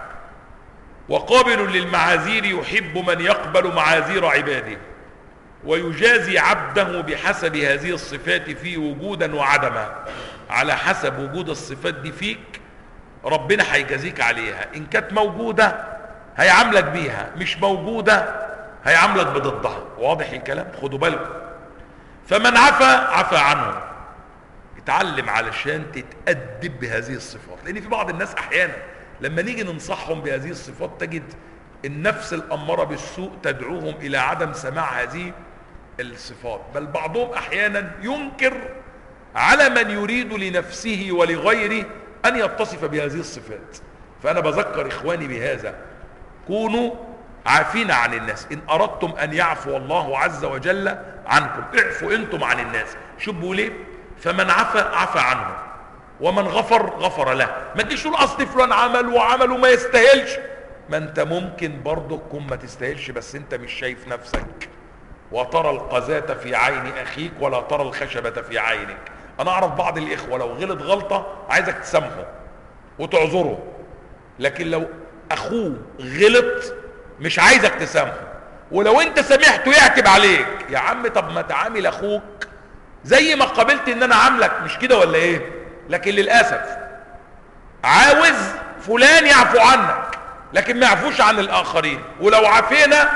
وقابل للمعاذير يحب من يقبل معاذير عباده ويجازي عبده بحسب هذه الصفات فيه وجودا وعدما على حسب وجود الصفات دي فيك ربنا هيجازيك عليها ان كانت موجودة هيعاملك بيها مش موجودة هيعاملك بضدها واضح الكلام خدوا بالكم فمن عفى عفى عنه اتعلم علشان تتأدب بهذه الصفات لان في بعض الناس احيانا لما نيجي ننصحهم بهذه الصفات تجد النفس الأمارة بالسوء تدعوهم إلى عدم سماع هذه الصفات بل بعضهم أحيانا ينكر على من يريد لنفسه ولغيره أن يتصف بهذه الصفات فأنا بذكر إخواني بهذا كونوا عافين عن الناس إن أردتم أن يعفو الله عز وجل عنكم اعفوا أنتم عن الناس شو بيقول ايه فمن عفى عفى عنه ومن غفر غفر له ما تجيش تقول اصل فلان عمل وعمل وما يستاهلش ما انت ممكن برضه تكون ما تستاهلش بس انت مش شايف نفسك وترى القذاة في عين اخيك ولا ترى الخشبة في عينك انا اعرف بعض الاخوة لو غلط غلطة عايزك تسامحه وتعذره لكن لو اخوه غلط مش عايزك تسامحه ولو انت سامحته يعتب عليك يا عم طب ما تعامل اخوك زي ما قابلت ان انا عاملك مش كده ولا ايه لكن للاسف عاوز فلان يعفو عنك لكن ما يعفوش عن الاخرين ولو عفينا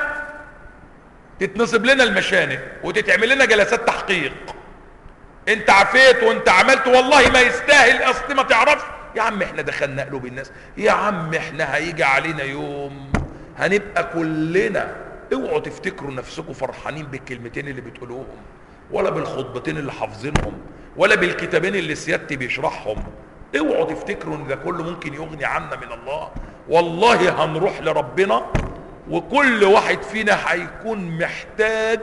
تتنصب لنا المشانق وتتعمل لنا جلسات تحقيق انت عفيت وانت عملت والله ما يستاهل اصل ما تعرفش يا عم احنا دخلنا قلوب الناس يا عم احنا هيجي علينا يوم هنبقى كلنا اوعوا تفتكروا نفسكم فرحانين بالكلمتين اللي بتقولوهم ولا بالخطبتين اللي حافظينهم ولا بالكتابين اللي سيادتي بيشرحهم اوعوا تفتكروا ان ده كله ممكن يغني عنا من الله والله هنروح لربنا وكل واحد فينا هيكون محتاج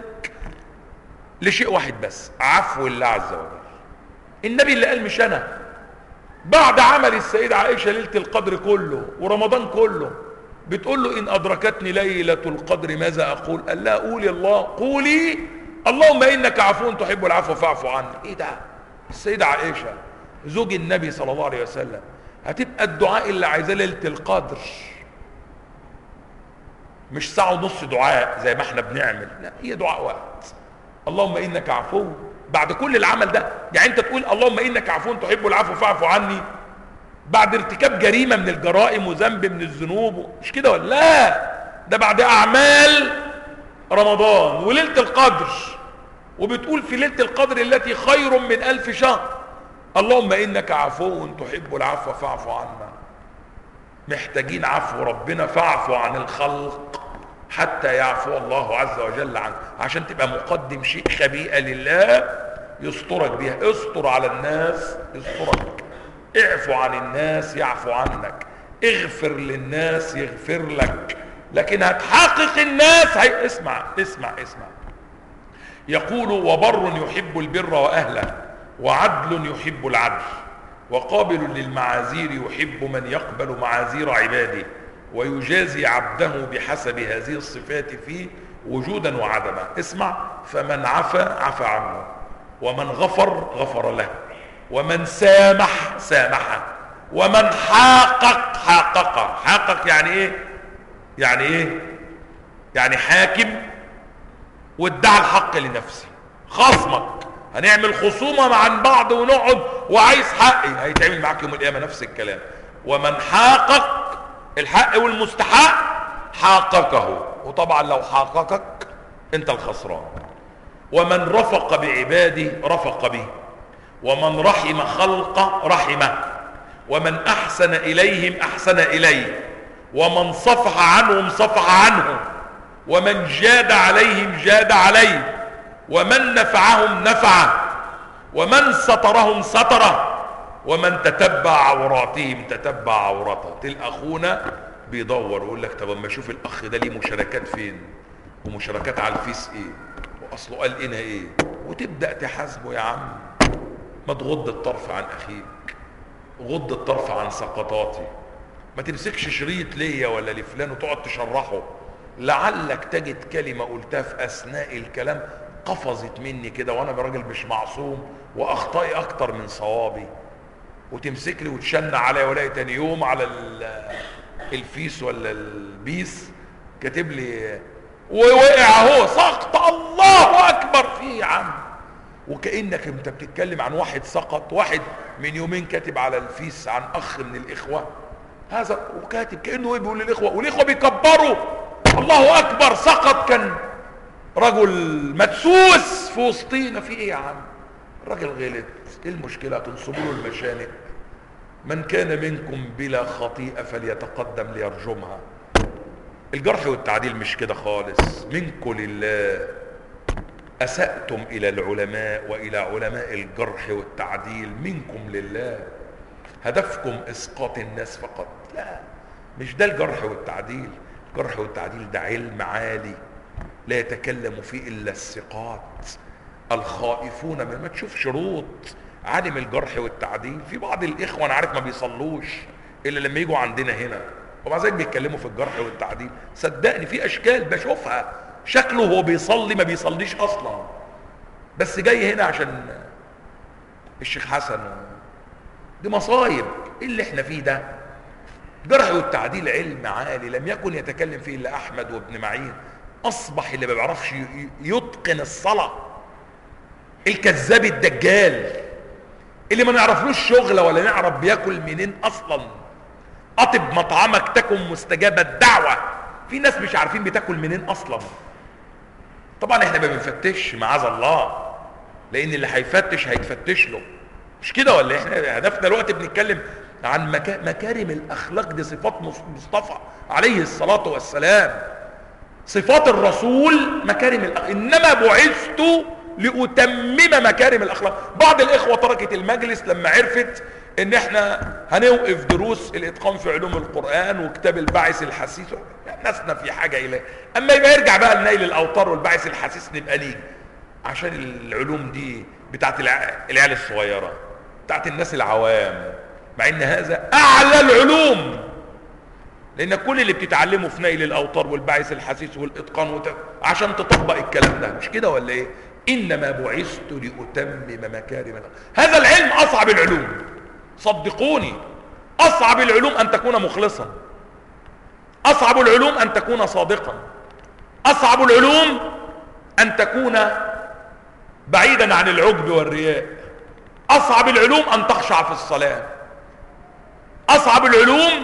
لشيء واحد بس عفو الله عز وجل النبي اللي قال مش انا بعد عمل السيدة عائشة ليلة القدر كله ورمضان كله بتقول له ان ادركتني ليلة القدر ماذا اقول قال لا قولي الله قولي اللهم انك عفو تحب العفو فاعف عني ايه ده السيدة عائشة زوج النبي صلى الله عليه وسلم هتبقى الدعاء اللي عايزاه ليله القدر مش ساعه ونص دعاء زي ما احنا بنعمل لا هي دعاء وقت اللهم انك عفو بعد كل العمل ده يعني انت تقول اللهم انك عفو تحب العفو فاعف عني بعد ارتكاب جريمه من الجرائم وذنب من الذنوب مش كده ولا لا ده بعد اعمال رمضان وليله القدر وبتقول في ليله القدر التي خير من الف شهر اللهم انك عفو تحب العفو فاعف عنا محتاجين عفو ربنا فاعفو عن الخلق حتى يعفو الله عز وجل عنك عشان تبقى مقدم شيء خبيئة لله يسترك بيها استر على الناس يسترك اعفو عن الناس يعفو عنك اغفر للناس يغفر لك لكن هتحقق الناس هي اسمع اسمع اسمع يقول وبر يحب البر واهله وعدل يحب العدل وقابل للمعاذير يحب من يقبل معاذير عباده ويجازي عبده بحسب هذه الصفات فيه وجودا وعدما اسمع فمن عفا عفى عنه ومن غفر غفر له ومن سامح سامحه ومن حاقق حاقق حاقق يعني ايه يعني ايه يعني حاكم وادعى الحق لنفسه خصمك هنعمل خصومة مع بعض ونقعد وعايز حقي هيتعمل معاك يوم القيامة نفس الكلام ومن حاقق الحق والمستحق حاققه وطبعا لو حاققك انت الخسران ومن رفق بعباده رفق به ومن رحم خلقه رحمه ومن احسن اليهم احسن اليه ومن صفح عنهم صفح عنه ومن جاد عليهم جاد عليه ومن نفعهم نفعه ومن سترهم ستره ومن تتبع عوراتهم تتبع عورته تلقى اخونا بيدور ويقول لك طب اما اشوف الاخ ده ليه مشاركات فين ومشاركات على الفيس ايه واصله قال انا ايه وتبدا تحاسبه يا عم ما تغض الطرف عن اخيك غض الطرف عن سقطاتي ما تمسكش شريط ليا ولا لفلان وتقعد تشرحه لعلك تجد كلمة قلتها في أثناء الكلام قفزت مني كده وأنا راجل مش معصوم وأخطائي أكتر من صوابي وتمسك لي وتشن عليا ولاقي تاني يوم على الفيس ولا البيس كاتب لي ووقع اهو سقط الله أكبر فيه يا عم وكأنك انت بتتكلم عن واحد سقط واحد من يومين كاتب على الفيس عن أخ من الإخوة هذا وكاتب كأنه بيقول للإخوة والإخوة بيكبروا الله اكبر سقط كان رجل مدسوس في وسطينا في ايه يا عم الراجل غلط ايه المشكله تنصبوا له المشانق من كان منكم بلا خطيئه فليتقدم ليرجمها الجرح والتعديل مش كده خالص منكم لله اساتم الى العلماء والى علماء الجرح والتعديل منكم لله هدفكم اسقاط الناس فقط لا مش ده الجرح والتعديل الجرح والتعديل ده علم عالي لا يتكلم فيه الا الثقات الخائفون من ما تشوف شروط عالم الجرح والتعديل في بعض الاخوه انا عارف ما بيصلوش الا لما يجوا عندنا هنا ومع ذلك بيتكلموا في الجرح والتعديل صدقني في اشكال بشوفها شكله هو بيصلي ما بيصليش اصلا بس جاي هنا عشان الشيخ حسن دي مصايب ايه اللي احنا فيه ده الجرح والتعديل علم عالي لم يكن يتكلم فيه الا احمد وابن معين اصبح اللي ما بيعرفش يتقن الصلاه الكذاب الدجال اللي ما نعرفلوش شغله ولا نعرف بياكل منين اصلا اطب مطعمك تكن مستجاب الدعوه في ناس مش عارفين بتاكل منين اصلا طبعا احنا ما بنفتش معاذ الله لان اللي هيفتش هيتفتش له مش كده ولا احنا هدفنا دلوقتي بنتكلم عن مكا... مكارم الاخلاق دي صفات مصطفى عليه الصلاه والسلام صفات الرسول مكارم الاخلاق انما بعثت لاتمم مكارم الاخلاق بعض الاخوه تركت المجلس لما عرفت ان احنا هنوقف دروس الاتقان في علوم القران وكتاب الباعث الحسيس ناسنا في حاجه اليه اما يبقى يرجع بقى لنيل الاوتار والباعث الحسيس نبقى نيجي عشان العلوم دي بتاعت العيال الصغيره بتاعت الناس العوام مع ان هذا اعلى العلوم لان كل اللي بتتعلمه في نيل الاوتار والبعث الحسيس والاتقان وت... عشان تطبق الكلام ده مش كده ولا ايه انما بعثت لاتمم مكارم الأخلاق. هذا العلم اصعب العلوم صدقوني اصعب العلوم ان تكون مخلصا اصعب العلوم ان تكون صادقا اصعب العلوم ان تكون بعيدا عن العجب والرياء اصعب العلوم ان تخشع في الصلاه اصعب العلوم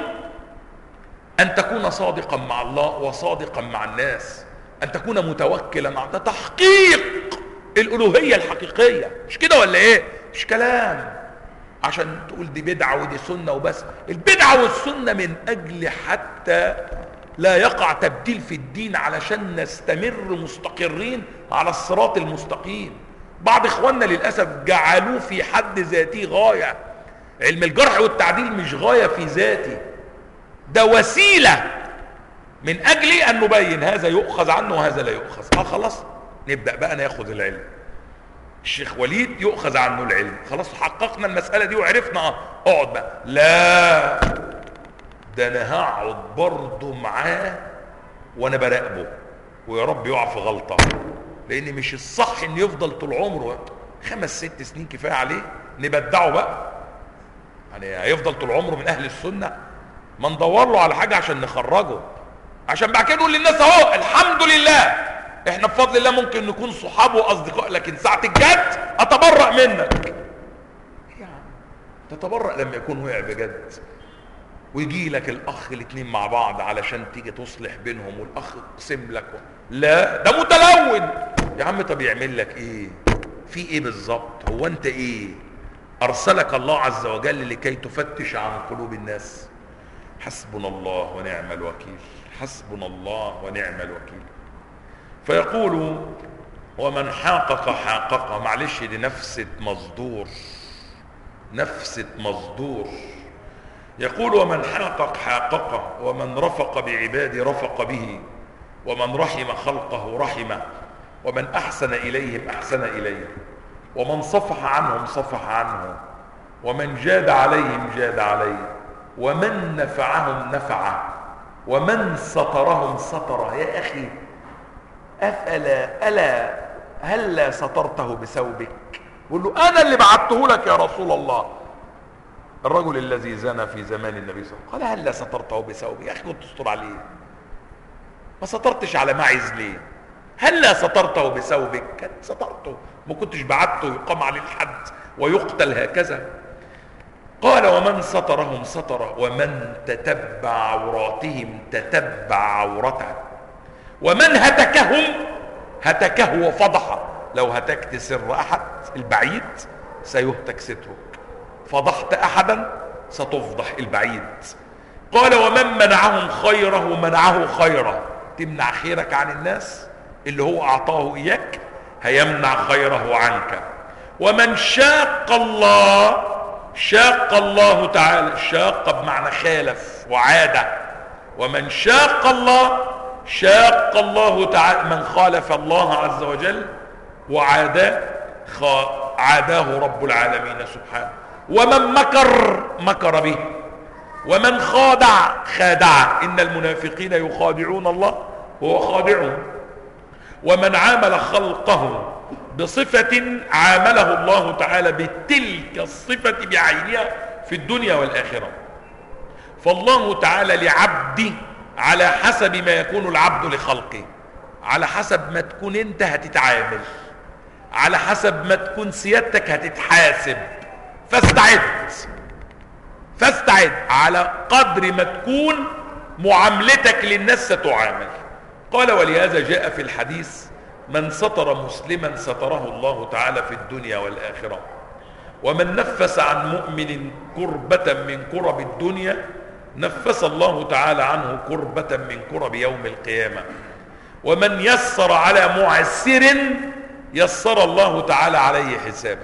ان تكون صادقا مع الله وصادقا مع الناس ان تكون متوكلا مع ده تحقيق الالوهيه الحقيقيه مش كده ولا ايه مش كلام عشان تقول دي بدعه ودي سنه وبس البدعه والسنه من اجل حتى لا يقع تبديل في الدين علشان نستمر مستقرين على الصراط المستقيم بعض اخواننا للاسف جعلوه في حد ذاته غايه علم الجرح والتعديل مش غايه في ذاته ده وسيله من اجل ان نبين هذا يؤخذ عنه وهذا لا يؤخذ اه خلاص نبدا بقى ناخد العلم الشيخ وليد يؤخذ عنه العلم خلاص حققنا المساله دي وعرفنا اه اقعد بقى لا ده انا هقعد برضه معاه وانا براقبه ويا رب يقع في غلطه لان مش الصح ان يفضل طول عمره خمس ست سنين كفايه عليه نبدعه بقى يعني هيفضل طول عمره من اهل السنه ما ندور له على حاجه عشان نخرجه عشان بعد كده نقول للناس اهو الحمد لله احنا بفضل الله ممكن نكون صحاب واصدقاء لكن ساعه الجد اتبرأ منك يعني تتبرأ لما يكون وقع بجد ويجي لك الاخ الاثنين مع بعض علشان تيجي تصلح بينهم والاخ يقسم لك لا ده متلون يا عم طب يعمل لك ايه في ايه بالظبط هو انت ايه ارسلك الله عز وجل لكي تفتش عن قلوب الناس حسبنا الله ونعم الوكيل حسبنا الله ونعم الوكيل فيقول ومن حاقق حاقق معلش دي نفسة مصدور نفسة مصدور يقول ومن حاقق حاقق ومن رفق بعبادي رفق به ومن رحم خلقه رحمه ومن أحسن إليهم أحسن إليه ومن صفح عنهم صفح عنه ومن جاد عليهم جاد عليه ومن نفعهم نفعه ومن سترهم ستره يا أخي أفلا ألا هلا سترته بثوبك يقول له أنا اللي بعته لك يا رسول الله الرجل الذي زنى في زمان النبي صلى الله عليه وسلم قال هلا سترته بثوبك يا أخي كنت تستر عليه ما سترتش على معز ليه هلا سترته بثوبك كانت سترته ما كنتش بعته يقام عليه الحد ويقتل هكذا قال ومن سترهم ستر ومن تتبع عوراتهم تتبع عورته ومن هتكهم هتكه وفضحه لو هتكت سر احد البعيد سيهتك سترك فضحت احدا ستفضح البعيد قال ومن منعهم خيره منعه خيره تمنع خيرك عن الناس اللي هو اعطاه اياك هيمنع خيره عنك ومن شاق الله شاق الله تعالى شاق بمعنى خالف وعاد ومن شاق الله شاق الله تعالى من خالف الله عز وجل وعاداه عاداه رب العالمين سبحانه ومن مكر مكر به ومن خادع خادع ان المنافقين يخادعون الله وهو خادعهم ومن عامل خلقه بصفة عامله الله تعالى بتلك الصفة بعينها في الدنيا والآخرة فالله تعالى لعبده على حسب ما يكون العبد لخلقه على حسب ما تكون انت هتتعامل على حسب ما تكون سيادتك هتتحاسب فاستعد فاستعد على قدر ما تكون معاملتك للناس ستعامل قال ولهذا جاء في الحديث من ستر مسلما ستره الله تعالى في الدنيا والآخرة ومن نفس عن مؤمن كربة من كرب الدنيا نفس الله تعالى عنه كربة من كرب يوم القيامة ومن يسر على معسر يسر الله تعالى عليه حسابه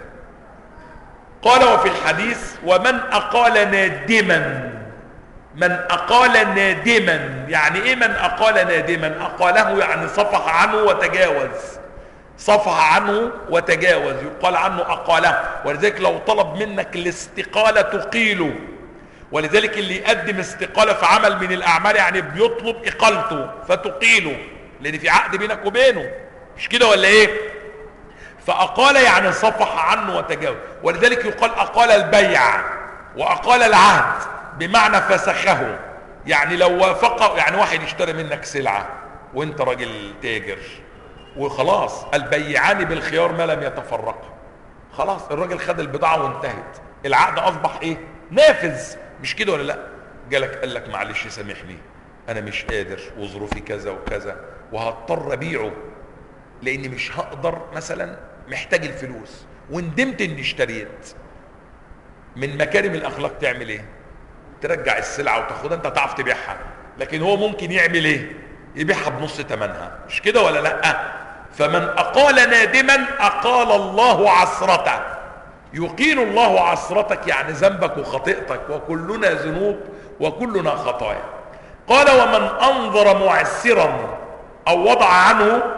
قال وفي الحديث ومن أقال نادما من أقال نادما يعني إيه من أقال نادما أقاله يعني صفح عنه وتجاوز صفح عنه وتجاوز يقال عنه أقاله ولذلك لو طلب منك الاستقالة تقيله ولذلك اللي يقدم استقالة في عمل من الأعمال يعني بيطلب إقالته فتقيله لأن في عقد بينك وبينه مش كده ولا إيه فأقال يعني صفح عنه وتجاوز ولذلك يقال أقال البيع وأقال العهد بمعنى فسخه يعني لو وافق يعني واحد يشتري منك سلعة وانت راجل تاجر وخلاص البيعان بالخيار ما لم يتفرقا خلاص الراجل خد البضاعة وانتهت العقد اصبح ايه نافذ مش كده ولا لا جالك قال لك معلش سامحني انا مش قادر وظروفي كذا وكذا وهضطر ابيعه لاني مش هقدر مثلا محتاج الفلوس وندمت اني اشتريت من مكارم الاخلاق تعمل ايه ترجع السلعه وتاخدها انت تعرف تبيعها لكن هو ممكن يعمل ايه يبيعها بنص ثمنها مش كده ولا لا فمن اقال نادما اقال الله عثرته يقيل الله عثرتك يعني ذنبك وخطيئتك وكلنا ذنوب وكلنا خطايا قال ومن انظر معسرا او وضع عنه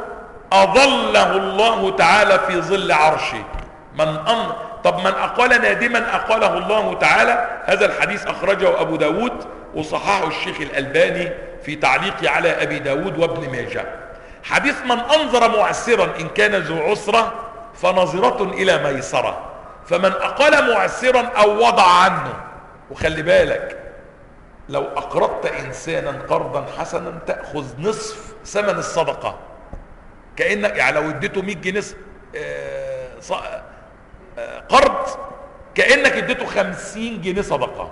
أظله الله تعالى في ظل عرشه من أن طب من أقال نادما أقاله الله تعالى هذا الحديث أخرجه أبو داود وصححه الشيخ الألباني في تعليقه على أبي داود وابن ماجه حديث من أنظر معسرا إن كان ذو عسرة فنظرة إلى ميسرة فمن أقال معسرا أو وضع عنه وخلي بالك لو أقرضت إنسانا قرضا حسنا تأخذ نصف ثمن الصدقة كأنك يعني لو اديته 100 جنيه آه، ص- آه، قرض كأنك اديته 50 جنيه صدقة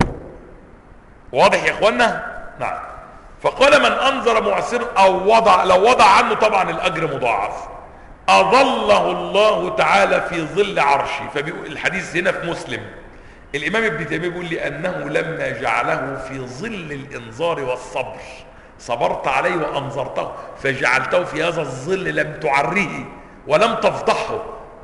واضح يا اخوانا نعم فقال من انظر معسر او وضع لو وضع عنه طبعا الاجر مضاعف اظله الله تعالى في ظل عرشه فبيقول الحديث هنا في مسلم الامام ابن تيميه بيقول لانه لما جعله في ظل الانذار والصبر صبرت عليه وانظرته فجعلته في هذا الظل لم تعريه ولم تفضحه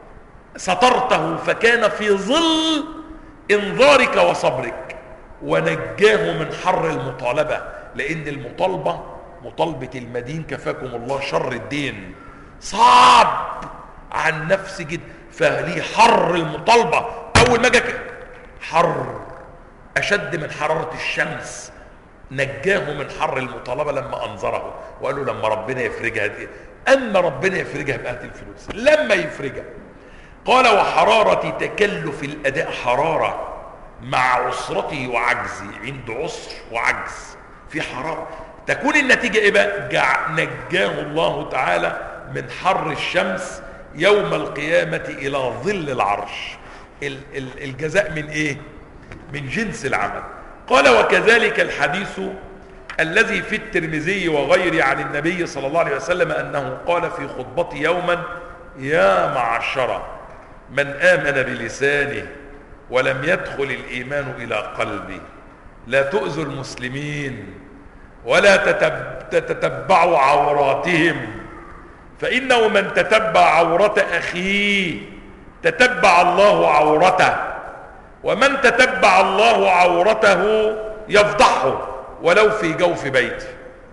سترته فكان في ظل انذارك وصبرك ونجاه من حر المطالبة لان المطالبة مطالبة المدين كفاكم الله شر الدين صعب عن نفس جد فليه حر المطالبة اول ما جاك حر اشد من حرارة الشمس نجاه من حر المطالبة لما انظره وقال له لما ربنا يفرجها دي اما ربنا يفرجها بقات الفلوس لما يفرجها قال وحرارة تكلف الأداء حرارة مع عسرته وعجزه عند عسر وعجز في حرارة تكون النتيجة ايه بقى جع- نجاه الله تعالى من حر الشمس يوم القيامة إلى ظل العرش ال- ال- الجزاء من ايه من جنس العمل قال وكذلك الحديث الذي في الترمذي وغيره عن النبي صلى الله عليه وسلم أنه قال في خطبته يوما يا معشر من آمن بلسانه ولم يدخل الإيمان إلى قلبه لا تؤذوا المسلمين ولا تتب- تتتبعوا عوراتهم فإنه من تتبع عورة أخيه تتبع الله عورته ومن تتبع الله عورته يفضحه ولو في جوف بيته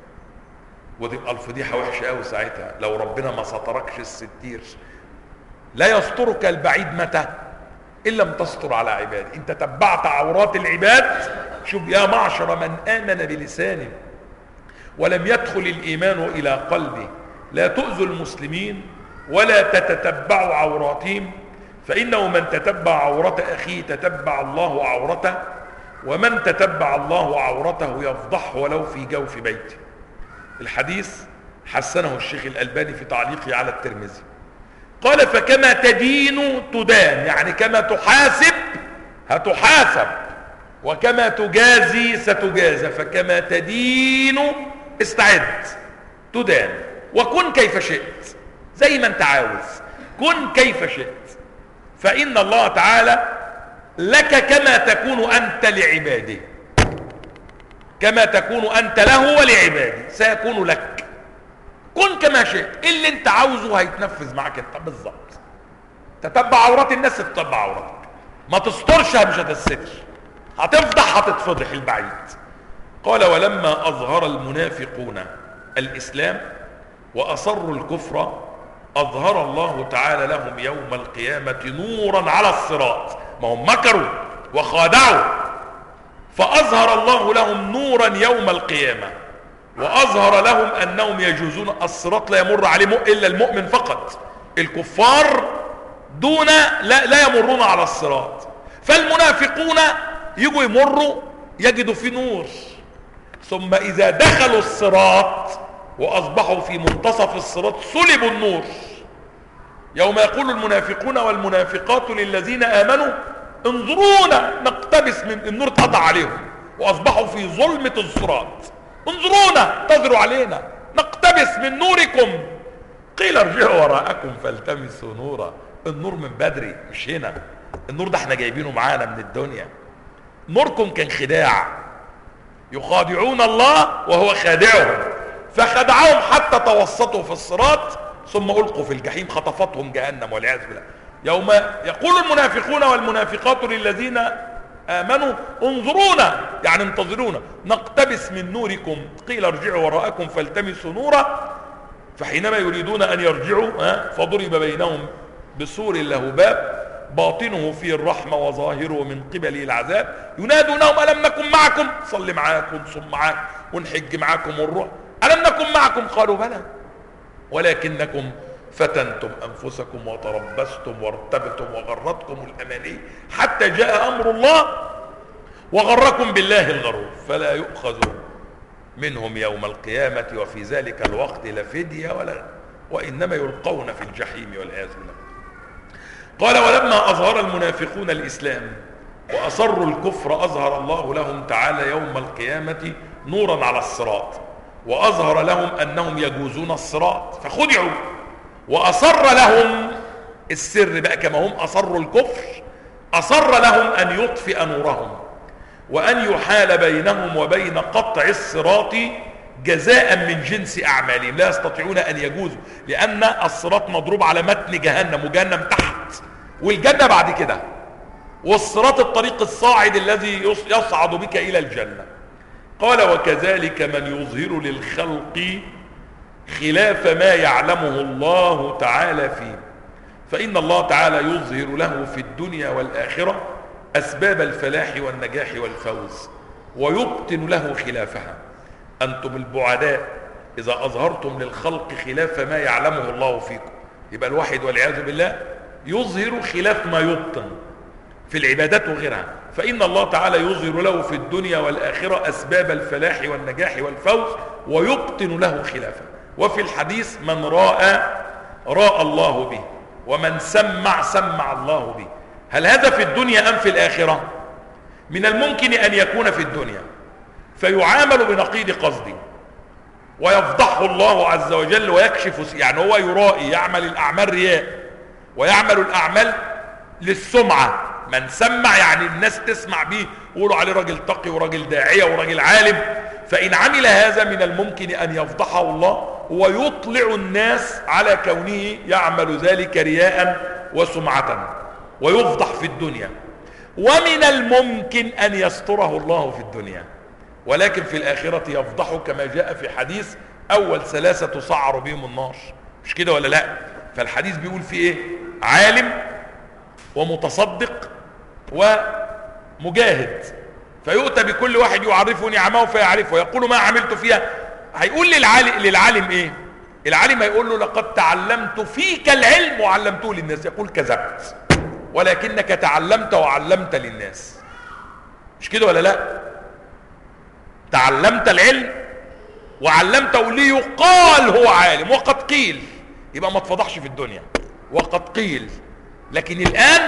وتبقى الفضيحة وحشة قوي ساعتها لو ربنا ما ستركش الستير لا يسترك البعيد متى إن لم تستر على عباده إن تتبعت عورات العباد شوف يا معشر من آمن بلسانه ولم يدخل الإيمان إلى قلبه لا تؤذوا المسلمين ولا تتتبعوا عوراتهم فإنه من تتبع عورة أخيه تتبع الله عورته ومن تتبع الله عورته يفضحه ولو في جوف بيته الحديث حسنه الشيخ الألباني في تعليقه على الترمذي قال فكما تدين تدان يعني كما تحاسب هتحاسب وكما تجازي ستجازى فكما تدين استعد تدان وكن كيف شئت زي ما انت عاوز كن كيف شئت فإن الله تعالى لك كما تكون أنت لعباده كما تكون أنت له ولعباده سيكون لك كن كما شئت اللي انت عاوزه هيتنفذ معاك انت بالظبط تتبع عورات الناس تتبع عوراتك ما تسترش مش هتستر هتفضح هتتفضح البعيد قال ولما اظهر المنافقون الاسلام واصروا الكفر اظهر الله تعالى لهم يوم القيامة نورا على الصراط ما هم مكروا وخادعوا فاظهر الله لهم نورا يوم القيامة واظهر لهم انهم يجوزون الصراط لا يمر عليه مؤ- الا المؤمن فقط الكفار دون لا, لا يمرون على الصراط فالمنافقون يجوا يمروا يجدوا فيه نور ثم اذا دخلوا الصراط واصبحوا في منتصف الصراط سلبوا النور يوم يقول المنافقون والمنافقات للذين امنوا انظرونا نقتبس من النور اتقطع عليهم واصبحوا في ظلمة الصراط انظرونا انتظروا علينا نقتبس من نوركم قيل ارجعوا وراءكم فالتمسوا نورا النور من بدري مش هنا النور ده احنا جايبينه معانا من الدنيا نوركم كان خداع يخادعون الله وهو خادعهم فخدعهم حتى توسطوا في الصراط ثم ألقوا في الجحيم خطفتهم جهنم والعياذ بالله يوم يقول المنافقون والمنافقات للذين آمنوا انظرونا يعني انتظرونا نقتبس من نوركم قيل ارجعوا وراءكم فالتمسوا نورا فحينما يريدون أن يرجعوا فضرب بينهم بسور له باب باطنه فيه الرحمة وظاهره من قبل العذاب ينادونهم ألم نكن معكم صل معاكم صم معاكم ونحج معاكم ونروح ألم نكن معكم قالوا بلى ولكنكم فتنتم أنفسكم وتربستم وارتبتم وغرتكم الأماني حتى جاء أمر الله وغركم بالله الغرور فلا يؤخذ منهم يوم القيامة وفي ذلك الوقت لا فدية ولا وإنما يلقون في الجحيم والعياذ بالله قال ولما أظهر المنافقون الإسلام وأصروا الكفر أظهر الله لهم تعالى يوم القيامة نورا على الصراط وأظهر لهم أنهم يجوزون الصراط فخدعوا وأصر لهم السر بقى كما هم أصروا الكفر أصر لهم أن يطفئ نورهم وأن يحال بينهم وبين قطع الصراط جزاء من جنس أعمالهم لا يستطيعون أن يجوزوا لأن الصراط مضروب على متن جهنم وجهنم تحت والجنة بعد كده والصراط الطريق الصاعد الذي يصعد بك إلى الجنة قال وكذلك من يظهر للخلق خلاف ما يعلمه الله تعالى فيه فإن الله تعالى يظهر له في الدنيا والآخرة أسباب الفلاح والنجاح والفوز ويبطن له خلافها أنتم البعداء إذا أظهرتم للخلق خلاف ما يعلمه الله فيكم يبقى الواحد والعياذ بالله يظهر خلاف ما يبطن في العبادات وغيرها فإن الله تعالى يظهر له في الدنيا والآخرة أسباب الفلاح والنجاح والفوز ويبطن له خلافه وفي الحديث من راى راى الله به ومن سمع سمع الله به هل هذا في الدنيا أم في الآخرة من الممكن أن يكون في الدنيا فيعامل بنقيض قصده ويفضحه الله عز وجل ويكشف يعني هو يرائي يعمل الأعمال رياء ويعمل الأعمال للسمعة من سمع يعني الناس تسمع به يقولوا عليه راجل تقي وراجل داعية وراجل عالم فإن عمل هذا من الممكن أن يفضحه الله ويطلع الناس على كونه يعمل ذلك رياء وسمعة ويفضح في الدنيا ومن الممكن أن يستره الله في الدنيا ولكن في الآخرة يفضحه كما جاء في حديث أول ثلاثة تصعر بهم النار مش كده ولا لا فالحديث بيقول فيه ايه عالم ومتصدق ومجاهد فيؤتى بكل واحد يعرفه نعمه فيعرفه يقول ما عملت فيها هيقول للعالم, للعالم ايه العالم هيقول له لقد تعلمت فيك العلم وعلمته للناس يقول كذبت ولكنك تعلمت وعلمت للناس مش كده ولا لا تعلمت العلم وعلمته ليقال هو عالم وقد قيل يبقى ما تفضحش في الدنيا وقد قيل لكن الآن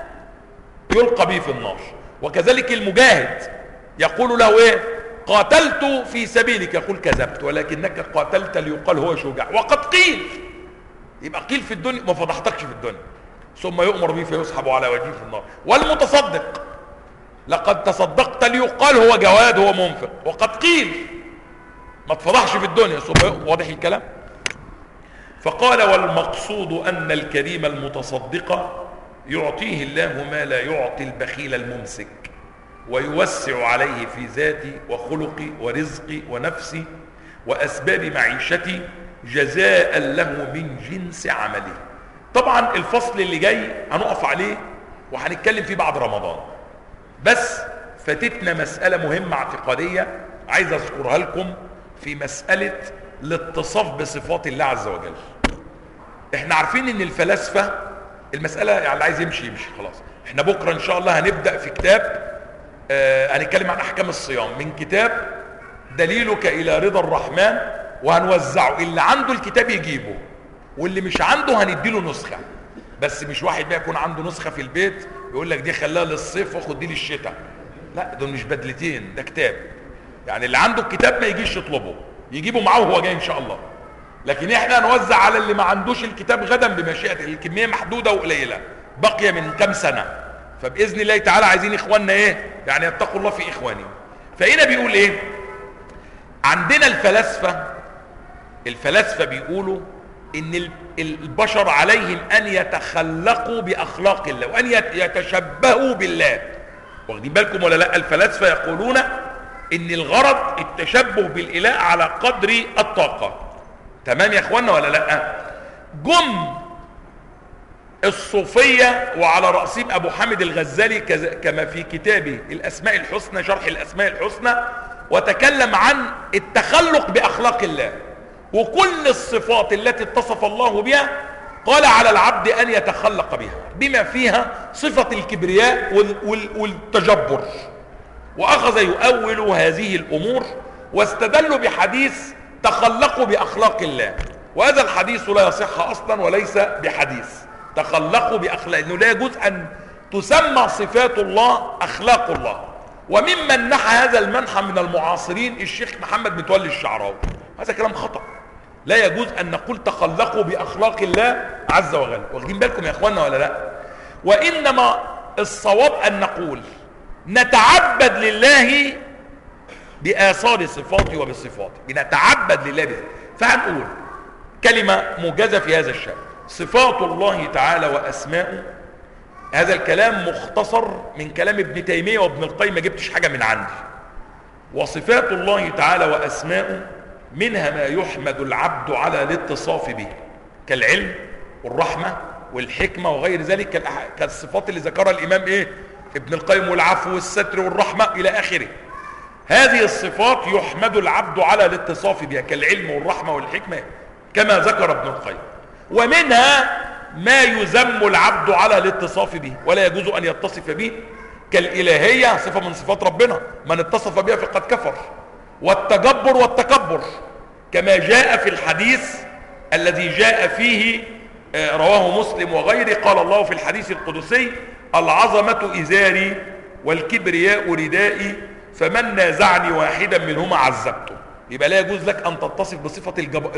يلقى به في النار وكذلك المجاهد يقول له ايه قاتلت في سبيلك يقول كذبت ولكنك قاتلت ليقال هو شجاع وقد قيل يبقى قيل في الدنيا ما فضحتكش في الدنيا ثم يؤمر به فيسحب على وجهه في النار والمتصدق لقد تصدقت ليقال هو جواد هو منفق وقد قيل ما تفضحش في الدنيا ثم واضح الكلام فقال والمقصود أن الكريم المتصدق يعطيه الله ما لا يعطي البخيل الممسك ويوسع عليه في ذاتي وخلقي ورزقي ونفسي وأسباب معيشتي جزاء له من جنس عمله طبعا الفصل اللي جاي هنقف عليه وهنتكلم فيه بعد رمضان بس فاتتنا مسألة مهمة اعتقادية عايز اذكرها لكم في مسألة الاتصاف بصفات الله عز وجل احنا عارفين ان الفلاسفة المسألة يعني اللي عايز يمشي يمشي خلاص احنا بكرة ان شاء الله هنبدأ في كتاب آه هنتكلم عن احكام الصيام من كتاب دليلك الى رضا الرحمن وهنوزعه اللي عنده الكتاب يجيبه واللي مش عنده هنديله نسخة بس مش واحد بقى يكون عنده نسخة في البيت يقول لك دي خلاها للصيف واخد دي للشتاء لا دول مش بدلتين ده كتاب يعني اللي عنده الكتاب ما يجيش يطلبه يجيبه معاه وهو جاي ان شاء الله لكن احنا هنوزع على اللي ما عندوش الكتاب غدا بمشيئة الكمية محدودة وقليلة بقي من كام سنة فبإذن الله تعالى عايزين اخواننا ايه يعني يتقوا الله في اخوانهم فهنا بيقول ايه عندنا الفلاسفة الفلاسفة بيقولوا ان البشر عليهم ان يتخلقوا باخلاق الله وان يتشبهوا بالله واخدين بالكم ولا لا الفلاسفة يقولون ان الغرض التشبه بالاله على قدر الطاقة تمام يا اخوانا ولا لا جم الصوفية وعلى رأسهم أبو حامد الغزالي كما في كتابه الأسماء الحسنى شرح الأسماء الحسنى وتكلم عن التخلق بأخلاق الله وكل الصفات التي اتصف الله بها قال على العبد أن يتخلق بها بما فيها صفة الكبرياء والتجبر وأخذ يؤول هذه الأمور واستدلوا بحديث تخلقوا بأخلاق الله وهذا الحديث لا يصح أصلا وليس بحديث تخلقوا بأخلاق إنه لا يجوز أن تسمى صفات الله أخلاق الله وممن نحى هذا المنحى من المعاصرين الشيخ محمد متولي الشعراوي هذا كلام خطأ لا يجوز أن نقول تخلقوا بأخلاق الله عز وجل واخدين بالكم يا أخوانا ولا لا وإنما الصواب أن نقول نتعبد لله بآثار صفاته وبصفاته بنتعبد لله به فهنقول كلمة موجزة في هذا الشأن صفات الله تعالى وأسماؤه هذا الكلام مختصر من كلام ابن تيمية وابن القيم ما جبتش حاجة من عندي وصفات الله تعالى وأسماؤه منها ما يحمد العبد على الاتصاف به كالعلم والرحمة والحكمة وغير ذلك كالصفات اللي ذكرها الإمام إيه ابن القيم والعفو والستر والرحمة إلى آخره هذه الصفات يحمد العبد على الاتصاف بها كالعلم والرحمة والحكمة كما ذكر ابن القيم ومنها ما يذم العبد على الاتصاف به ولا يجوز أن يتصف به كالإلهية صفة من صفات ربنا من اتصف بها فقد كفر والتجبر والتكبر كما جاء في الحديث الذي جاء فيه رواه مسلم وغيره قال الله في الحديث القدسي العظمة إزاري والكبرياء ردائي فمن نازعني واحدا منهما عذبته يبقى لا يجوز لك أن تتصف بصفة الجب...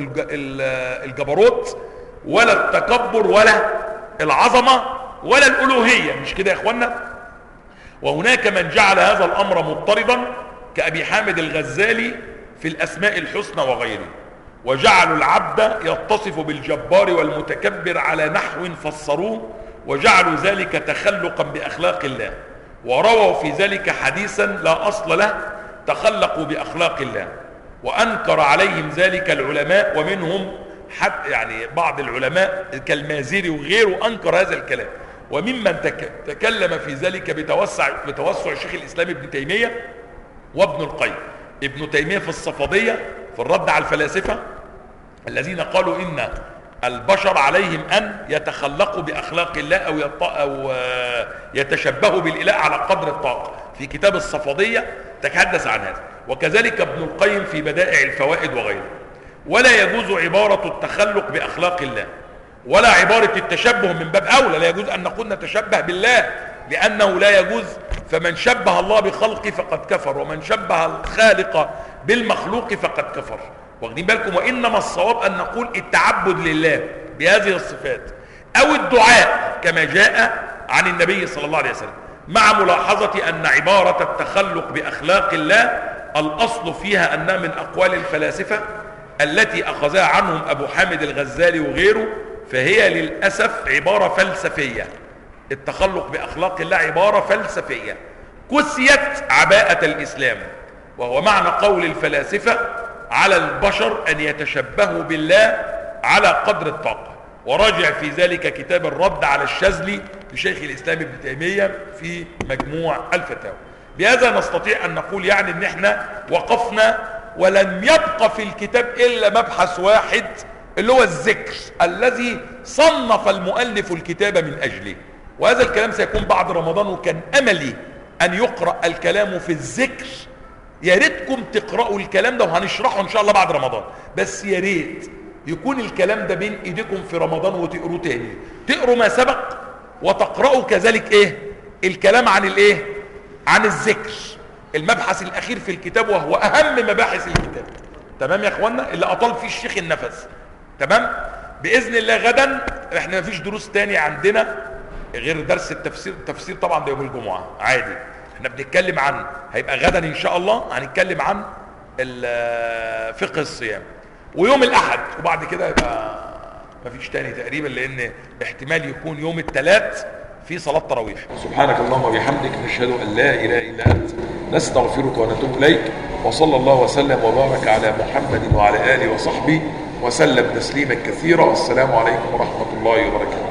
الجبروت ولا التكبر ولا العظمة ولا الألوهية مش كده يا إخوانا وهناك من جعل هذا الأمر مضطردا كأبي حامد الغزالي في الأسماء الحسنى وغيره وجعلوا العبد يتصف بالجبار والمتكبر على نحو فسروه وجعلوا ذلك تخلقا بأخلاق الله ورووا في ذلك حديثا لا أصل له تخلقوا بأخلاق الله وأنكر عليهم ذلك العلماء ومنهم حتى يعني بعض العلماء كالمازيري وغيره أنكر هذا الكلام وممن تك تكلم في ذلك بتوسع, بتوسع الشيخ الإسلام ابن تيمية وابن القيم ابن تيمية في الصفدية في الرد على الفلاسفة الذين قالوا إن البشر عليهم أن يتخلقوا بأخلاق الله أو, يط... أو يتشبهوا بالإله على قدر الطاقة في كتاب الصفدية تحدث عن هذا وكذلك ابن القيم في بدائع الفوائد وغيره ولا يجوز عبارة التخلق بأخلاق الله ولا عبارة التشبه من باب أولى لا يجوز أن نقول نتشبه بالله لأنه لا يجوز فمن شبه الله بخلقه فقد كفر ومن شبه الخالق بالمخلوق فقد كفر واخدين بالكم وإنما الصواب أن نقول التعبد لله بهذه الصفات أو الدعاء كما جاء عن النبي صلى الله عليه وسلم مع ملاحظة أن عبارة التخلق بأخلاق الله الأصل فيها أنها من أقوال الفلاسفة التي أخذها عنهم أبو حامد الغزالي وغيره فهي للأسف عبارة فلسفية التخلق بأخلاق الله عبارة فلسفية كسيت عباءة الإسلام وهو معنى قول الفلاسفة على البشر أن يتشبهوا بالله على قدر الطاقة وراجع في ذلك كتاب الرد على الشاذلي لشيخ الإسلام ابن تيمية في مجموع الفتاوى بهذا نستطيع أن نقول يعني أن احنا وقفنا ولم يبقى في الكتاب إلا مبحث واحد اللي هو الذكر الذي صنف المؤلف الكتاب من أجله وهذا الكلام سيكون بعد رمضان وكان أملي أن يقرأ الكلام في الذكر يا ريتكم تقرأوا الكلام ده وهنشرحه إن شاء الله بعد رمضان بس يا ريت يكون الكلام ده بين ايديكم في رمضان وتقروه تاني تقروا ما سبق وتقرأوا كذلك ايه الكلام عن الايه عن الذكر المبحث الاخير في الكتاب وهو اهم مباحث الكتاب تمام يا اخوانا اللي اطال فيه الشيخ النفس تمام باذن الله غدا احنا مفيش دروس تاني عندنا غير درس التفسير التفسير طبعا ده يوم الجمعه عادي احنا بنتكلم عن هيبقى غدا ان شاء الله هنتكلم عن فقه الصيام ويوم الاحد وبعد كده يبقى مفيش تاني تقريبا لان احتمال يكون يوم الثلاث في صلاة تراويح سبحانك اللهم وبحمدك نشهد ان لا اله الا انت نستغفرك ونتوب اليك وصلى الله وسلم وبارك على محمد وعلى اله وصحبه وسلم تسليما كثيرا والسلام عليكم ورحمة الله وبركاته